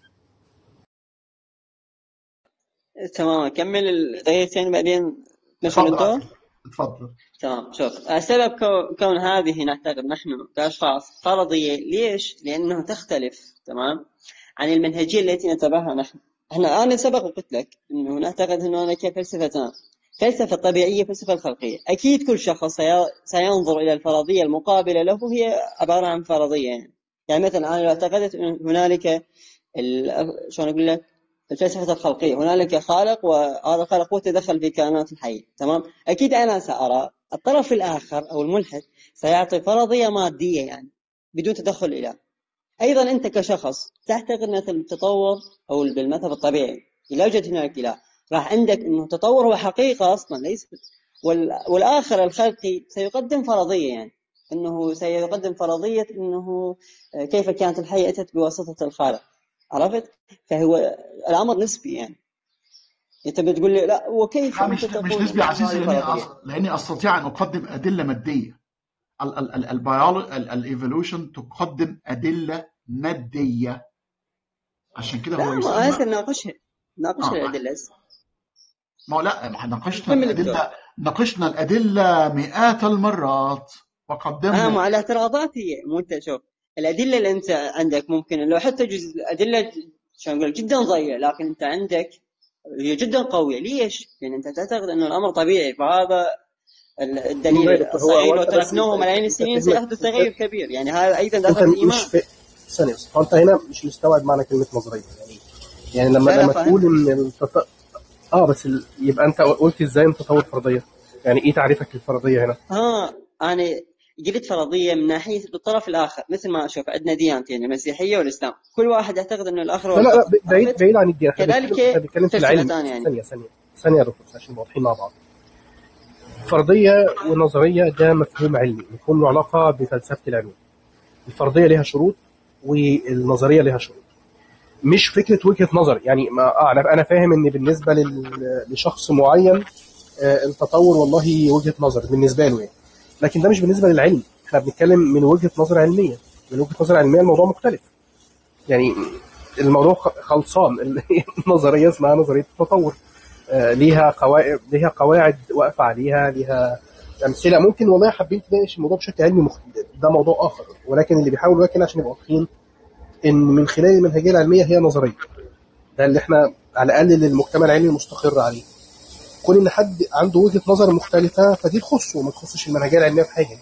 تمام اكمل الدقيقتين بعدين نشر اتفضل الدور اتفضل تمام شوف السبب كو- كون هذه نعتقد نحن كأشخاص فرضية ليش؟ لأنه تختلف تمام عن المنهجية التي نتبعها نحن احنا أنا سبق وقلت لك أنه نعتقد أنه هناك فلسفتان فلسفة طبيعية فلسفة الخلقية أكيد كل شخص سي- سينظر إلى الفرضية المقابلة له هي عبارة عن فرضية يعني يعني مثلا أنا لو اعتقدت أن هنالك ال- شلون أقول لك الفلسفة الخلقية هنالك خالق وهذا الخالق هو تدخل في كائنات الحية تمام أكيد أنا سأرى الطرف الآخر أو الملحد سيعطي فرضية مادية يعني بدون تدخل الإله أيضا أنت كشخص تعتقد أن التطور أو بالمذهب الطبيعي إذا وجد هناك إله راح عندك أنه التطور هو حقيقة أصلا ليس وال... والآخر الخلقي سيقدم فرضية يعني أنه سيقدم فرضية أنه كيف كانت الحية أتت بواسطة الخالق عرفت؟ فهو الأمر نسبي يعني أنت بتقول لي لا وكيف لا أنت مش تقول مش نسبي أن عزيزي هذه لاني فرضية؟ أص... لاني استطيع ان اقدم ادله ماديه الايفولوشن تقدم ادله ماديه عشان كده لا هو ما يسمى هسه نناقشها نناقش اه الأدلة هسه ما هو لا ما احنا ناقشنا كمل الدور الادله ناقشنا الادله مئات المرات اه وقدمنا مع الاعتراضات هي مو انت شوف الادله اللي انت عندك ممكن لو حتى جزء ادله شلون نقول جدا ضيقه لكن انت عندك هي جدا قويه ليش؟ لان انت تعتقد انه الامر طبيعي فهذا ال- الدليل مالك هو الصحيح هو لو انت بس تركناه انت ملايين انت السنين فهمك سيحدث تغير انت كبير يعني هذا ايضا انت داخل في مش الايمان في ثانية بس هو انت هنا مش مستوعب معنى كلمة نظرية يعني يعني لما لا لا لما تقول فاهم ان التط... اه بس ال... يبقى انت قلت ازاي ان التطور فرضية يعني ايه تعريفك للفرضية هنا؟ ها انا قلت فرضيه من ناحيه الطرف الاخر مثل ما اشوف عندنا ديانتين المسيحيه والاسلام كل واحد يعتقد انه الاخر هو لا لا لا الحق ب- بعيد عرفت؟ بعيد عن الدين احنا بنتكلم احنا كذلك بنتكلم في العلم فلسفتان يعني ثانية ثانية ثانية يا دكتور عشان واضحين مع بعض فرضية ونظرية ده مفهوم علمي مفهوم له علاقة بفلسفة العلوم الفرضية لها شروط والنظرية لها شروط مش فكرة وجهة نظر يعني ما آه انا انا فاهم ان بالنسبة لل... لشخص معين آه، التطور والله وجهه نظر بالنسبه له يعني لكن ده مش بالنسبه للعلم احنا بنتكلم من وجهه نظر علميه من وجهه نظر علميه الموضوع مختلف يعني الموضوع خ- خلصان النظريه اسمها نظريه التطور آه، ليها قواعد ليها قواعد واقفه عليها ليها امثله ممكن والله حابين تناقش الموضوع بشكل علمي مخ... ده موضوع اخر ولكن اللي بيحاول يواكب عشان نبقى واضحين ان من خلال المنهجيه العلميه هي نظريه ده اللي احنا على الاقل اللي المجتمع العلمي مستقر عليه كون ان حد عنده وجهه نظر مختلفه فدي تخصه ما تخصش المنهجيه العلميه في حاجه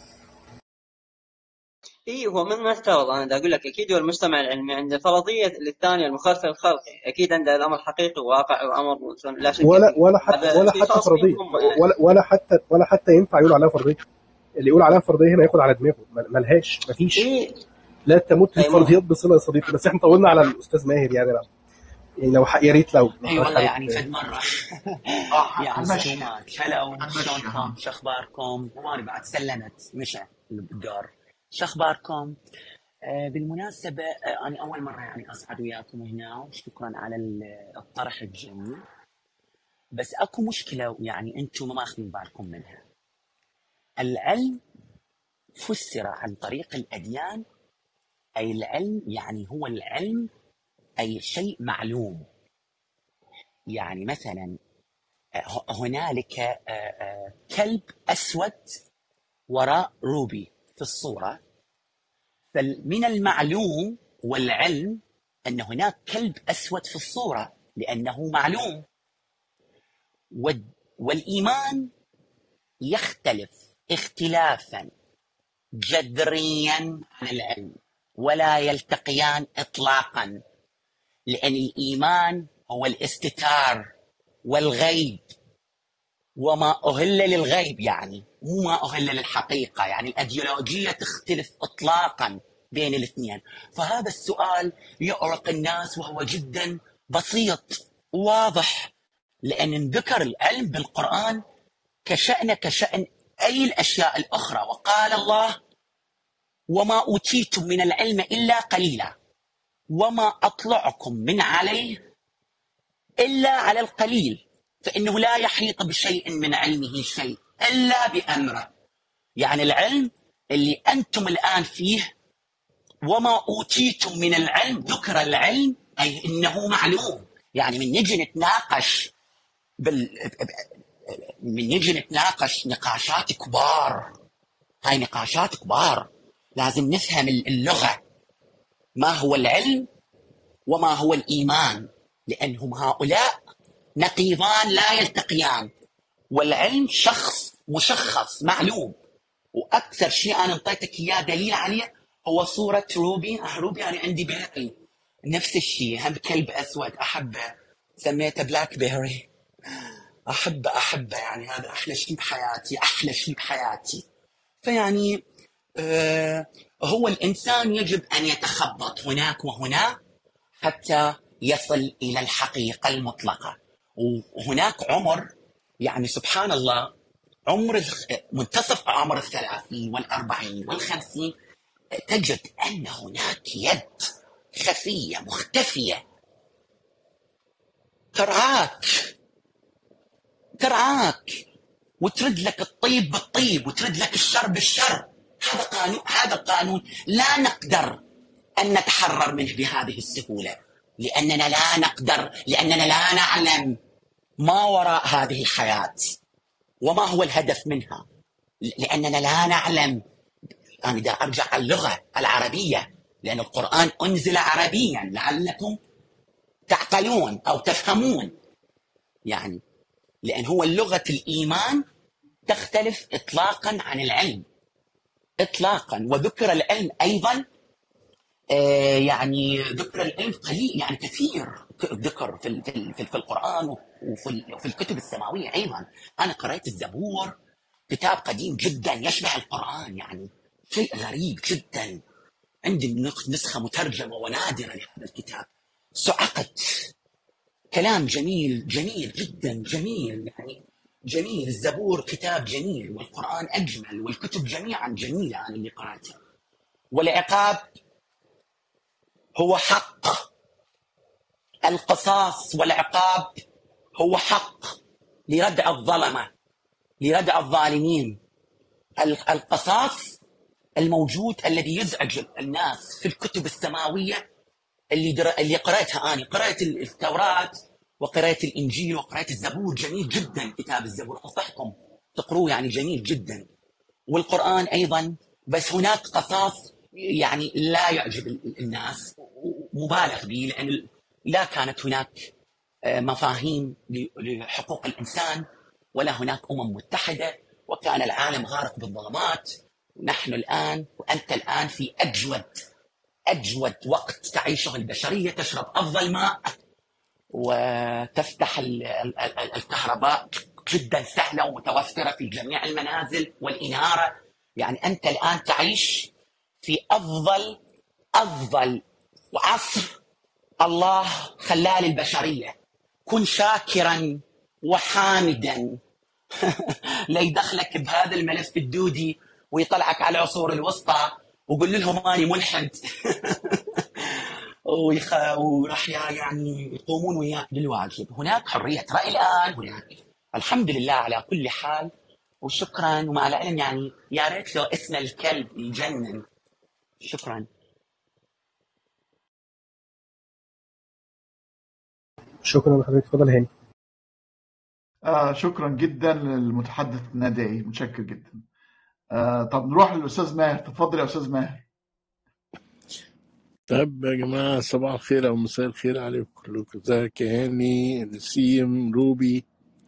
اي هو من ما افترض انا دا اقول لك اكيد هو المجتمع العلمي عنده فرضيه للثانيه المخالفه للخلق اكيد عنده الامر حقيقي وواقع وامر لا شك ولا فيه ولا حتى هذا ولا شيء حتى خاص فرضيه بهم هم يعني ولا ولا حتى ولا حتى ينفع يقول عليها فرضيه اللي يقول عليها فرضيه هنا ياخد على دماغه مل- ملهاش مفيش اي لا تمت اي مو الفرضيات بصله يا صديقي بس احنا طولنا على الاستاذ ماهر يعني لا. يعني لو ح- يا ريت لو لو اي حضرتك والله حابب يعني فد مره اه يعني هنمشي سلامات هلو هنمشي شلونكم ها شو اخباركم وانا بعد سلمت مشى الدور شو اخباركم آه بالمناسبة آه أنا أول مرة يعني أصعد وياكم هنا وشكرا على ال- الطرح الجميل بس أكو مشكلة يعني أنتم ما ماخذين بالكم منها العلم فسر عن طريق الأديان أي العلم يعني هو العلم أي شيء معلوم يعني مثلا آه، هنالك آه، آه، كلب أسود وراء روبي في الصورة فمن المعلوم والعلم أن هناك كلب أسود في الصورة لأنه معلوم وال- والإيمان يختلف اختلافا جذريا عن العلم ولا يلتقيان إطلاقا لأن الإيمان هو الاستتار والغيب وما أهل للغيب يعني مو ما أهل للحقيقة يعني الأيديولوجية تختلف إطلاقا بين الاثنين فهذا السؤال يؤرق الناس وهو جدا بسيط واضح لأن ذكر العلم بالقرآن كشأن كشأن أي الأشياء الأخرى وقال الله وما أوتيتم من العلم إلا قليلا وما أطلعكم من عليه إلا على القليل فإنه لا يحيط بشيء من علمه شيء إلا بأمره يعني العلم اللي أنتم الآن فيه وما أوتيتم من العلم ذكر العلم أي إنه معلوم يعني من نجي نتناقش بال... من نجي نتناقش نقاشات كبار هاي نقاشات كبار لازم نفهم اللغة ما هو العلم وما هو الإيمان لأنهم هؤلاء نقيضان لا يلتقيان والعلم شخص مشخص معلوم واكثر شيء انا انطيتك اياه دليل عليه هو صوره روبي آه روبي انا عندي باقي نفس الشيء هم كلب اسود احبه سميته بلاك بيري احبه احبه يعني هذا احلى شيء بحياتي احلى شيء بحياتي فيعني آه هو الانسان يجب ان يتخبط هناك وهناك حتى يصل الى الحقيقه المطلقه وهناك عمر يعني سبحان الله عمر الخ- منتصف عمر الثلاثين والأربعين والخمسين تجد أن هناك يد خفية مختفية ترعاك ترعاك وترد لك الطيب بالطيب وترد لك الشر بالشر هذا قانون هذا قانون لا نقدر أن نتحرر منه بهذه السهولة لأننا لا نقدر لأننا لا نعلم ما وراء هذه الحياة وما هو الهدف منها لأننا لا نعلم أنا دا أرجع على اللغة العربية لأن القرآن أنزل عربيا لعلكم تعقلون أو تفهمون يعني لأن هو اللغة الإيمان تختلف إطلاقا عن العلم إطلاقا وذكر العلم أيضا آه، يعني ذكر العلم قليل يعني كثير ك- ذكر في ال- في ال- في ال- في القرآن وفي ال- وفي الكتب السماوية أيضا أنا قرأت الزبور كتاب قديم جدا يشبه القرآن يعني شيء غريب جدا عندي نق- نسخة مترجمة ونادرة لهذا الكتاب صعقت كلام جميل جميل جدا جميل يعني جميل الزبور كتاب جميل والقرآن أجمل والكتب جميعا جميلة أنا اللي قرأتها والعقاب هو حق القصاص والعقاب هو حق لردع الظلمة لردع الظالمين ال- القصاص الموجود الذي يزعج الناس في الكتب السماوية اللي در... اللي قرأتها أنا قرأت ال- التوراة وقرأت الإنجيل وقرأت الزبور جميل جدا كتاب الزبور أنصحكم تقروه يعني جميل جدا والقرآن أيضا بس هناك قصاص يعني لا يعجب ال- الناس مبالغ به لأن لا كانت هناك آه، مفاهيم ل- لحقوق الإنسان ولا هناك أمم متحدة وكان العالم غارق بالظلمات نحن الآن وأنت الآن في أجود أجود وقت تعيشه البشرية تشرب أفضل ماء وتفتح ال- ال- ال- الكهرباء جدا سهلة ومتوفرة في جميع المنازل والإنارة يعني أنت الآن تعيش في أفضل أفضل عصر الله خلاه للبشرية كن شاكرا وحامدا لا يدخلك بهذا الملف الدودي ويطلعك على العصور الوسطى وقول لهم اني ملحد ويخ... وراح يا- يعني يقومون وياك بالواجب هناك حرية رأي الآن هناك الحمد لله على كل حال وشكرا ومع العلم يعني يا ريت لو اسم الكلب يجنن شكرا شكرا لحضرتك اتفضل هاني آه شكرا جدا للمتحدث النادي متشكر جدا آه طب نروح للاستاذ ماهر تفضل يا استاذ ماهر طب يا جماعة صباح الخير أو مساء الخير عليكم كلكم ازيك يا هاني نسيم روبي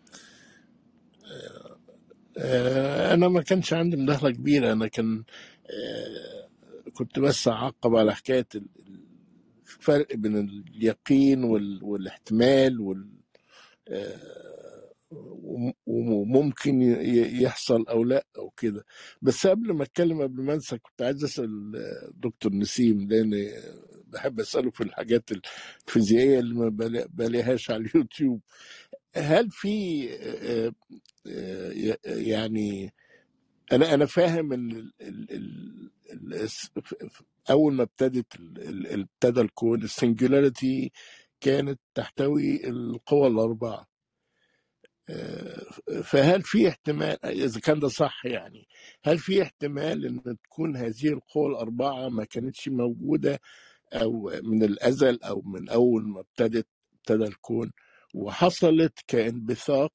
آه، أنا ما كانش عندي مداخلة كبيرة أنا كان آه، كنت بس أعقب على حكاية ال- الفرق بين اليقين وال- والاحتمال وال آه، وم- وممكن ي- ي- يحصل او لا او كده بس قبل ما اتكلم قبل ما انسى كنت عايز اسال دكتور نسيم لان بحب اساله في الحاجات الفيزيائيه اللي ما بلا- بلاقيهاش على اليوتيوب هل في آه، آه، يعني انا انا فاهم ان ال ال ال ال اول ما ابتدت ال- ال- ابتدى الكون السنجولاريتي كانت تحتوي القوى الاربعه فهل في احتمال اذا كان ده صح يعني هل في احتمال ان تكون هذه القوى الاربعه ما كانتش موجوده او من الازل او من اول ما ابتدت ابتدى الكون وحصلت كانبثاق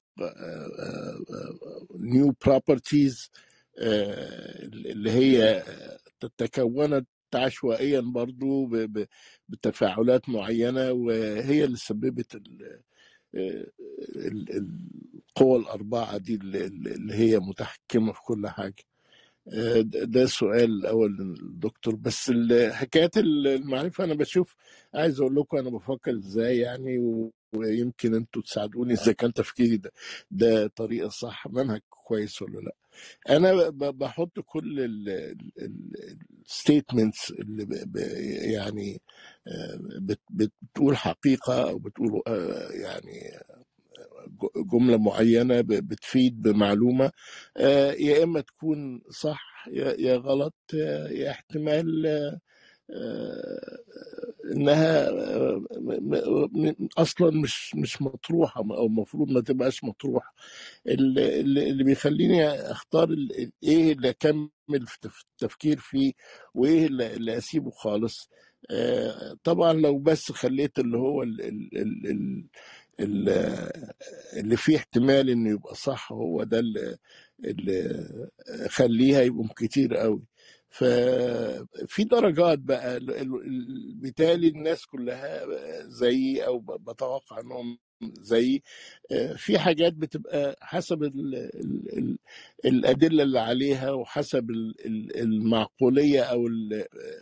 نيو بروبرتيز اللي هي تكونت عشوائيا برضو ب- ب- بتفاعلات معينه وهي اللي سببت ال- ال- القوى الأربعة دي اللي اللي هي متحكمة في كل حاجة آه، ده ده السؤال الأول للدكتور بس ال- حكاية المعرفة أنا بشوف عايز أقول لكم أنا بفكر إزاي يعني و- ويمكن أنتوا تساعدوني إذا كان تفكيري ده ده طريقة صح منهج كويس ولا لا أنا ب- بحط كل الستيتمنتس اللي ب- ب- يعني آه، بت- بتقول حقيقة أو بتقول آه، يعني جملة معينة ب- بتفيد بمعلومة آه، يا إما تكون صح يا يا غلط آه، يا احتمال آه، آه، إنها آه، م- م- م- أصلا مش مش مطروحة أو المفروض ما تبقاش مطروحة اللي, اللي اللي بيخليني أختار ال- إيه اللي أكمل في تف- التفكير فيه وإيه اللي اللي أسيبه خالص آه، طبعا لو بس خليت اللي هو ال ال ال ال ال- اللي فيه احتمال انه يبقى صح هو ده اللي, اللي خليها يبقوا كتير قوي ففي درجات بقى ال- ال- ال- بالتالي الناس كلها زيي او ب- بتوقع انهم زيي آه، في حاجات بتبقى حسب ال ال ال الادله اللي عليها وحسب ال- ال- المعقوليه او ال-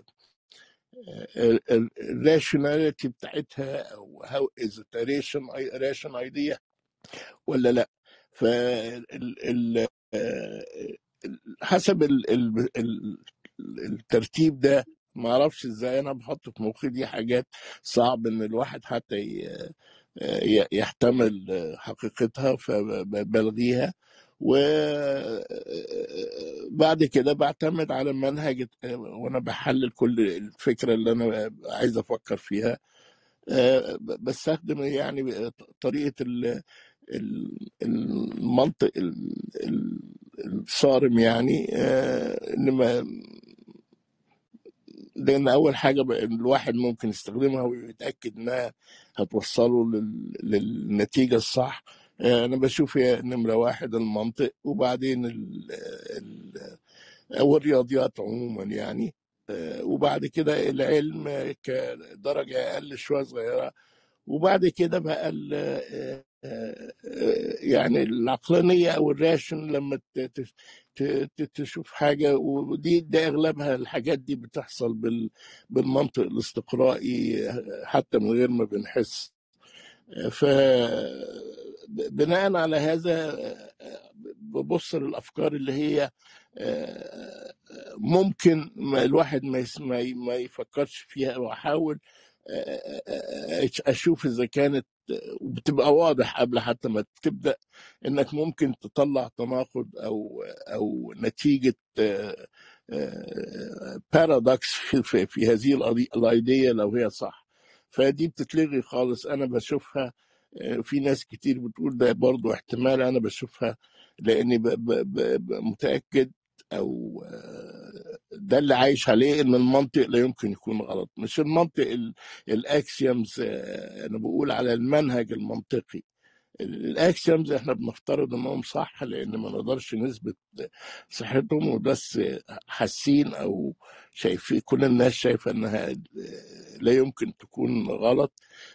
الراشوناليتي بتاعتها او هاو از راشن ايديا ولا لا ف ال- ال- آه، حسب ال- ال- ال- الترتيب ده ما اعرفش ازاي انا بحط في مخي دي حاجات صعب ان الواحد حتى ي- ي- يحتمل حقيقتها فبلغيها وبعد كده بعتمد على منهج وانا بحلل كل الفكره اللي انا عايز افكر فيها آه، بستخدم يعني طريقه ال- ال- المنطق ال- ال- الصارم يعني آه، ان ما لان اول حاجه بقى الواحد ممكن يستخدمها ويتاكد انها هتوصله لل- للنتيجه الصح آه، انا بشوف هي نمره واحد المنطق وبعدين ال ال او الرياضيات عموما يعني آه، وبعد كده العلم كدرجه اقل شويه صغيره وبعد كده بقى ال- آه، آه، يعني العقلانية أو الراشن لما ت- ت- ت- ت- تشوف حاجة ودي ده أغلبها الحاجات دي بتحصل بال- بالمنطق الاستقرائي حتى من غير ما بنحس ف بناء على هذا ببص للافكار اللي هي ممكن ما الواحد ما يس- ما ي- ما يفكرش فيها واحاول اشوف اذا كانت وبتبقى واضح قبل حتى ما تبدا انك ممكن تطلع تناقض او او نتيجه بارادوكس في, في, في هذه القضية- الايديا لو هي صح فدي بتتلغي خالص انا بشوفها آه، في ناس كتير بتقول ده برضو احتمال انا بشوفها لاني ب- ب- ب- ب- متاكد او آه، ده اللي عايش عليه ان المنطق لا يمكن يكون غلط مش المنطق الاكسيومز انا بقول على المنهج المنطقي الاكسيومز احنا بنفترض انهم صح لان ما نقدرش نثبت صحتهم وبس حاسين او شايفين كل الناس شايفه انها لا يمكن تكون غلط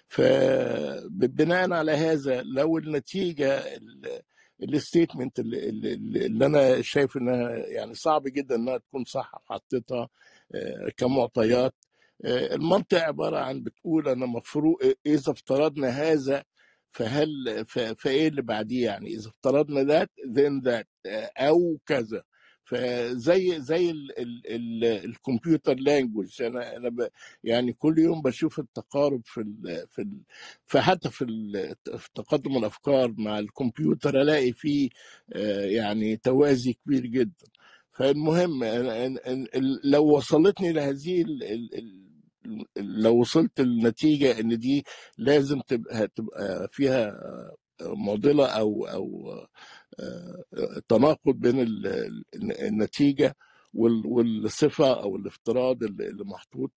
فبناء على هذا لو النتيجه الستيتمنت اللي, اللي اللي انا شايف انها يعني صعب جدا انها تكون صح وحطيتها آه، كمعطيات آه، المنطق عباره عن بتقول انا مفروض اذا افترضنا هذا فهل ف- فايه اللي بعديه يعني اذا افترضنا ذات then that آه، او كذا فزي زي ال ال ال الكمبيوتر لانجوج انا انا ب يعني كل يوم بشوف التقارب في ال في ال فحتى في, ال في تقدم الافكار مع الكمبيوتر الاقي فيه آه، يعني توازي كبير جدا فالمهم أنا- أنا- أنا- لو وصلتني لهذه ال ال ال لو وصلت النتيجة ان دي لازم تبقى تبقى فيها معضلة او او آه، تناقض بين ال- ال- النتيجة وال- والصفة او الافتراض اللي اللي محطوط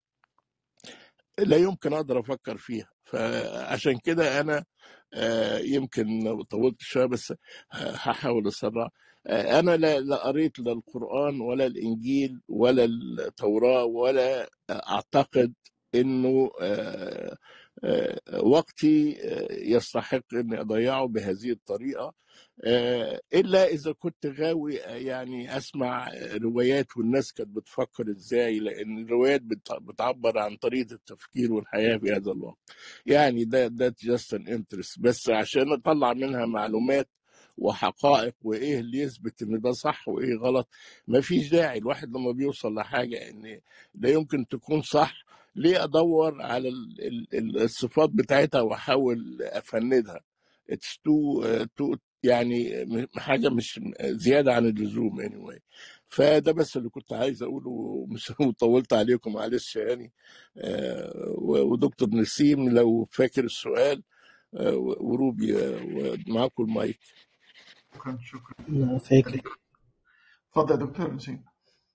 لا يمكن اقدر افكر فيها فعشان كده انا آه، يمكن طولت شويه بس هحاول اسرع آه، انا لا لا قريت لا القران ولا الانجيل ولا التوراه ولا اعتقد انه آه، آه، وقتي آه، يستحق اني اضيعه بهذه الطريقه آه، الا اذا كنت غاوي آه، يعني اسمع روايات والناس كانت بتفكر ازاي لان الروايات بت- بتعبر عن طريقه التفكير والحياه في هذا الوقت يعني ده ده جاست ان انترست بس عشان اطلع منها معلومات وحقائق وايه اللي يثبت ان ده صح وايه غلط ما فيش داعي الواحد لما بيوصل لحاجه ان لا يمكن تكون صح ليه ادور على ال- ال- ال- الصفات بتاعتها واحاول افندها اتس تو تو يعني م- حاجه مش زياده عن اللزوم anyway فده بس اللي كنت عايز اقوله مش طولت عليكم معلش يعني آه، و- ودكتور نسيم لو فاكر السؤال آه، و- وروبي آه، ومعاكم المايك شكرا شكرا لا، فاكر اتفضل يا دكتور نسيم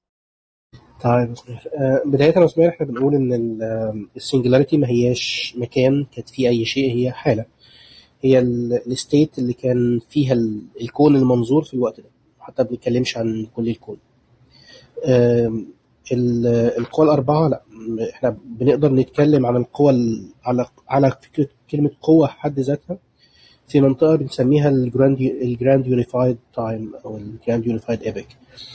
طيب آه، بداية يا أسماء احنا بنقول إن السنجلاريتي ما هياش مكان كانت فيه أي شيء هي حالة هي الستيت اللي كان فيها ال- الكون المنظور في الوقت ده حتى ما بنتكلمش عن كل الكون آم، ال- القوى الأربعة لا م- احنا بنقدر نتكلم عن القوى ال- على على فكرة كلمة قوة حد ذاتها في منطقة بنسميها الجراند الجراند يونيفايد تايم أو الجراند يونيفايد ايبك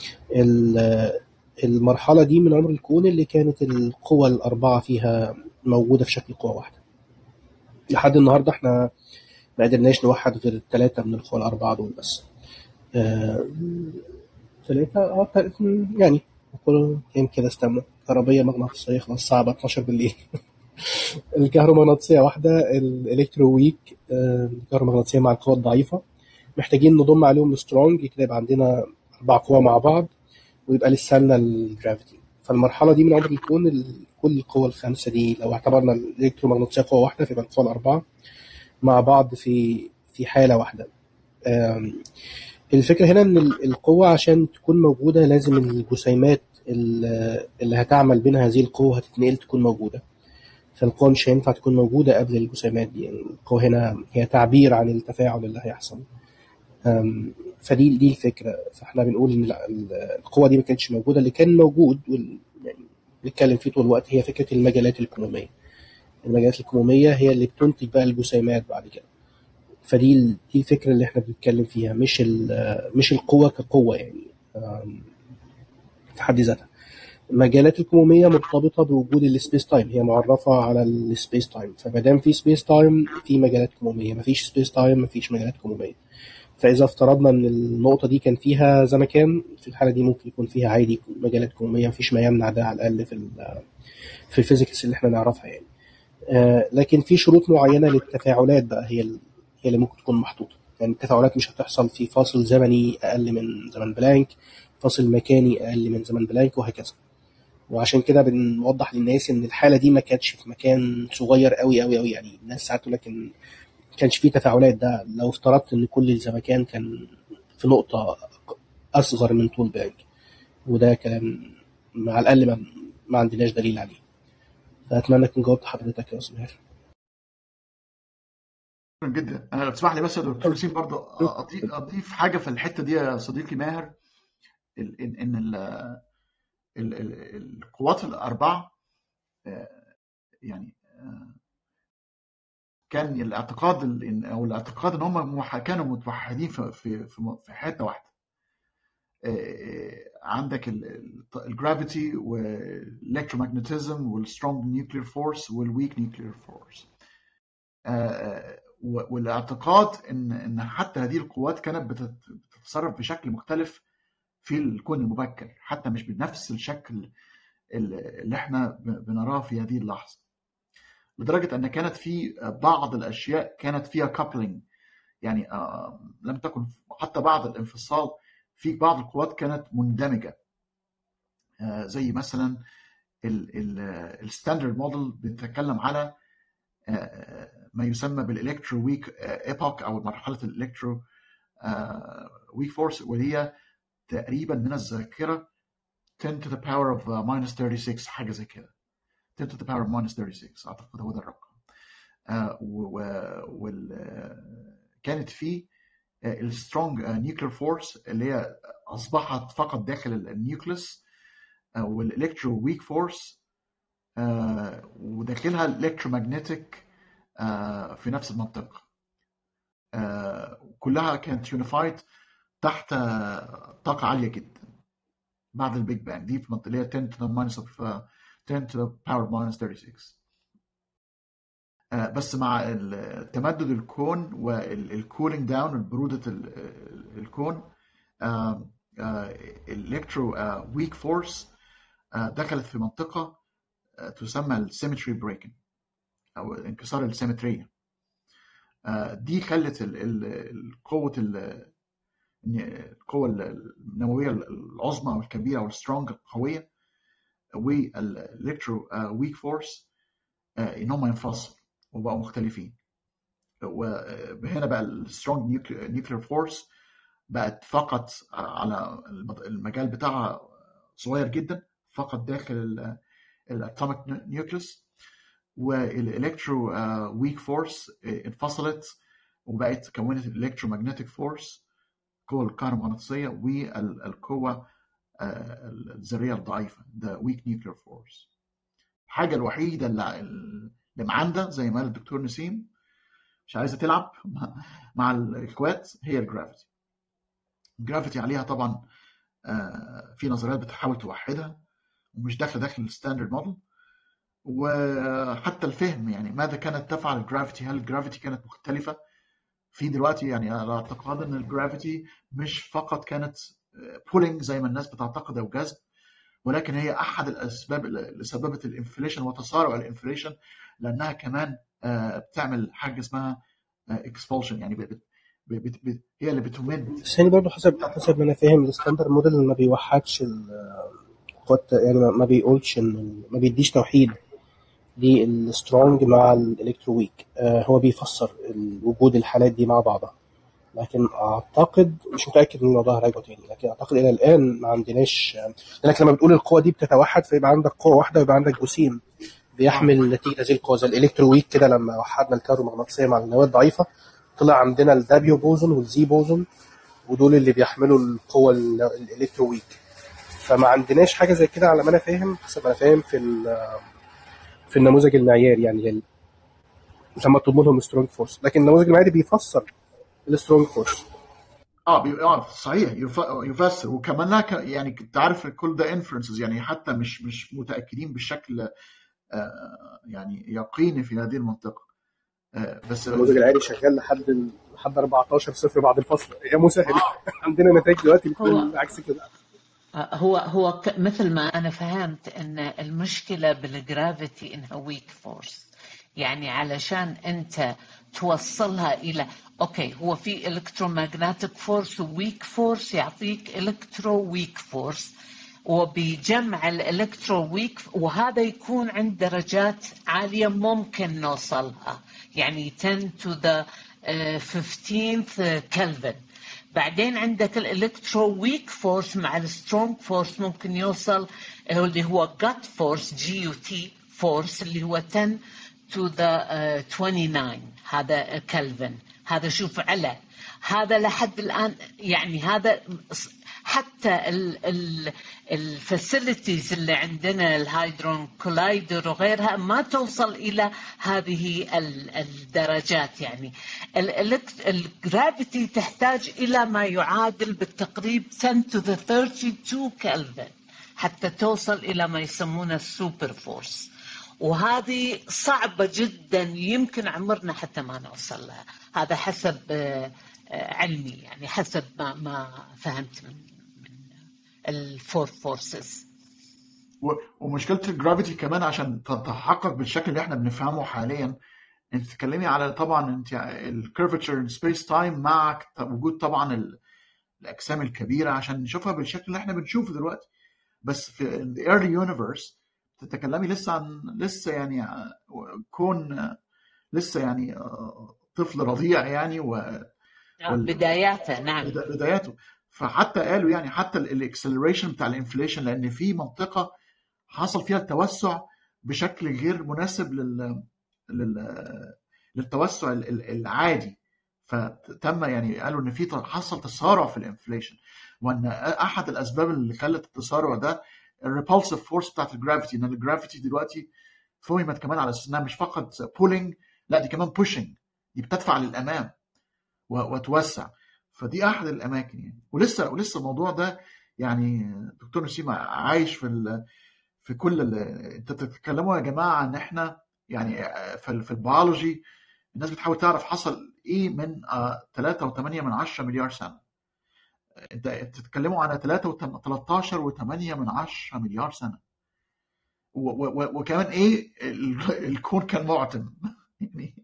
المرحلة دي من عمر الكون اللي كانت القوى الأربعة فيها موجودة في شكل قوة واحدة لحد النهاردة احنا ما قدرناش نوحد غير ثلاثة من القوى الأربعة دول بس آه، ثلاثة اه تل- يعني كل كام كده استنى كهربية مغناطيسية خلاص الساعة بقى 12 بالليل الكهرومغناطيسية واحدة الإلكترو ويك آه، الكهرومغناطيسية مع القوى الضعيفة محتاجين نضم عليهم السترونج كده يبقى عندنا أربع قوى مع بعض ويبقى لسه لنا الجرافيتي فالمرحلة دي من عمر الكون ال- كل القوى الخمسة دي لو اعتبرنا الإلكترومغناطيسية قوة واحدة فيبقى القوى الأربعة مع بعض في في حاله واحده آم، الفكره هنا ان ال- القوه عشان تكون موجوده لازم الجسيمات ال- اللي هتعمل بينها هذه القوه هتتنقل تكون موجوده فالقوة مش هينفع تكون موجودة قبل الجسيمات دي يعني القوة هنا هي تعبير عن التفاعل اللي هيحصل أم، فدي دي الفكرة فاحنا بنقول ان لا، ال- القوة دي ما كانتش موجودة اللي كان موجود وال- يعني بنتكلم فيه طول الوقت هي فكرة المجالات الكمومية المجالات الكمومية هي اللي بتنتج بقى الجسيمات بعد كده فدي ال- دي الفكرة اللي احنا بنتكلم فيها مش ال- مش القوة كقوة يعني أم، في حد ذاتها المجالات الكمومية مرتبطة بوجود السبيس تايم هي معرفة على السبيس تايم فما دام في سبيس تايم في مجالات كمومية مفيش سبيس تايم مفيش مجالات كمومية فإذا افترضنا إن النقطة دي كان فيها زمكان في الحالة دي ممكن يكون فيها عادي مجالات كمومية مفيش ما يمنع ده على الأقل في ال- في الفيزيكس اللي احنا نعرفها يعني آه، لكن في شروط معينة للتفاعلات بقى هي ال- هي اللي ممكن تكون محطوطة يعني التفاعلات مش هتحصل في فاصل زمني أقل من زمن بلانك فاصل مكاني أقل من زمن بلانك وهكذا وعشان كده بنوضح للناس ان الحاله دي ما كانتش في مكان صغير قوي قوي قوي يعني الناس ساعات تقول لك ان ما كانش فيه تفاعلات ده لو افترضت ان كل الزمكان كان في نقطه اصغر من طول بانك وده كلام مع الاقل ما, ما عندناش دليل عليه فاتمنى اكون جاوبت حضرتك يا استاذ ماهر شكرا جدا انا لو تسمح لي بس يا دكتور ياسين برضه اضيف اضيف حاجه في الحته دي يا صديقي ماهر ال- ان ان ال- ال- ال- القوات الاربعه آه، يعني آه، كان الاعتقاد ال- إن- او الاعتقاد ان هم موح- كانوا متوحدين في في في في حته واحده آه، عندك الجرافيتي والالكترومagnetism والسترونج نيوكلير فورس والويك نيوكلير فورس والاعتقاد ان ان حتى هذه القوات كانت بتت- بتتصرف بشكل مختلف في الكون المبكر حتى مش بنفس الشكل ال- اللي احنا ب- بنراه في هذه اللحظه لدرجه ان كانت في بعض الاشياء كانت فيها كابلينج يعني آه، لم تكن حتى بعض الانفصال في بعض القوات كانت مندمجه آه، زي مثلا الستاندرد موديل بيتكلم على آه، ما يسمى بالالكترو ويك ايبوك او مرحله الالكترو ويك فورس وهي تقريبا من الذاكره 10 to the power of uh, minus 36 حاجه زي كده 10 to the power of minus 36 اعتقد هو ده الرقم آه، و- و- وال آه، كانت في السترونج نيوكلير فورس اللي هي اصبحت فقط داخل النيوكليس والالكترو ويك فورس وداخلها الالكترومagnetic آه، في نفس المنطقه آه، كلها كانت يونيفايد تحت آه، طاقه عاليه جدا بعد البيج بانج دي في منطقه اللي هي 10 to the minus of uh, 10 to the power of minus 36 آه، بس مع ال- تمدد الكون والكولينج داون برودة ال- الكون الالكترو ويك فورس دخلت في منطقة آه، تسمى السيمتري بريكنج أو انكسار السيمترية آه، دي خلت ال- ال- ال- قوة ال- القوة النووية العظمى أو الكبيرة أو السترونج القوية والالكترو ويك فورس ان هم ينفصلوا وبقوا مختلفين وهنا بقى السترونج نيوكلير فورس بقت فقط على المجال بتاعها صغير جدا فقط داخل الاتوميك نيوكليس والالكترو ويك فورس انفصلت وبقت كونت الالكترومagnetic فورس القوة الكهرومغناطيسية والقوة آه، الذرية الضعيفة the weak nuclear force الحاجة الوحيدة اللي اللي معاندة زي ما قال الدكتور نسيم مش عايزة تلعب مع مع الإخوات هي الجرافيتي الجرافيتي عليها طبعا آه، في نظريات بتحاول توحدها ومش داخل داخل الستاندرد موديل وحتى الفهم يعني ماذا كانت تفعل الجرافيتي هل الجرافيتي كانت مختلفة في دلوقتي يعني على اعتقاد ان الجرافيتي مش فقط كانت بولينج زي ما الناس بتعتقد او جذب ولكن هي احد الاسباب اللي سببت الانفليشن وتسارع الانفليشن لانها كمان آه، بتعمل حاجه اسمها اكسبولشن يعني بت بت بت هي اللي بتمد بس يعني برضه حسب حسب ما انا فاهم الستاندرد موديل ما بيوحدش ال- القوات يعني ما ما بيقولش ان ال- ما بيديش توحيد للسترونج مع الالكترو ويك هو بيفسر وجود الحالات دي مع بعضها لكن اعتقد مش متاكد من الموضوع هراجعه تاني لكن اعتقد الى الان ما عندناش لانك لما بتقول القوه دي بتتوحد فيبقى عندك قوه واحده ويبقى عندك جسيم بيحمل نتيجه هذه القوه زي الالكترو ويك كده لما وحدنا الكهرومغناطيسيه مع النواه الضعيفه طلع عندنا الدابيو بوزون والزي بوزون ودول اللي بيحملوا القوه ال- الالكترو ويك فما عندناش حاجه زي كده على ما انا فاهم حسب ما انا فاهم في ال- في النموذج المعياري يعني لل- لما تضمن لهم سترونج فورس لكن النموذج المعياري بيفسر السترونج فورس اه بي... اه صحيح يف... يفسر وكمان لها ك... يعني انت عارف كل ده انفرنسز يعني حتى مش مش متاكدين بشكل آه يعني يقيني في هذه المنطقه آه بس النموذج العالي شغال لحد لحد 14 صفر بعد الفصل يا مسهل عندنا نتائج دلوقتي هو بتقول عكس كده هو هو ك- مثل ما انا فهمت ان المشكله بالجرافيتي انها ويك فورس يعني علشان انت توصلها الى اوكي هو في الكترومagnetic فورس وويك فورس يعطيك الكترو ويك فورس وبجمع الالكترو ويك وهذا يكون عند درجات عاليه ممكن نوصلها يعني 10 to the uh, 15th كلفن بعدين عندك الالكترو ويك فورس مع السترونج فورس ممكن يوصل اللي هو جت فورس جي يو تي فورس اللي هو 10 to the uh, 29 هذا كلفن هذا شوف على هذا لحد الان يعني هذا حتى الفاسيلتيز اللي عندنا الهايدرون كولايدر وغيرها ما توصل الى هذه ال- الدرجات يعني الجرافيتي تحتاج الى ما يعادل بالتقريب 10 to the 32 كلفن حتى توصل الى ما يسمونه السوبر فورس وهذه صعبة جدا يمكن عمرنا حتى ما نوصل لها هذا حسب آه، آه، علمي يعني حسب ما ما فهمت من الفور فورسز و... ومشكله الجرافيتي كمان عشان تتحقق بالشكل اللي احنا بنفهمه حاليا انت تتكلمي على طبعا انت الكيرفتشر سبيس تايم مع وجود طبعا ال... الاجسام الكبيره عشان نشوفها بالشكل اللي احنا بنشوفه دلوقتي بس في ال early universe تتكلمي لسه عن لسه يعني كون لسه يعني طفل رضيع يعني و وال- بداياته نعم بدا- بداياته فحتى قالوا يعني حتى الاكسلريشن بتاع الانفليشن لان في منطقه حصل فيها التوسع بشكل غير مناسب لل, لل... للتوسع ال- ال- العادي فتم يعني قالوا ان في حصل تسارع في الانفليشن وان احد الاسباب اللي خلت التسارع ده الريبulsive فورس بتاعت الجرافيتي ان الجرافيتي دلوقتي فهمت كمان على اساس انها مش فقط بولينج لا دي كمان بوشنج دي بتدفع للامام و- وتوسع فدي احد الاماكن يعني ولسه ولسه الموضوع ده يعني دكتور نسيم عايش في ال... في كل ال... انت بتتكلموا يا جماعه ان احنا يعني في, ال... في البيولوجي الناس بتحاول تعرف حصل ايه من آه، 3.8 من 10 مليار سنه انت بتتكلموا على 3 و 13 و8 من 10 مليار سنه و... و... و- وكمان ايه ال... الكون كان معتم يعني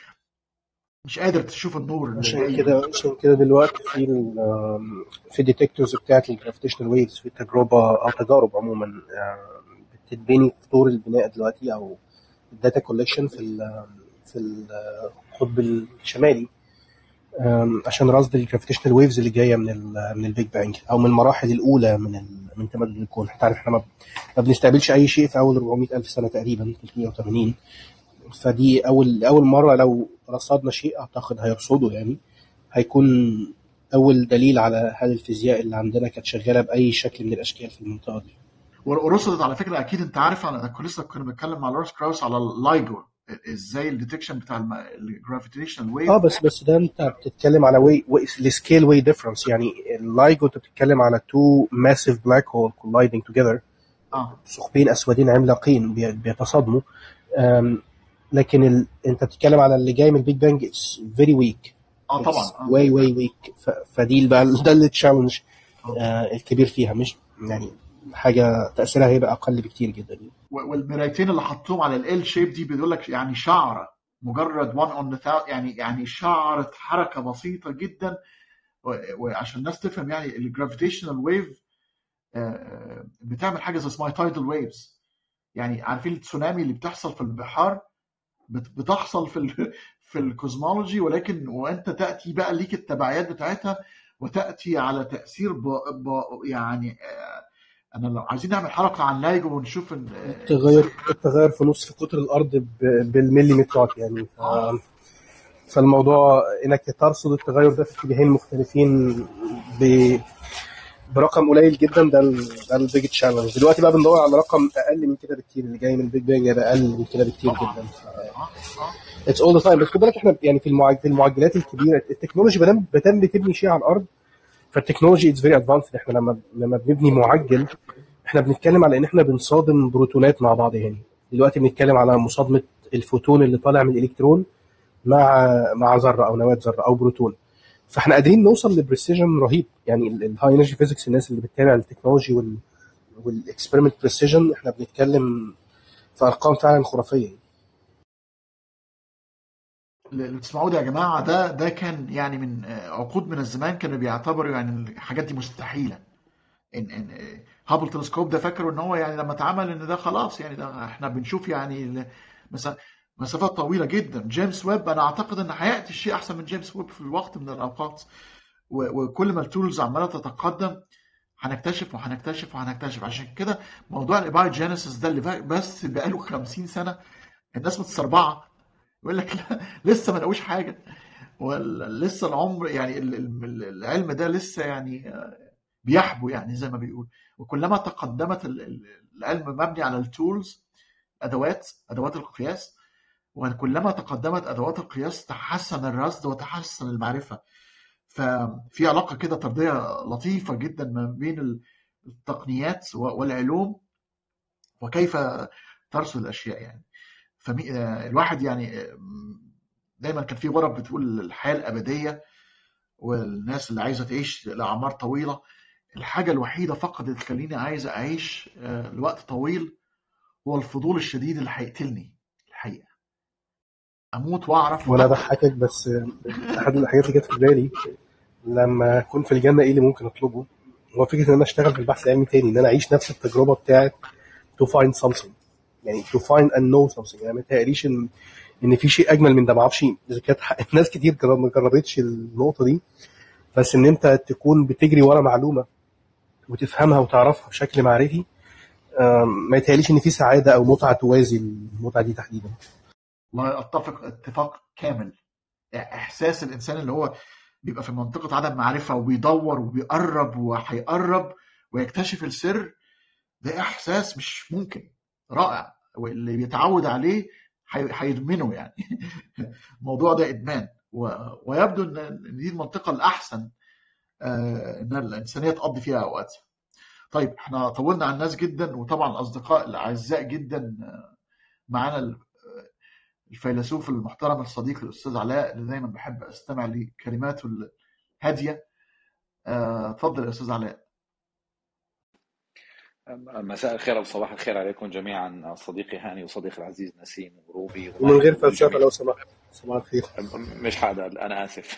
مش قادر تشوف النور اللي عشان جاي كده عشان كده دلوقتي في ال في الديتكتورز بتاعت الجرافيتيشنال ويفز في تجربة أو تجارب عموما آه، بتتبني في طور البناء دلوقتي أو الداتا كولكشن في ال في القطب الشمالي آم، عشان رصد الجرافيتيشنال ويفز اللي جايه من ال من البيج بانج او من المراحل الاولى من ال من تمدد الكون انت عارف احنا ما ما بنستقبلش اي شيء في اول 400 الف سنه تقريبا 380 فدي اول اول مره لو رصدنا شيء اعتقد هيرصده يعني هيكون اول دليل على هل الفيزياء اللي عندنا كانت شغاله باي شكل من الاشكال في المنطقه دي ورصدت على فكره اكيد انت عارف انا كنت لسه كنا بنتكلم مع لورس كراوس على اللايجو ازاي الديتكشن بتاع الجرافيتيشنال اه ويف بس بس ده انت بتتكلم على واي السكيل واي ديفرنس يعني اللايجو انت بتتكلم على تو ماسيف بلاك هول كولايدنج توجذر اه ثقبين اسودين عملاقين بي- بيتصادموا أم، لكن ال... انت بتتكلم على اللي جاي من البيج بانج اتس فيري ويك اه طبعا اتس اه واي واي ويك فدي بقى ده اللي تشالنج اه الكبير فيها مش يعني حاجه تاثيرها هيبقى اقل بكتير جدا و- والمرايتين اللي حطوهم على ال شيب دي بيقول لك يعني شعره مجرد 1 اون يعني يعني شعره حركه بسيطه جدا و- وعشان الناس تفهم يعني الجرافيتيشنال ويف بتعمل حاجه زي اسمها تايدال ويفز يعني عارفين التسونامي اللي بتحصل في البحار بت- بتحصل في ال في الكوزمولوجي ولكن وانت تاتي بقى ليك التبعيات بتاعتها وتاتي على تاثير ب... ب... يعني آه، انا لو عايزين نعمل حلقه عن لايجو ونشوف ال- آه، التغير التغير في نص في قطر الارض ب- بالمليمترات يعني ف... اه فالموضوع انك ترصد التغير ده في اتجاهين مختلفين ب... برقم قليل جدا ده ال... ده البيج تشالنج دلوقتي بقى بندور على رقم اقل من كده بكتير اللي جاي من البيج بانج هيبقى اقل من كده بكتير طبعا جدا ف... اه اه اتس اول ذا تايم بس خد بالك احنا يعني في المعج... في المعجلات الكبيره التكنولوجي ما دام ما دام بتبني شيء على الارض فالتكنولوجي اتس فيري ادفانسد احنا لما لما بنبني معجل احنا بنتكلم على ان احنا بنصادم بروتونات مع بعض يعني دلوقتي بنتكلم على مصادمه الفوتون اللي طالع من الالكترون مع مع ذره او نواه ذره او بروتون فاحنا قادرين نوصل لبريسيجن رهيب يعني الهاي انرجي فيزيكس الناس اللي بتتابع التكنولوجي وال والاكسبيرمنت بريسيجن احنا بنتكلم في ارقام فعلا خرافيه اللي بتسمعوه ده يا جماعه ده ده كان يعني من آه، عقود من الزمان كانوا بيعتبروا يعني الحاجات دي مستحيله ان ان آه، هابل تلسكوب ده فاكروا ان هو يعني لما اتعمل ان ده خلاص يعني ده احنا بنشوف يعني ال- مثلا مسافات طويله جدا جيمس ويب انا اعتقد ان هياتي الشيء احسن من جيمس ويب في الوقت من الاوقات و- وكل ما التولز عماله تتقدم هنكتشف وهنكتشف وهنكتشف عشان كده موضوع الايباي جينيسيس ده اللي بقى- بس بقاله 50 سنه الناس متسربعه يقول لك لا لسه ما لقوش حاجه ولسه العمر يعني ال- ال- العلم ده لسه يعني بيحبو يعني زي ما بيقول وكلما تقدمت ال- ال- العلم مبني على التولز ادوات ادوات القياس وكلما تقدمت ادوات القياس تحسن الرصد وتحسن المعرفه ففي علاقه كده طرديه لطيفه جدا ما بين التقنيات والعلوم وكيف ترصد الاشياء يعني فالواحد يعني دايما كان في غرب بتقول الحياه الابديه والناس اللي عايزه تعيش لاعمار طويله الحاجه الوحيده فقط اللي تخليني عايز اعيش آه، لوقت طويل هو الفضول الشديد اللي هيقتلني الحقيقه اموت واعرف وانا اضحكك بس احد الحاجات اللي جت في بالي لما اكون في الجنه ايه اللي ممكن اطلبه هو فكره ان انا اشتغل في البحث العلمي تاني ان انا اعيش نفس التجربه بتاعت to find something يعني to find and know something يعني ما تقريش ان ان في شيء اجمل من ده ما اعرفش اذا كانت ح- ناس كتير جرب- ما جربتش النقطه دي بس ان انت تكون بتجري ورا معلومه وتفهمها وتعرفها بشكل معرفي آم، ما يتهيأليش ان في سعاده او متعه توازي المتعه دي تحديدا والله اتفق اتفاق كامل احساس الانسان اللي هو بيبقى في منطقه عدم معرفه وبيدور وبيقرب وهيقرب ويكتشف السر ده احساس مش ممكن رائع واللي بيتعود عليه هي- هيدمنه يعني الموضوع ده ادمان و- ويبدو ان إن دي المنطقه الاحسن آه، ان الانسانيه تقضي فيها اوقاتها طيب احنا طولنا على الناس جدا وطبعا الاصدقاء الاعزاء جدا آه، معانا ال- الفيلسوف المحترم الصديق الاستاذ علاء اللي دايما بحب استمع لكلماته الهاديه آه، اتفضل يا استاذ علاء مساء الخير او صباح الخير عليكم جميعا صديقي هاني وصديقي العزيز نسيم وروبي ومن غير وماهر فلسفه والجميع لو سمحت صباح الخير مش حدا انا اسف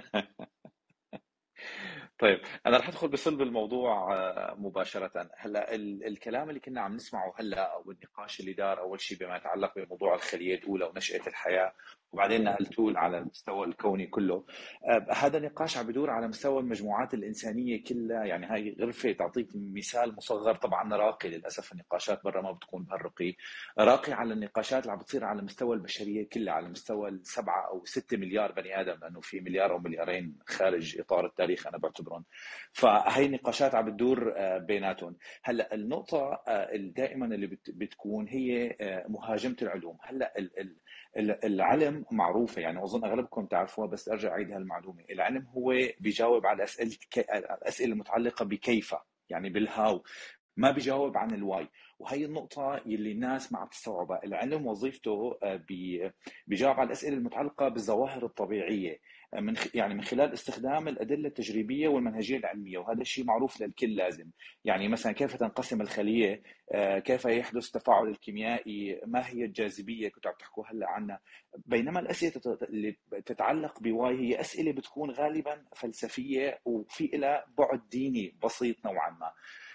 طيب انا رح ادخل بصلب الموضوع آه، مباشره هلا ال- الكلام اللي كنا عم نسمعه هلا او النقاش اللي دار اول شيء بما يتعلق بموضوع الخليه الاولى ونشاه الحياه وبعدين نقلتوه على المستوى الكوني كله آه، هذا نقاش عم بدور على مستوى المجموعات الانسانيه كلها يعني هاي غرفه تعطيك مثال مصغر طبعا راقي للاسف النقاشات برا ما بتكون بهالرقي راقي على النقاشات اللي عم بتصير على مستوى البشريه كلها على مستوى السبعه او ستة مليار بني ادم لانه في مليار او مليارين خارج اطار التاريخ انا بعتبرهم فهي النقاشات عم بتدور آه، بيناتهم هلا النقطه آه، دائما اللي بت- بتكون هي آه، مهاجمه العلوم هلا ال- ال- ال- العلم معروفه يعني واظن اغلبكم تعرفوها بس ارجع اعيد هالمعلومه العلم هو بيجاوب على اسئله الاسئله المتعلقه بكيف يعني بالهاو ما بيجاوب عن الواي وهي النقطة يلي الناس ما عم تستوعبها العلم وظيفته آه، بي- بيجاوب على الأسئلة المتعلقة بالظواهر الطبيعية آه، من خ- يعني من خلال استخدام الأدلة التجريبية والمنهجية العلمية وهذا الشيء معروف للكل لازم يعني مثلا كيف تنقسم الخلية آه، كيف يحدث التفاعل الكيميائي ما هي الجاذبية كنتوا عم تحكوا هلا عنها بينما الأسئلة تت- اللي تتعلق بواي هي أسئلة بتكون غالبا فلسفية وفي لها بعد ديني بسيط نوعا ما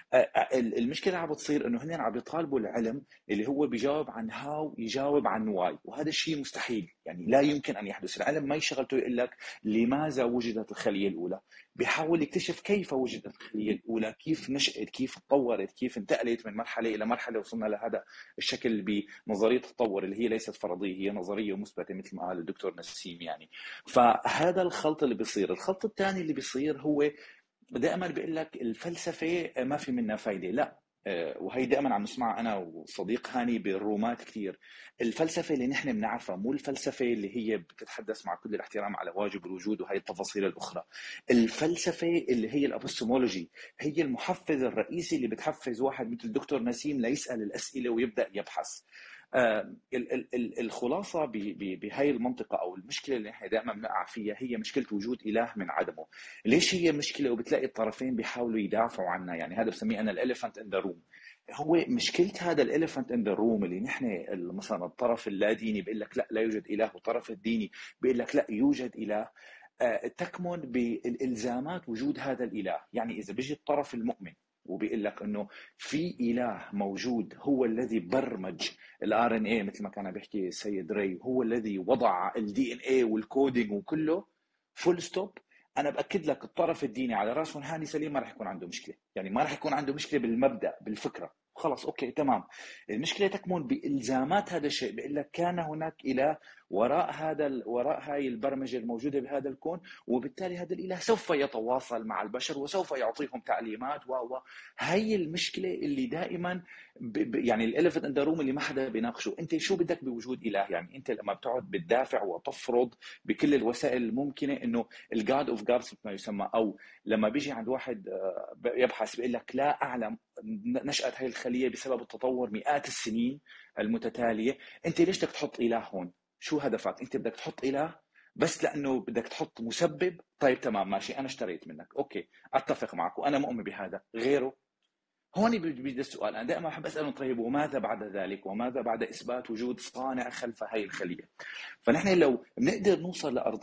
آه، آه، المشكله عم بتصير انه هن عم بيطالبوا العلم اللي هو بيجاوب عن هاو يجاوب عن واي وهذا الشيء مستحيل يعني لا يمكن ان يحدث العلم ما شغلته يقول لك لماذا وجدت الخليه الاولى بيحاول يكتشف كيف وجدت الخليه الاولى كيف نشات كيف تطورت كيف انتقلت من مرحله الى مرحله وصلنا لهذا الشكل بنظريه التطور اللي هي ليست فرضيه هي نظريه مثبته مثل ما قال الدكتور نسيم يعني فهذا الخلط اللي بيصير الخلط الثاني اللي بيصير هو دائما بيقول لك الفلسفه ما في منها فايده لا آه، وهي دائما عم نسمع انا وصديق هاني بالرومات كثير الفلسفه اللي نحن بنعرفها مو الفلسفه اللي هي بتتحدث مع كل الاحترام على واجب الوجود وهي التفاصيل الاخرى الفلسفه اللي هي الابستمولوجي هي المحفز الرئيسي اللي بتحفز واحد مثل الدكتور نسيم ليسال الاسئله ويبدا يبحث آه، الخلاصه بهي المنطقه او المشكله اللي احنا دائما بنقع فيها هي مشكله وجود اله من عدمه، ليش هي مشكله وبتلاقي الطرفين بيحاولوا يدافعوا عنها يعني هذا بسميه انا الاليفنت ان ذا روم هو مشكله هذا الاليفنت ان ذا روم اللي نحن مثلا الطرف اللاديني بيقول لك لا لا يوجد اله والطرف الديني بيقول لك لا يوجد اله آه، تكمن بالالزامات وجود هذا الاله، يعني اذا بيجي الطرف المؤمن وبيقول لك انه في اله موجود هو الذي برمج الار ان اي مثل ما كان بيحكي السيد ري هو الذي وضع الدي ان اي والكودينج وكله فول ستوب انا باكد لك الطرف الديني على راسه هاني سليم ما راح يكون عنده مشكله يعني ما راح يكون عنده مشكله بالمبدا بالفكره خلص اوكي تمام المشكله تكمن بالزامات هذا الشيء بيقول لك كان هناك اله وراء هذا وراء هاي البرمجه الموجوده بهذا الكون وبالتالي هذا الاله سوف يتواصل مع البشر وسوف يعطيهم تعليمات و هي المشكله اللي دائما ب... ب... يعني الالفت ان روم اللي ما حدا بيناقشه انت شو بدك بوجود اله يعني انت لما بتقعد بتدافع وتفرض بكل الوسائل الممكنه انه الجاد اوف جادز ما يسمى او لما بيجي عند واحد آه، يبحث بيقول لك لا اعلم نشاه هاي الخليه بسبب التطور مئات السنين المتتاليه انت ليش بدك تحط اله هون شو هدفك انت بدك تحط اله بس لانه بدك تحط مسبب طيب تمام ماشي انا اشتريت منك اوكي اتفق معك وانا مؤمن بهذا غيره هون بيجي السؤال انا دائما احب اساله طيب وماذا بعد ذلك وماذا بعد اثبات وجود صانع خلف هاي الخليه فنحن لو بنقدر نوصل لارض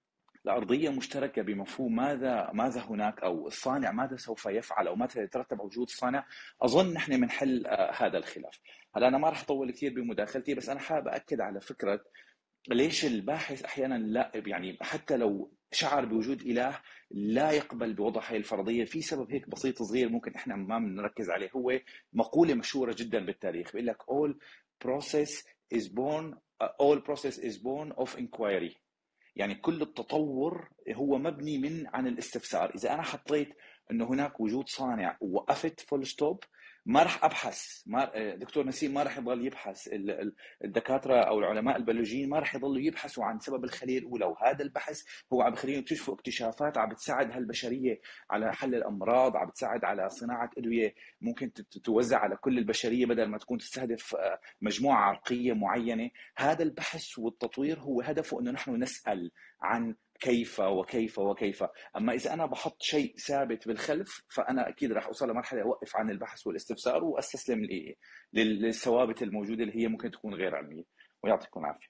لارضيه مشتركه بمفهوم ماذا ماذا هناك او الصانع ماذا سوف يفعل او متى يترتب وجود الصانع اظن نحن بنحل آه، هذا الخلاف هلا انا ما راح اطول كثير بمداخلتي بس انا حابب اكد على فكره ليش الباحث احيانا لا يعني حتى لو شعر بوجود اله لا يقبل بوضع هاي الفرضيه في سبب هيك بسيط صغير ممكن احنا ما بنركز عليه هو مقوله مشهوره جدا بالتاريخ بيقول لك all process is born all process is born of inquiry يعني كل التطور هو مبني من عن الاستفسار اذا انا حطيت انه هناك وجود صانع ووقفت فول ستوب ما راح ابحث ما دكتور نسيم ما راح يضل يبحث الدكاتره او العلماء البيولوجيين ما راح يضلوا يبحثوا عن سبب الخليه الاولى وهذا البحث هو عم بخليهم يكتشفوا اكتشافات عم بتساعد هالبشريه على حل الامراض عم بتساعد على صناعه ادويه ممكن توزع على كل البشريه بدل ما تكون تستهدف آه، مجموعه عرقيه معينه هذا البحث والتطوير هو هدفه انه نحن نسال عن كيف وكيف وكيف اما اذا انا بحط شيء ثابت بالخلف فانا اكيد راح اوصل لمرحله اوقف عن البحث والاستفسار واستسلم للثوابت الموجوده اللي هي ممكن تكون غير علميه ويعطيكم العافيه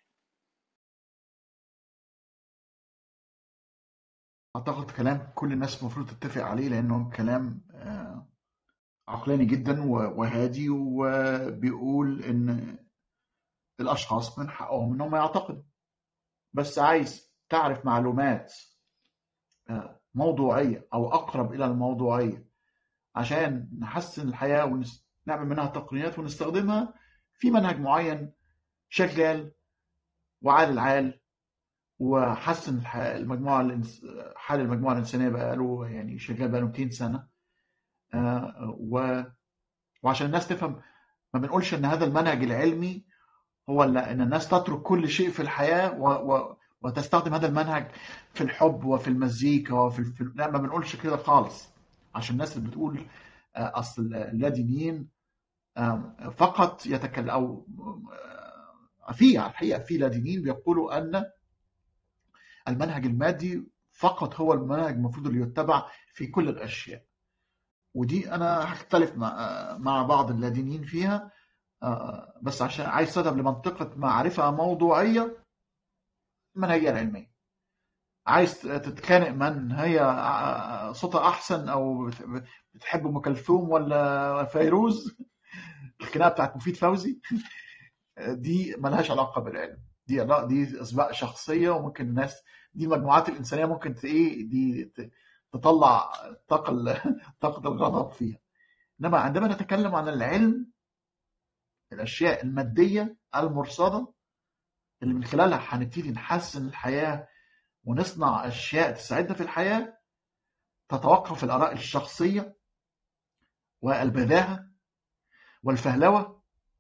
اعتقد كلام كل الناس المفروض تتفق عليه لانه كلام آه، عقلاني جدا وهادي وبيقول ان الاشخاص من حقهم انهم يعتقدوا بس عايز تعرف معلومات آه، موضوعية أو أقرب إلى الموضوعية عشان نحسن الحياة ونعمل منها تقنيات ونستخدمها في منهج معين شغال وعال العال وحسن المجموعة حال المجموعة الإنسانية بقاله يعني شغال بقاله 200 سنة آه، و وعشان الناس تفهم ما بنقولش ان هذا المنهج العلمي هو ان الناس تترك كل شيء في الحياه و... وتستخدم هذا المنهج في الحب وفي المزيكا وفي الفيلم لا ما بنقولش كده خالص عشان الناس اللي بتقول آه، اصل اللادينيين فقط يتكلم او آه، في الحقيقه في لادينيين بيقولوا ان المنهج المادي فقط هو المنهج المفروض اللي يتبع في كل الاشياء ودي انا هختلف مع آه، مع بعض اللادينيين فيها بس عشان عايز تذهب لمنطقه معرفه موضوعيه المنهجيه العلميه عايز تتخانق من هي ع- صوتها احسن او بت- بتحب ام كلثوم ولا فيروز الخناقه بتاعت مفيد فوزي دي ملهاش علاقه بالعلم دي لا دي اسباق شخصيه وممكن الناس دي المجموعات الانسانيه ممكن ت- ايه دي ت- تطلع طاقه ال- طاقه الغضب فيها انما عندما نتكلم عن العلم الاشياء الماديه المرصده اللي من خلالها هنبتدي نحسن الحياه ونصنع اشياء تساعدنا في الحياه تتوقف الاراء الشخصيه والبداهه والفهلوه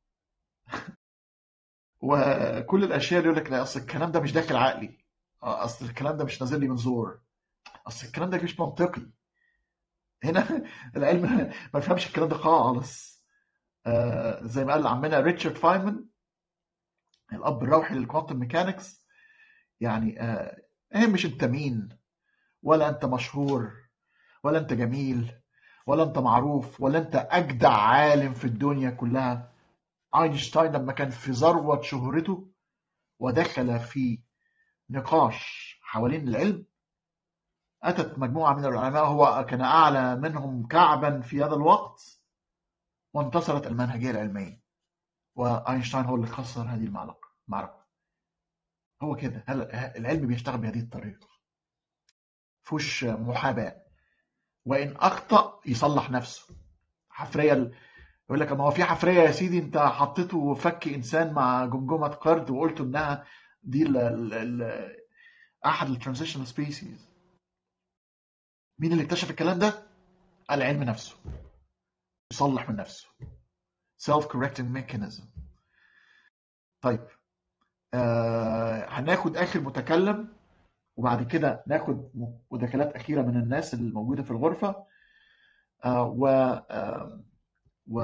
وكل الاشياء اللي يقول لك لا اصل الكلام ده مش داخل عقلي آه، اصل الكلام ده مش نازل لي من زور اصل الكلام ده مش منطقي هنا العلم ما بيفهمش الكلام ده خالص آه، زي ما قال عمنا ريتشارد فاينمان الاب الروحي للكوانتم ميكانكس يعني آه، مش انت مين ولا انت مشهور ولا انت جميل ولا انت معروف ولا انت اجدع عالم في الدنيا كلها اينشتاين لما كان في ذروة شهرته ودخل في نقاش حوالين العلم أتت مجموعة من العلماء هو كان أعلى منهم كعبا في هذا الوقت وانتصرت المنهجية العلمية وأينشتاين هو اللي خسر هذه المعركة معركة هو كده هل- العلم بيشتغل بهذه الطريقة فيهوش محاباة وإن أخطأ يصلح نفسه حفرية ال- يقول لك ما هو في حفرية يا سيدي أنت حطيته فك إنسان مع جمجمة قرد وقلت إنها دي ال ال ال أحد الترانزيشنال سبيسيز مين اللي اكتشف الكلام ده؟ العلم نفسه يصلح من نفسه self correcting mechanism طيب آه هناخد آخر متكلم وبعد كده ناخد مداخلات أخيرة من الناس اللي موجودة في الغرفة آه و آه و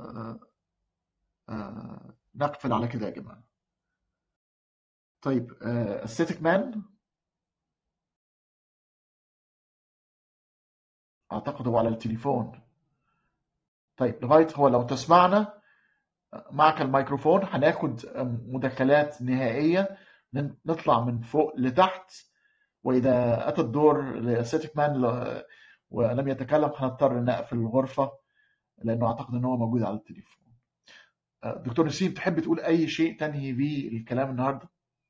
آه نقفل على كده يا جماعة طيب آه aesthetic man أعتقد هو على التليفون طيب لغاية هو لو تسمعنا معك الميكروفون هناخد مداخلات نهائية ن- نطلع من فوق لتحت وإذا أتى الدور لأستيك مان ل- ولم يتكلم هنضطر نقفل الغرفة لأنه أعتقد إن هو موجود على التليفون آه، دكتور نسيم تحب تقول أي شيء تنهي بيه الكلام النهاردة؟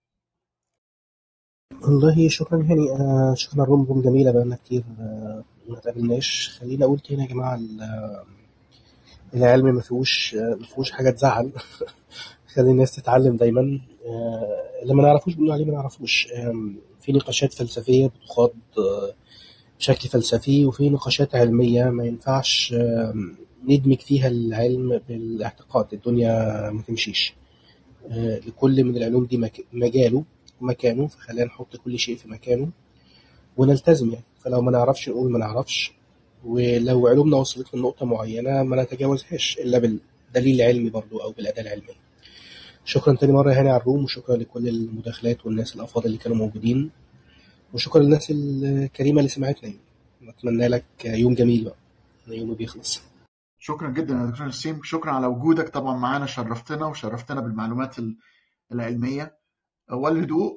والله شكرا هاني آه شكرا روم روم جميلة بقالنا كتير آه ما تقابلناش خليني أقول تاني يا جماعة ال- العلم ما فيهوش آه، ما فيهوش حاجة تزعل خلي الناس تتعلم دايما آه اللي ما نعرفوش بنقول عليه ما نعرفوش آم، في نقاشات فلسفية بتخاض آه، بشكل فلسفي وفي نقاشات علمية ما ينفعش آم، ندمج فيها العلم بالاعتقاد الدنيا ما تمشيش آه، لكل من العلوم دي مك- مجاله ومكانه فخلينا نحط كل شيء في مكانه ونلتزم يعني فلو ما نعرفش نقول ما نعرفش ولو علومنا وصلت لنقطة معينة ما نتجاوزهاش إلا بالدليل العلمي برضو أو بالأداة العلمية شكرا تاني مرة يا هاني على الروم وشكرا لكل المداخلات والناس الأفاضل اللي كانوا موجودين وشكرا للناس الكريمة اللي سمعتنا يعني. نتمنى لك يوم جميل بقى يوم بيخلص شكرا جدا يا دكتور نسيم شكرا على وجودك طبعا معانا شرفتنا وشرفتنا بالمعلومات ال- العلمية والهدوء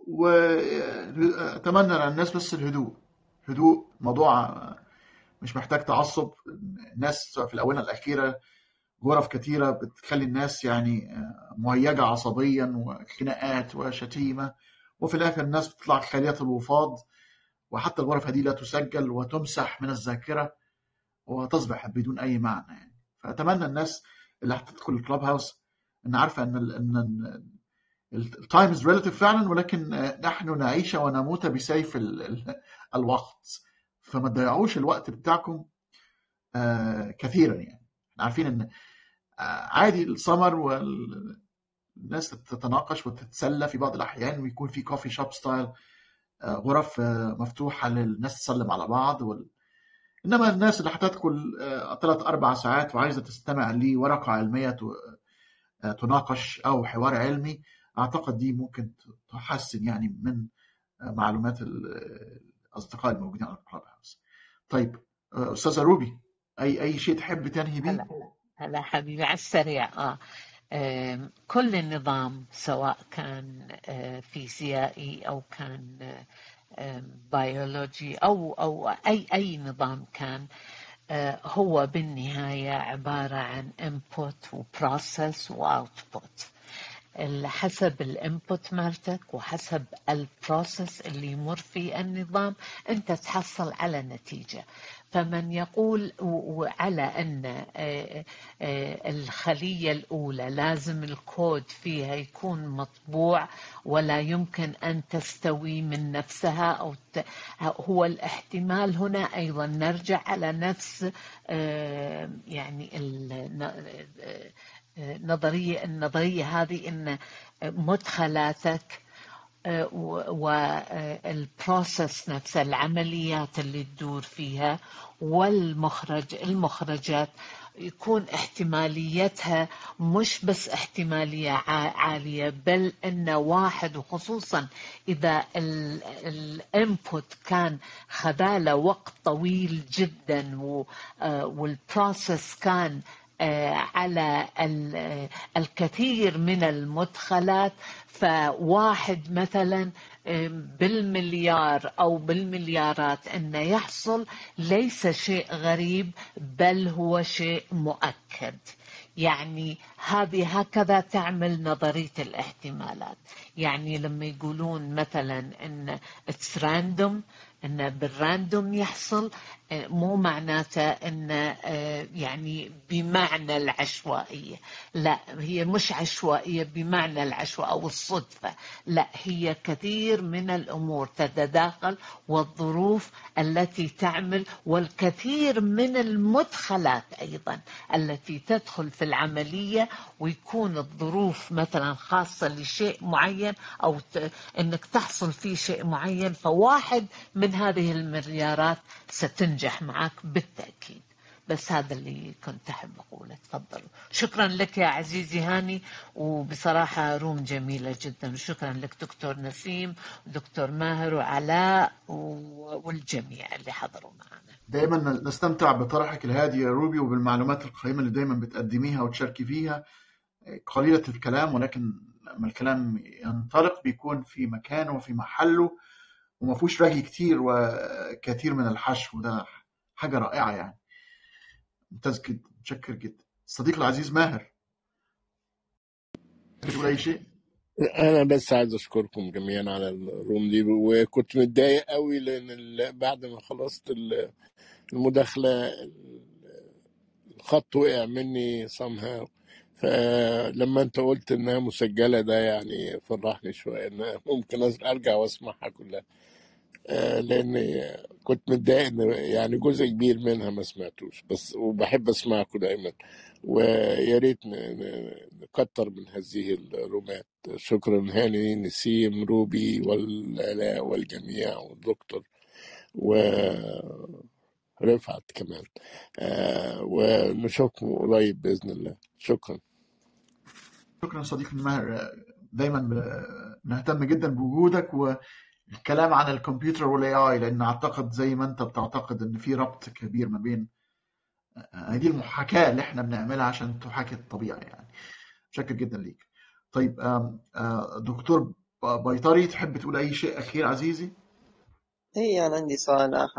وأتمنى على الناس بس الهدوء هدوء موضوع مش محتاج تعصب الناس في الآونة الأخيرة غرف كتيرة بتخلي الناس يعني مهيجة عصبيا وخناقات وشتيمة وفي الآخر الناس بتطلع خالية الوفاض وحتى الغرف هذه لا تسجل وتمسح من الذاكرة وتصبح بدون أي معنى يعني فأتمنى الناس اللي هتدخل الكلاب هاوس إن عارفة إن ال إن التايم از ريلاتيف فعلا ولكن نحن نعيش ونموت بسيف ال ال الوقت فما تضيعوش الوقت بتاعكم آه، كثيرا يعني احنا عارفين ان آه، عادي السمر والناس تتناقش وتتسلى في بعض الاحيان ويكون في كوفي شوب ستايل غرف آه، مفتوحه للناس تسلم على بعض وال... انما الناس اللي هتدخل ثلاث اربع ساعات وعايزه تستمع لورقه علميه ت- آه، تناقش او حوار علمي اعتقد دي ممكن تحسن يعني من آه، معلومات ال- الاصدقاء الموجودين على الكلاب هاوس. طيب آه، استاذه روبي اي اي شيء تحب تنهي بيه؟ هلا هلا حبيبي على السريع اه آم، كل النظام سواء كان آه، فيزيائي او كان بيولوجي أو أو أي أي نظام كان آه، هو بالنهاية عبارة عن input و process و output حسب الانبوت مالتك وحسب البروسيس اللي يمر فيه النظام انت تحصل على نتيجه فمن يقول على ان آه، آه، الخليه الاولى لازم الكود فيها يكون مطبوع ولا يمكن ان تستوي من نفسها او هو الاحتمال هنا ايضا نرجع على نفس آه، يعني نظرية النظرية هذه إن مدخلاتك آه، والبروسس نفسه العمليات اللي تدور فيها والمخرج المخرجات يكون احتماليتها مش بس احتمالية عالية بل ان واحد وخصوصا اذا الانبوت كان خذاله وقت طويل جدا آه، والبروسس كان آه، على الكثير من المدخلات فواحد مثلا بالمليار او بالمليارات انه يحصل ليس شيء غريب بل هو شيء مؤكد يعني هذه هكذا تعمل نظريه الاحتمالات يعني لما يقولون مثلا ان اتس راندوم ان بالراندوم يحصل آه، مو معناته ان آه، يعني بمعنى العشوائيه لا هي مش عشوائيه بمعنى العشوائيه او الصدفه لا هي كثير من الامور تتداخل والظروف التي تعمل والكثير من المدخلات ايضا التي تدخل في العمليه ويكون الظروف مثلا خاصه لشيء معين او انك تحصل فيه شيء معين فواحد من هذه المليارات ستنجح معك بالتأكيد بس هذا اللي كنت أحب أقوله تفضلوا شكرا لك يا عزيزي هاني وبصراحة روم جميلة جدا وشكرا لك دكتور نسيم ودكتور ماهر وعلاء والجميع اللي حضروا معنا دائما نستمتع بطرحك الهادي يا روبي وبالمعلومات القيمة اللي دائما بتقدميها وتشاركي فيها قليلة الكلام ولكن لما الكلام ينطلق بيكون في مكانه وفي محله وما فيهوش رغي كتير وكثير من الحشو وده حاجة رائعة يعني ممتاز جدا متشكر جدا الصديق العزيز ماهر تقول أي شيء؟ انا بس عايز اشكركم جميعا على الروم دي وكنت متضايق قوي لان بعد ما خلصت المداخله الخط وقع مني somehow فلما انت قلت انها مسجله ده يعني فرحني شويه ان ممكن ارجع واسمعها كلها آه، لان كنت متضايق ان يعني جزء كبير منها ما سمعتوش بس وبحب اسمعكم دايما ويا ريت نكتر من هذه الرومات شكرا هاني نسيم روبي والالاء والجميع والدكتور ورفعت كمان آه، ونشوفكم قريب باذن الله شكرا شكرا صديقي ماهر دايما نهتم جدا بوجودك و الكلام عن الكمبيوتر والاي اي لان اعتقد زي ما انت بتعتقد ان في ربط كبير ما بين هذه المحاكاه اللي احنا بنعملها عشان تحاكي الطبيعه يعني شكر جدا ليك طيب دكتور بيطري تحب تقول اي شيء اخير عزيزي اي انا عندي سؤال اخر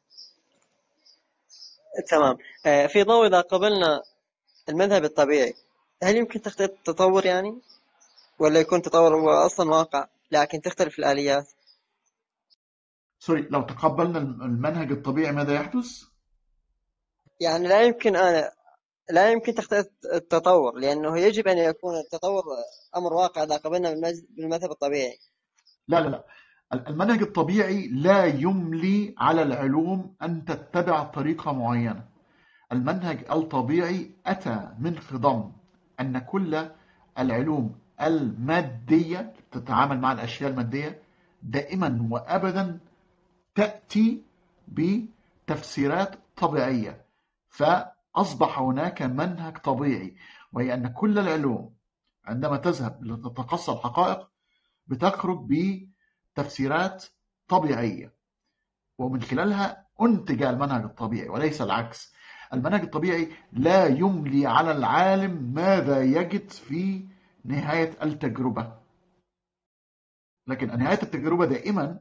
تمام في ضوء اذا قبلنا المذهب الطبيعي هل يمكن تخطيط التطور يعني ولا يكون تطور هو اصلا واقع لكن تختلف الاليات سوري لو تقبلنا المنهج الطبيعي ماذا يحدث؟ يعني لا يمكن أنا لا يمكن تخطيط التطور لأنه يجب أن يكون التطور أمر واقع إذا قبلنا بالمذهب الطبيعي لا لا لا المنهج الطبيعي لا يملي على العلوم أن تتبع طريقة معينة المنهج الطبيعي أتى من خضم أن كل العلوم المادية تتعامل مع الأشياء المادية دائما وأبدا تأتي بتفسيرات طبيعية فأصبح هناك منهج طبيعي وهي أن كل العلوم عندما تذهب لتتقصى الحقائق بتخرج بتفسيرات طبيعية ومن خلالها أنتج المنهج الطبيعي وليس العكس المنهج الطبيعي لا يملي على العالم ماذا يجد في نهاية التجربة لكن نهاية التجربة دائما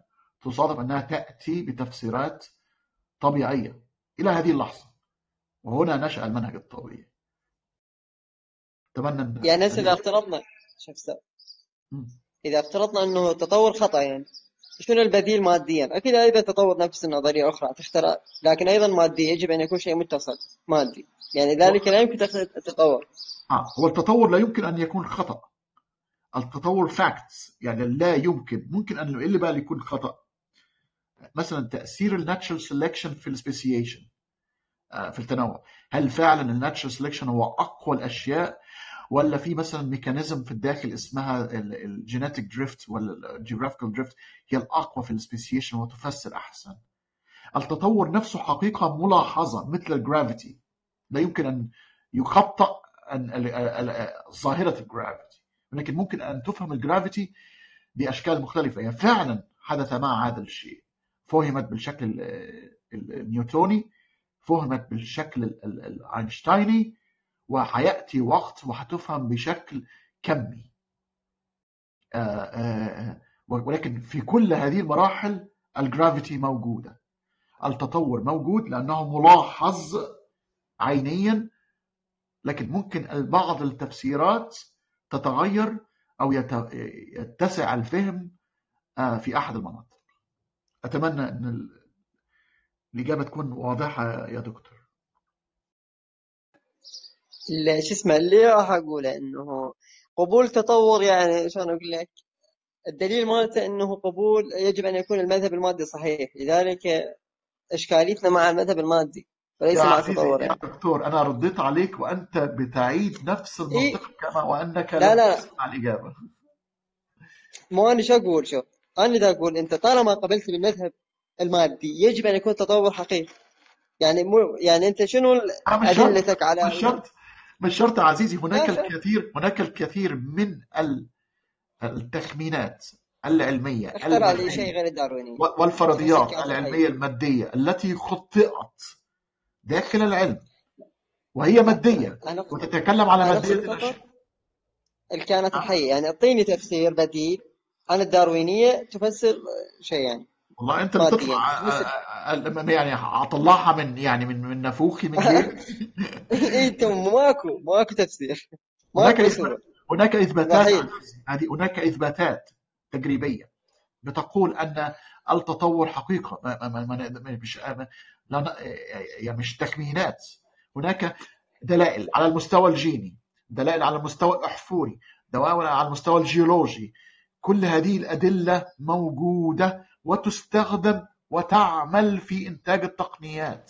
تصادف أنها تأتي بتفسيرات طبيعية إلى هذه اللحظة وهنا نشأ المنهج الطبيعي أتمنى أن يعني هسه اذا افترضنا شوف أستاذ، مم. اذا افترضنا انه تطور خطا يعني شنو البديل ماديا؟ اكيد ايضا تطور نفس النظريه اخرى تخترع لكن ايضا مادي يجب ان يكون شيء متصل مادي يعني ذلك لا يمكن تقصد التطور آه هو التطور لا يمكن أن يكون خطأ التطور فاكتس يعني لا يمكن ممكن أن اللي بقى يكون خطأ مثلا تأثير الناتشرال سelection في السبيسيشن في التنوع هل فعلا الناتشرال سelection هو أقوى الأشياء ولا في مثلا ميكانيزم في الداخل اسمها الجينيتك دريفت ولا الجيوغرافيكال دريفت هي الأقوى في السبيسيشن وتفسر أحسن التطور نفسه حقيقة ملاحظة مثل الجرافيتي لا يمكن أن يخطأ أن ال- ال- ال- ظاهرة الجرافيتي ولكن ممكن أن تفهم الجرافيتي بأشكال مختلفة يعني فعلا حدث مع هذا الشيء فهمت بالشكل ال- ال- النيوتوني فهمت بالشكل ال- ال- الأينشتايني وحيأتي وقت وهتفهم بشكل كمي آه، آه، ولكن في كل هذه المراحل الجرافيتي موجودة التطور موجود لأنه ملاحظ عينيا لكن ممكن بعض التفسيرات تتغير أو يت- يتسع الفهم آه، في أحد المناطق أتمنى أن ال- الإجابة تكون واضحة يا دكتور اللي شو اسمه اللي راح اقوله انه قبول تطور يعني شلون اقول لك الدليل مالته انه قبول يجب ان يكون المذهب المادي صحيح لذلك اشكاليتنا مع المذهب المادي وليس يا مع عزيزي التطور يا يعني دكتور أنا رديت عليك وأنت بتعيد نفس إيه المنطق كما وأنك لا لم لا تسمع الإجابة مو انا شو اقول شوف انا اذا اقول انت طالما قبلت بالمذهب المادي يجب ان يكون تطور حقيقي يعني مو يعني انت شنو أنا مش شرط ادلتك على مش شرط مش شرط يا عزيزي هناك لا شوف الكثير هناك الكثير من ال- التخمينات العلمية اخترع لي المادية شيء غير الدارويني و- تفسر والفرضيات كائنات الحيه العلمية المادية التي خطئت داخل العلم وهي مادية انا اقصد وتتكلم على انا مادية اقصد الأشياء فقط الكائنات الحيه يعني اعطيني تفسير بديل عن الداروينيه تفسر شيء يعني والله انت اللي ماديا تطلع مثل آه، آه، يعني هطلعها من يعني من من نافوخي من جيبي انتم ماكو ماكو تفسير هناك ماكو إثبات صوره هناك اثباتات مستحيل عزيزي هذه هناك اثباتات تجريبيه بتقول ان التطور حقيقه ما ما ما ما- مش ما- لا ن- يعني مش تكمينات هناك دلائل على المستوى الجيني دلائل على المستوى الاحفوري دلائل على المستوى الجيولوجي كل هذه الادله موجوده وتستخدم وتعمل في انتاج التقنيات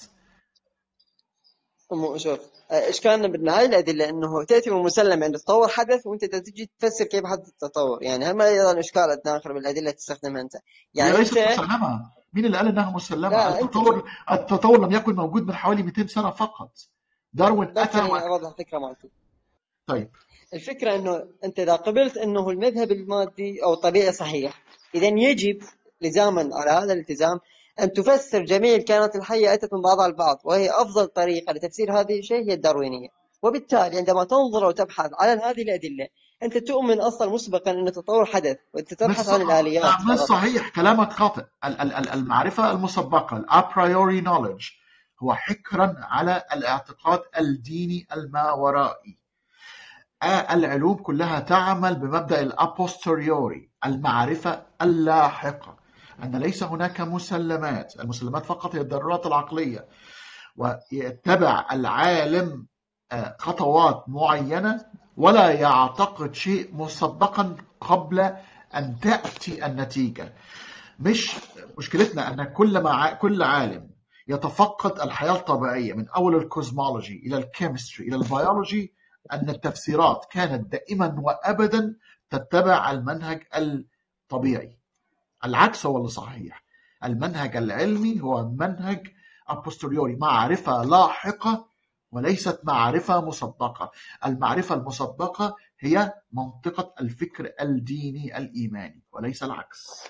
مو- شوف اشكالنا بالنهايه الادله انه تاتي من مسلم عند التطور حدث وانت تجي تفسر كيف حدث التطور يعني هم ايضا اشكال داخل بالادله تستخدمها انت هي يعني ليست انت مسلمه مين اللي قال انها مسلمه لا انت التطور التطور لم يكن موجود من حوالي 200 سنه فقط داروين بس اتى يعني و... اوضح الفكره مالتي طيب الفكره انه انت اذا قبلت انه المذهب المادي او الطبيعي صحيح اذا يجب لزاما على هذا الالتزام ان تفسر جميع الكائنات الحيه اتت من بعضها البعض وهي افضل طريقه لتفسير هذه الشيء هي الداروينيه وبالتالي عندما تنظر وتبحث عن هذه الادله انت تؤمن اصلا مسبقا ان التطور حدث وانت مش تبحث عن صح الاليات لا مش فقط صحيح كلامك خاطئ ال- ال- ال- المعرفه المسبقه الابريوري نوليدج هو حكرا على الاعتقاد الديني الماورائي آه، العلوم كلها تعمل بمبدأ الأبوستريوري المعرفة اللاحقة أن ليس هناك مسلمات المسلمات فقط هي الضرورات العقلية ويتبع العالم آه، خطوات معينة ولا يعتقد شيء مسبقا قبل أن تأتي النتيجة مش مشكلتنا أن كل ما ع- كل عالم يتفقد الحياة الطبيعية من أول الكوزمولوجي إلى الكيمستري إلى البيولوجي أن التفسيرات كانت دائما وأبدا تتبع المنهج الطبيعي العكس هو اللي صحيح المنهج العلمي هو منهج أبوستريوري معرفة لاحقة وليست معرفة مسبقة المعرفة المسبقة هي منطقة الفكر الديني الإيماني وليس العكس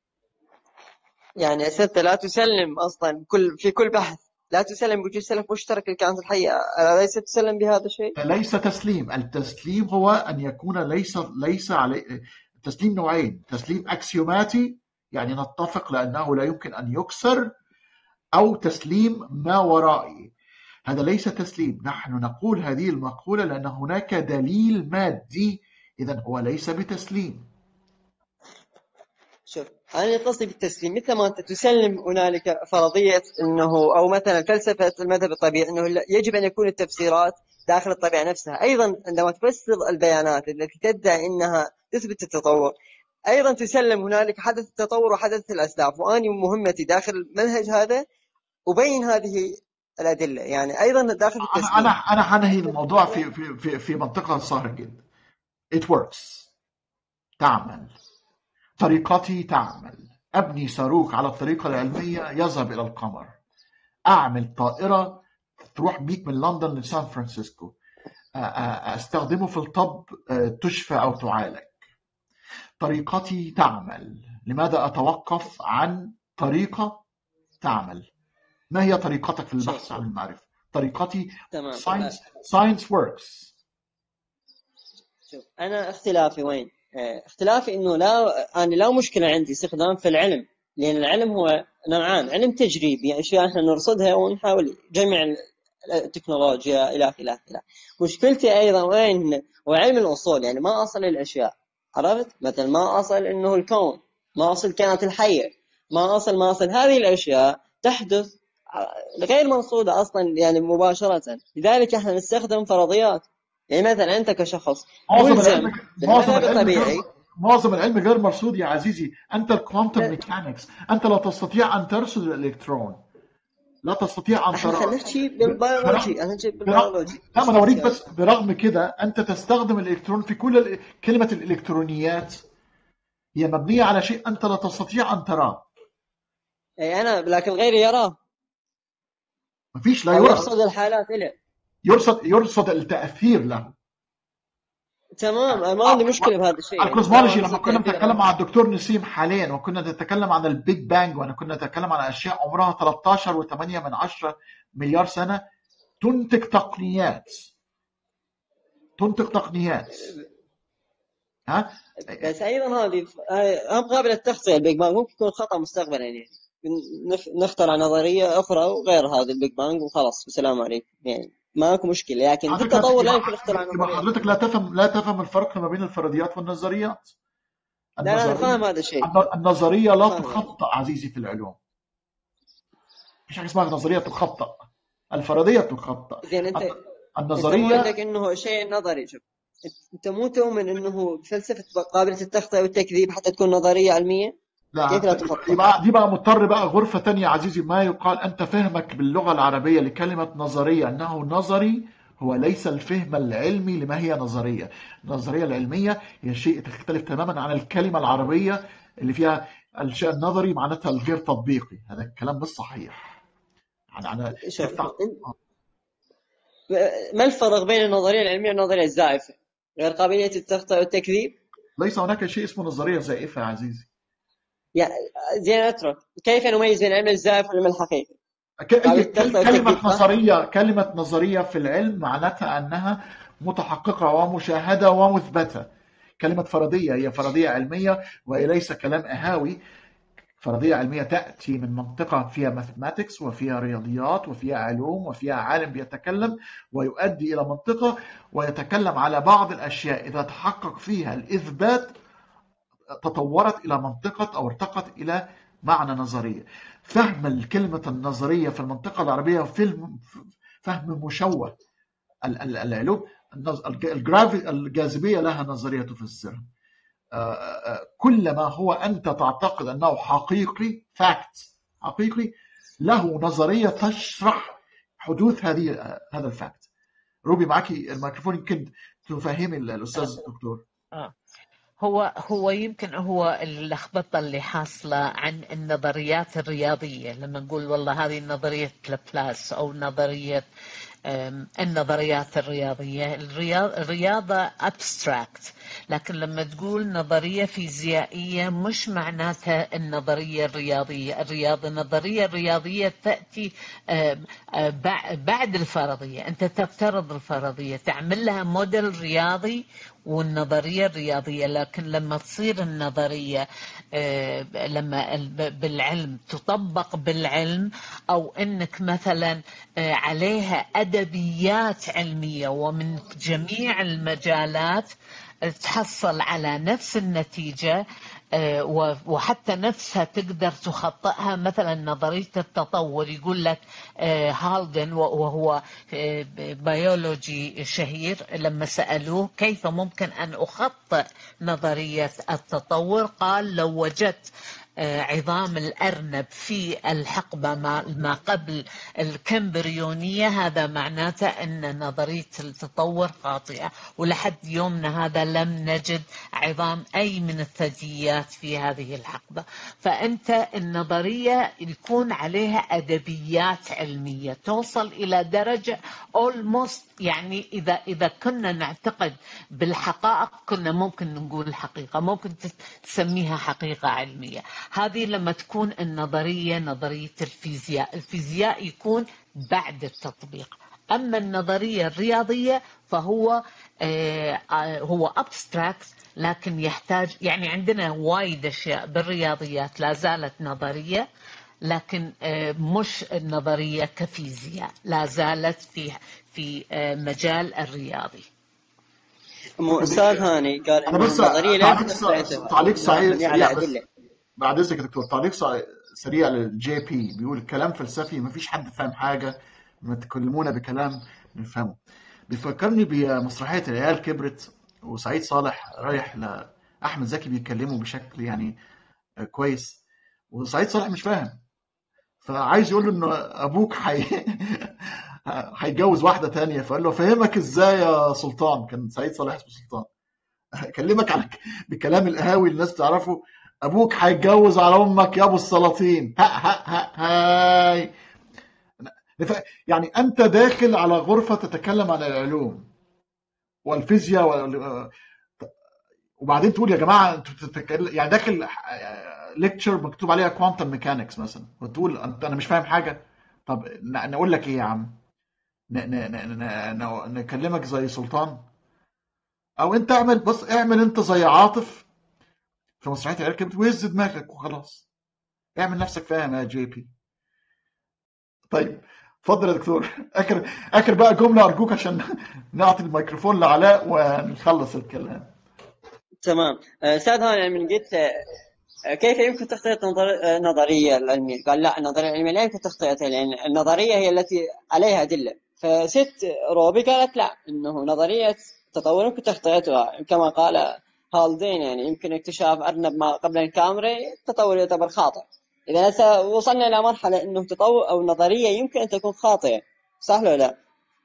يعني أنت لا تسلم اصلا كل في كل بحث لا تسلم بوجود سلف مشترك للكائنات الحيه اليس تسلم بهذا الشيء؟ ليس تسليم التسليم هو أن يكون ليس ليس عليه تسليم نوعين تسليم أكسيوماتي يعني نتفق لأنه لا يمكن أن يكسر أو تسليم ما ورائي هذا ليس تسليم نحن نقول هذه المقولة لأن هناك دليل مادي إذا هو ليس بتسليم شوف أنا قصدي بالتسليم مثل ما أنت تسلم هنالك فرضية أنه أو مثلا فلسفة المذهب الطبيعي أنه لا- يجب أن يكون التفسيرات داخل الطبيعة نفسها أيضا عندما تفسر البيانات التي تدعي أنها تثبت التطور أيضا تسلم هنالك حدث التطور وحدث الأسلاف وأنا مهمتي داخل المنهج هذا أبين هذه الأدلة يعني أيضا داخل أنا التسليم أنا أنا حنهي الموضوع في في في في منطقة صغيرة جدا it works تعمل طريقتي تعمل أبني صاروخ على الطريقة العلمية يذهب إلى القمر أعمل طائرة تروح بيك من لندن لسان فرانسيسكو أ- أ- أستخدمه في الطب أ، تشفى أو تعالج طريقتي تعمل لماذا أتوقف عن طريقة تعمل ما هي طريقتك في البحث شوف عن المعرفة طريقتي تمام science science works شوف انا اختلافي وين؟ آه، اختلافي انه لا انا لا مشكله عندي استخدام في العلم لان العلم هو نوعان علم تجريبي يعني اشياء احنا نرصدها ونحاول جمع التكنولوجيا الى الى الى مشكلتي ايضا وين؟ هو علم الاصول يعني ما اصل الاشياء عرفت؟ مثلا ما اصل انه الكون ما اصل الكائنات الحيه ما اصل ما اصل هذه الاشياء تحدث آه، غير مرصوده اصلا يعني مباشره لذلك احنا نستخدم فرضيات يعني مثلا انت كشخص معظم ملزم العلم معظم بالمذهب العلم الطبيعي غير معظم العلم غير مرصود يا عزيزي أنت الكوانتم لا ميكانكس أنت لا تستطيع أن ترصد الإلكترون لا تستطيع أن احنا ترى خلينا نحكي برغم بالبيولوجي انا نحكي برغم بالبيولوجي لا مش ما انا اوريك اشكال بس برغم كده انت تستخدم الالكترون في كل ال- كلمه الالكترونيات هي مبنيه على شيء انت لا تستطيع ان تراه اي انا لكن غيري يراه مفيش لا او يرى يرصد الحالات له يرصد يرصد التاثير له تمام ما عندي مشكله بهذا الشيء يعني الكوزمولوجي طالما لما رصد كنا تاثير بنتكلم او مع الدكتور نسيم حاليا وكنا نتكلم عن البيج بانج وانا كنا نتكلم عن اشياء عمرها 13 و8 من 10 مليار سنه تنتج تقنيات تنتج تقنيات ها بس ايضا هذه هم قابله للتخطئه البيج بانج ممكن يكون خطا مستقبلا يعني نف- نخترع نظريه اخرى وغير هذا البيج بانج وخلاص والسلام عليكم يعني ماكو مشكله لكن على في فكره التطور لا يبقى يمكن اختراع يبقى نظريه حضرتك لا تفهم لا تفهم الفرق ما بين الفرضيات والنظريات لا لا انا النظريه فاهم هذا الشيء النظريه لا فاهم هذا تخطأ عزيزي في العلوم مفيش حاجه اسمها نظريه تخطأ الفرضيه تخطأ زين انت انت مو النظريه عندك انه شيء نظري شوف انت مو تؤمن انه فلسفه قابله التخطئه والتكذيب حتى تكون نظريه علميه كيف لا لا تخطئ يبقى دي بقى مضطر بقى غرفه تانية يا عزيزي ما يقال انت فهمك باللغه العربيه لكلمه نظريه انه نظري هو ليس الفهم العلمي لما هي نظريه النظريه العلميه هي شيء تختلف تماما عن الكلمه العربيه اللي فيها الشيء النظري معناتها الغير تطبيقي هذا الكلام مش صحيح يعني انا شوف تفتح انت- ما الفرق بين النظريه العلميه والنظريه الزائفه؟ غير قابليه التخطئه والتكذيب؟ ليس هناك شيء اسمه نظريه زائفه يا عزيزي يعني زين اترك كيف نميز بين العلم الزائف والعلم الحقيقي؟ ك- قابليه أي التخطئه كل- كلمة والتكذيب صح؟ نظرية كلمة نظرية في العلم معناتها أنها متحققة ومشاهدة ومثبتة كلمة فرضية هي فرضية علمية وهي ليس كلام إهاوي فرضية علمية تأتي من منطقة فيها ماثماتكس وفيها رياضيات وفيها علوم وفيها عالم بيتكلم ويؤدي إلى منطقة ويتكلم على بعض الأشياء إذا تحقق فيها الإثبات تطورت إلى منطقة أو ارتقت إلى معنى نظرية فهم الكلمة النظرية في المنطقة العربية فيلم فهم مشوه ال- ال- العلوم النظ- الج- الجرافي الجاذبية لها نظرية تفسرها آه، آه، كل ما هو أنت تعتقد أنه حقيقي فاكت حقيقي له نظرية تشرح حدوث هذه هذا الفاكت روبي معك الميكروفون يمكن تفهمي الأستاذ الدكتور آه. هو هو يمكن هو اللخبطة اللي حاصلة عن النظريات الرياضية لما نقول والله هذه نظرية لابلاس أو نظرية أم، النظريات الرياضية الرياض- الرياضة abstract لكن لما تقول نظرية فيزيائية مش معناتها النظرية الرياضية الرياضة النظرية الرياضية تأتي أم، أم، بع- بعد الفرضية أنت تفترض الفرضية تعمل لها موديل رياضي والنظرية الرياضية لكن لما تصير النظرية آه، لما ال- بالعلم تطبق بالعلم أو أنك مثلا آه، عليها أدبيات علمية ومن جميع المجالات تحصل على نفس النتيجة آه، و- وحتى نفسها تقدر تخطئها مثلا نظرية التطور يقول لك آه، هالدن وهو آه، بيولوجي شهير لما سألوه كيف ممكن أن أخطئ نظرية التطور قال لو وجدت آه، عظام الأرنب في الحقبة ما ما قبل الكمبريونية هذا معناته أن نظرية التطور خاطئة ولحد يومنا هذا لم نجد عظام أي من الثدييات في هذه الحقبة فأنت النظرية يكون عليها أدبيات علمية توصل إلى درجة almost يعني إذا إذا كنا نعتقد بالحقائق كنا ممكن نقول الحقيقة ممكن تسميها حقيقة علمية هذه لما تكون النظرية نظرية الفيزياء الفيزياء يكون بعد التطبيق أما النظرية الرياضية فهو آه، آه، هو abstract لكن يحتاج يعني عندنا وايد أشياء بالرياضيات لا زالت نظرية لكن آه، مش النظرية كفيزياء لا زالت في في آه، مجال الرياضي مو استاذ هاني قال انا انه بس النظريه لا تعليق يمكن س- تقطعها تعليق سريع مبنيه على سريع بس ادله بعد اذنك يا دكتور تعليق س- سريع للجي بي بيقول كلام فلسفي مفيش حد فاهم حاجه ما تكلمونا بكلام نفهمه بيفكرني بمسرحيه العيال كبرت وسعيد صالح رايح لاحمد زكي بيتكلموا بشكل يعني كويس وسعيد صالح مش فاهم فعايز يقول له انه ابوك حي... هيتجوز واحده تانية فقال له فهمك ازاي يا سلطان كان سعيد صالح اسمه سلطان اكلمك على بكلام القهاوي اللي الناس تعرفه ابوك هيتجوز على امك يا ابو السلاطين ها ها ها هاي نف- يعني انت داخل على غرفه تتكلم عن العلوم والفيزياء وال... وبعدين تقول يا جماعه انتوا بتتكلم يعني داخل ليكتشر مكتوب عليها كوانتم ميكانكس مثلا وتقول انت انا مش فاهم حاجه طب ن- نقول لك ايه يا عم ن... ن... ن... ن... ن... نكلمك زي سلطان او انت اعمل بص اعمل انت زي عاطف في مسرحيه العيال كبرت وهز دماغك وخلاص اعمل نفسك فاهم يا جي بي طيب اتفضل يا دكتور اخر اخر بقى جمله ارجوك عشان نعطي الميكروفون لعلاء ونخلص الكلام تمام آه، استاذ هاني من قلت آه، كيف يمكن تغطيه نظر- آه، النظريه العلميه؟ قال لا النظريه العلميه لا يمكن تغطيتها لان النظريه هي التي عليها ادله فست روبي قالت لا انه نظريه التطور يمكن تغطيتها كما قال هالدين يعني يمكن اكتشاف ارنب ما قبل الكامري التطور يعتبر خاطئ اذا هسه وصلنا الى مرحله انه تطور او نظريه يمكن ان تكون خاطئه صح ولا لا؟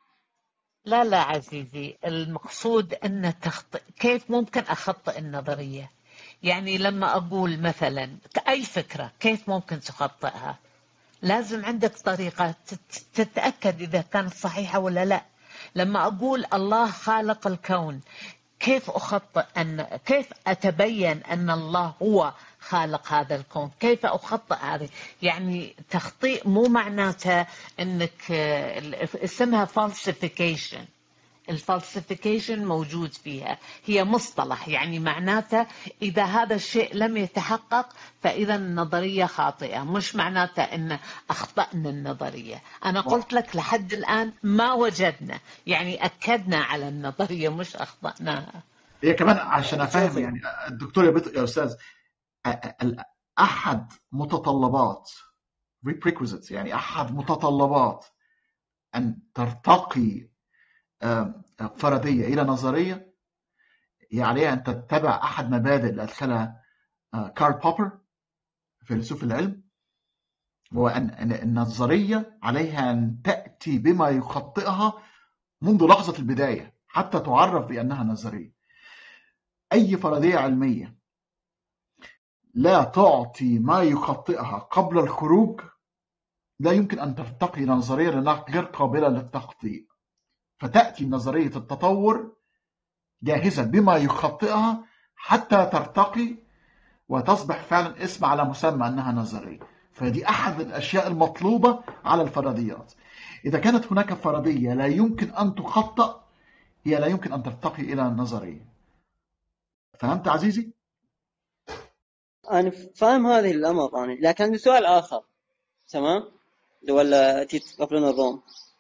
لا لا عزيزي المقصود أن تخطئ كيف ممكن أخطئ النظرية يعني لما أقول مثلا أي فكرة كيف ممكن تخطئها لازم عندك طريقة تت- تتأكد إذا كانت صحيحة ولا لا لما أقول الله خالق الكون كيف أخطئ أن كيف أتبين أن الله هو خالق هذا الكون كيف أخطئ هذه يعني تخطيء مو معناتها أنك آه، اسمها falsification الفالسيفيكيشن موجود فيها هي مصطلح يعني معناته إذا هذا الشيء لم يتحقق فإذا النظرية خاطئة مش معناته أن أخطأنا النظرية أنا قلت لك لحد الآن ما وجدنا يعني أكدنا على النظرية مش أخطأناها هي كمان عشان افهم يعني الدكتور يا, بيت... يا استاذ أ- أ- احد متطلبات prerequisites يعني احد متطلبات ان ترتقي آم، فرضيه الى نظريه هي عليها ان تتبع احد مبادئ اللي ادخلها آه، كارل بوبر فيلسوف العلم هو ان أن النظريه عليها ان تاتي بما يخطئها منذ لحظه البدايه حتى تعرف بانها نظريه اي فرضيه علميه لا تعطي ما يخطئها قبل الخروج لا يمكن أن ترتقي إلى نظرية لأنها غير قابلة للتخطيء فتأتي نظرية التطور جاهزة بما يخطئها حتى ترتقي وتصبح فعلا اسم على مسمى أنها نظرية فدي أحد الأشياء المطلوبة على الفرضيات إذا كانت هناك فرضية لا يمكن أن تخطأ هي لا يمكن أن ترتقي إلى النظرية فهمت عزيزي؟ انا فاهم هذه الامر انا لكن عندي سؤال اخر تمام ولا تقبلون الروم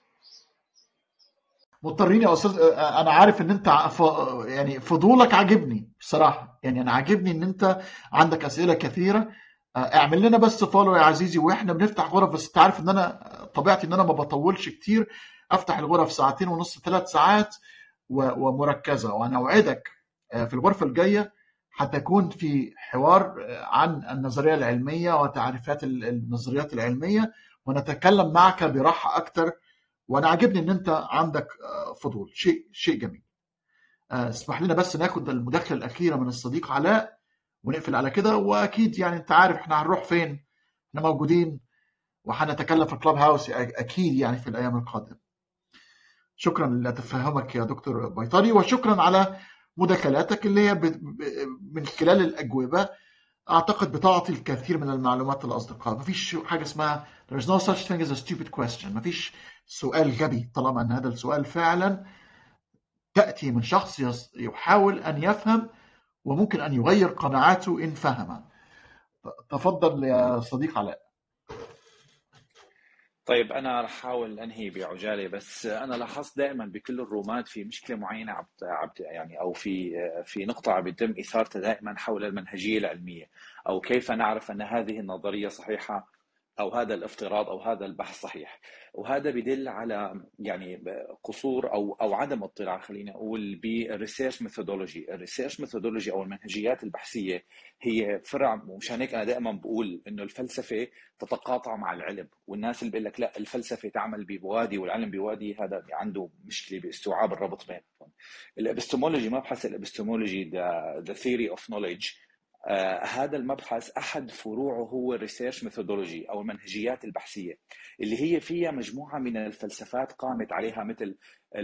مضطرين يا استاذ انا عارف ان انت ف... يعني فضولك عاجبني بصراحه يعني انا عاجبني ان انت عندك اسئله كثيره اعمل لنا بس فولو يا عزيزي واحنا بنفتح غرف بس انت عارف ان انا طبيعتي ان انا ما بطولش كتير افتح الغرف ساعتين ونص ثلاث ساعات و... ومركزه وانا اوعدك في الغرفه الجايه هتكون في حوار عن النظريه العلميه وتعريفات النظريات العلميه ونتكلم معك براحه اكتر وانا عاجبني ان انت عندك فضول شيء شيء جميل اسمح لنا بس ناخد المداخله الاخيره من الصديق علاء ونقفل على كده واكيد يعني انت عارف احنا هنروح فين احنا موجودين وهنتكلم في الكلاب هاوس اكيد يعني في الايام القادمه شكرا لتفهمك يا دكتور بيطري وشكرا على مداخلاتك اللي هي من خلال الاجوبه اعتقد بتعطي الكثير من المعلومات للاصدقاء مفيش حاجه اسمها there is no such thing as a stupid question مفيش سؤال غبي طالما ان هذا السؤال فعلا تاتي من شخص يحاول ان يفهم وممكن ان يغير قناعاته ان فهم تفضل يا صديق علاء طيب انا رح احاول انهي بعجاله بس انا لاحظت دائما بكل الرومات في مشكله معينه عبت عبت يعني او في في نقطه عم يتم اثارتها دائما حول المنهجيه العلميه او كيف نعرف ان هذه النظريه صحيحه او هذا الافتراض او هذا البحث صحيح وهذا بدل على يعني قصور او او عدم اطلاع خلينا اقول بالريسيرش ميثودولوجي الريسيرش ميثودولوجي او المنهجيات البحثيه هي فرع ومشان هيك انا دائما بقول انه الفلسفه تتقاطع مع العلم والناس اللي بيقول لك لا الفلسفه تعمل بوادي والعلم بوادي هذا عنده مشكله باستوعاب الربط بينهم الابستمولوجي مبحث الابستمولوجي ذا ثيوري اوف نوليدج آه هذا المبحث احد فروعه هو الريسيرش ميثودولوجي او المنهجيات البحثيه اللي هي فيها مجموعه من الفلسفات قامت عليها مثل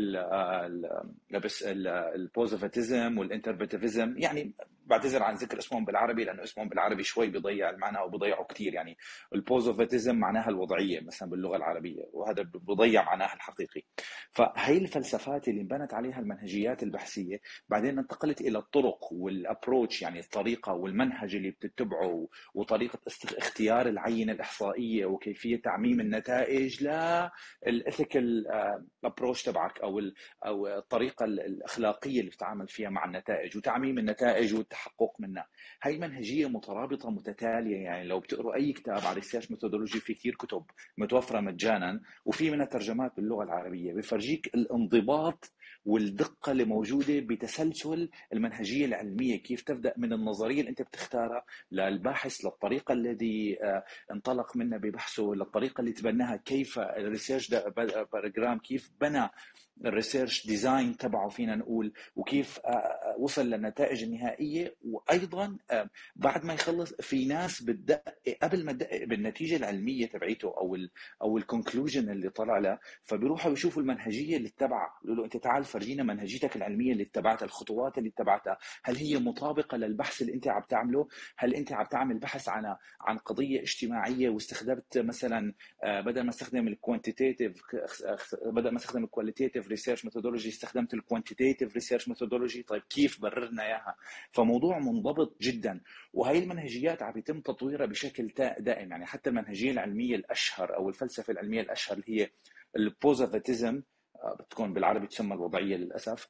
البوزيتيفيزم والانتربريتيفيزم يعني بعتذر عن ذكر اسمهم بالعربي لانه اسمهم بالعربي شوي بيضيع المعنى او بيضيعه كثير يعني البوزيتيفيزم معناها الوضعيه مثلا باللغه العربيه وهذا بيضيع معناها الحقيقي فهي الفلسفات اللي انبنت عليها المنهجيات البحثيه بعدين انتقلت الى الطرق والابروتش يعني الطريقه والمنهج اللي بتتبعه وطريقه اختيار العينه الاحصائيه وكيفيه تعميم النتائج للاثيكال ابروتش تبعك او او الطريقه الاخلاقيه اللي بتتعامل فيها مع النتائج وتعميم النتائج والتحقق منها هي منهجيه مترابطه متتاليه يعني لو بتقروا اي كتاب على ريسيرش ميثودولوجي في كثير كتب متوفره مجانا وفي منها ترجمات باللغه العربيه بفرجيك الانضباط والدقة اللي موجودة بتسلسل المنهجية العلمية كيف تبدأ من النظرية اللي أنت بتختارها للباحث للطريقة الذي انطلق منها ببحثه للطريقة اللي تبناها كيف الريسيرش بروجرام كيف بنى الريسيرش ديزاين تبعه فينا نقول وكيف وصل للنتائج النهائيه وايضا بعد ما يخلص في ناس بتدقق قبل ما تدقق بالنتيجه العلميه تبعيته او ال او الكونكلوجن اللي طلع له فبيروحوا يشوفوا المنهجيه اللي اتبعها بيقولوا له انت تعال فرجينا منهجيتك العلميه اللي اتبعتها الخطوات اللي اتبعتها هل هي مطابقه للبحث اللي انت عم تعمله هل انت عم تعمل بحث عن عن قضيه اجتماعيه واستخدمت مثلا بدل ما استخدم الكوانتيتيف بدل ما استخدم الكواليتيف ريسيرش ميثودولوجي استخدمت الكوانتيتيف ريسيرش ميثودولوجي طيب كيف بررنا اياها فموضوع منضبط جدا وهي المنهجيات عم يتم تطويرها بشكل دائم يعني حتى المنهجيه العلميه الاشهر او الفلسفه العلميه الاشهر اللي هي البوزيتيفيزم بتكون بالعربي تسمى الوضعيه للاسف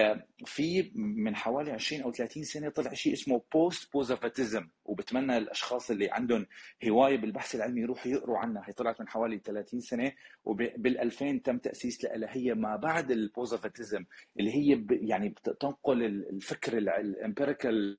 في من حوالي 20 او 30 سنه طلع شيء اسمه بوست بوزيتيفيزم وبتمنى الاشخاص اللي عندهم هوايه بالبحث العلمي يروحوا يقروا عنها هي طلعت من حوالي 30 سنه وبال 2000 تم تاسيس لها هي ما بعد البوزيتيفيزم اللي هي يعني بتنقل الفكر الامبيريكال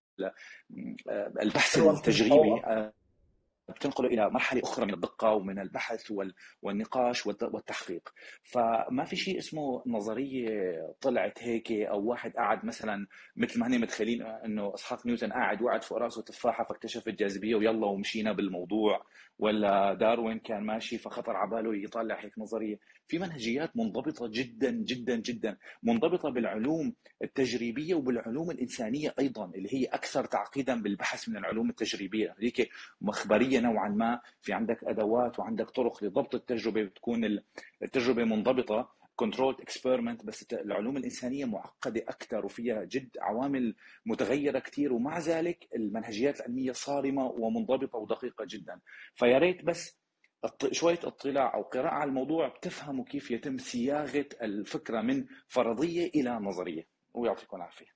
البحث التجريبي بتنقله الى مرحله اخرى من الدقه ومن البحث والنقاش والتحقيق فما في شيء اسمه نظريه طلعت هيك او واحد قاعد مثلا مثل ما هن متخيلين انه اسحاق نيوتن قاعد وقعد فوق راسه تفاحه فاكتشف الجاذبيه ويلا ومشينا بالموضوع ولا داروين كان ماشي فخطر على باله يطلع هيك نظريه في منهجيات منضبطه جدا جدا جدا منضبطه بالعلوم التجريبيه وبالعلوم الانسانيه ايضا اللي هي اكثر تعقيدا بالبحث من العلوم التجريبيه هذيك مخبريه نوعا ما في عندك ادوات وعندك طرق لضبط التجربه بتكون التجربه منضبطه كنترول اكسبيرمنت بس العلوم الانسانيه معقده اكثر وفيها جد عوامل متغيره كثير ومع ذلك المنهجيات العلميه صارمه ومنضبطه ودقيقه جدا فيا ريت بس شويه اطلاع او قراءه على الموضوع بتفهموا كيف يتم صياغه الفكره من فرضيه الى نظريه ويعطيكم العافيه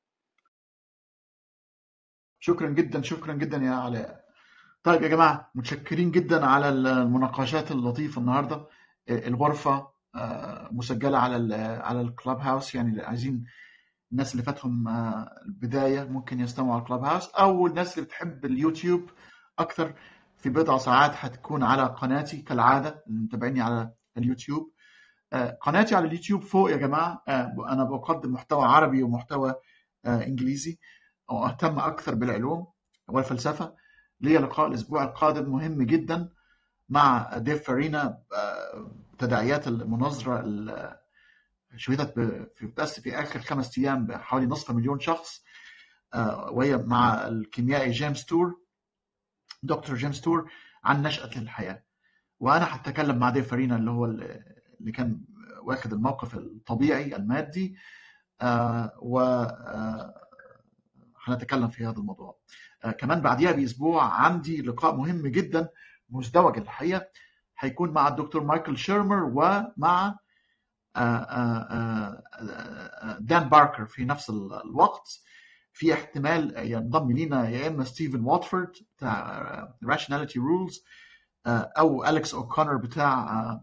شكرا جدا شكرا جدا يا علاء طيب يا جماعه متشكرين جدا على المناقشات اللطيفه النهارده الغرفه مسجله على على الكلاب هاوس يعني اللي عايزين الناس اللي فاتهم البدايه ممكن يستمعوا على الكلاب هاوس او الناس اللي بتحب اليوتيوب اكثر في بضع ساعات هتكون على قناتي كالعاده اللي متابعيني على اليوتيوب قناتي على اليوتيوب فوق يا جماعه انا بقدم محتوى عربي ومحتوى انجليزي واهتم اكثر بالعلوم والفلسفه ليا لقاء الاسبوع القادم مهم جدا مع ديف فارينا تداعيات المناظره شهدت في بس في اخر خمس ايام بحوالي نصف مليون شخص وهي مع الكيميائي جيمس تور دكتور جيمس تور عن نشأة الحياة وأنا هتكلم مع ديف فارينا اللي هو اللي كان واخد الموقف الطبيعي المادي و هنتكلم في هذا الموضوع كمان بعديها بأسبوع عندي لقاء مهم جدا مزدوج الحقيقة هيكون مع الدكتور مايكل شيرمر ومع دان باركر في نفس الوقت في احتمال ينضم لينا يا اما ستيفن واتفورد بتاع راشناليتي رولز او اليكس اوكونر بتاع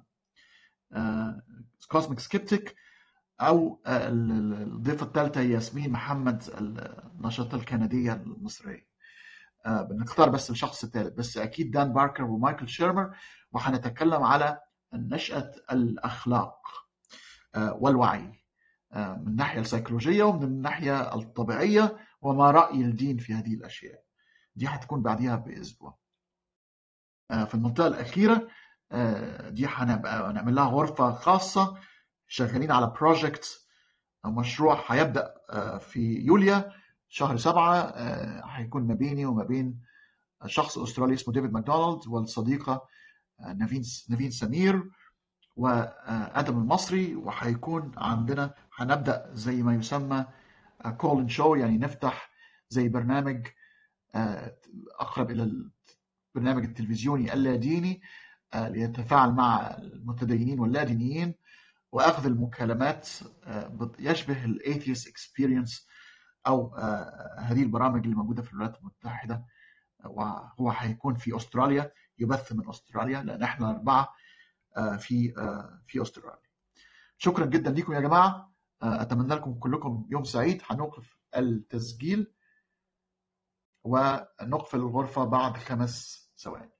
كوزميك سكيبتيك او الضيفه الثالثه ياسمين محمد النشطه الكنديه المصريه بنختار بس الشخص الثالث بس اكيد دان باركر ومايكل شيرمر وهنتكلم على نشأة الأخلاق والوعي من الناحية السيكولوجية ومن الناحية الطبيعية وما رأي الدين في هذه الأشياء دي هتكون بعديها بأسبوع في المنطقة الأخيرة دي هنبقى نعمل لها غرفة خاصة شغالين على بروجكت مشروع هيبدأ في يوليو شهر سبعة هيكون ما بيني وما بين شخص أسترالي اسمه ديفيد ماكدونالد والصديقة نافين نافين سمير وادم المصري وهيكون عندنا هنبدا زي ما يسمى كول شو يعني نفتح زي برنامج اقرب الى البرنامج التلفزيوني اللاديني ليتفاعل مع المتدينين واللادينيين واخذ المكالمات يشبه الايثيوس اكسبيرينس او هذه البرامج اللي موجوده في الولايات المتحده وهو هيكون في استراليا يبث من استراليا لان احنا اربعه في في استراليا. شكرا جدا لكم يا جماعه اتمنى لكم كلكم يوم سعيد هنوقف التسجيل ونقفل الغرفه بعد خمس ثواني.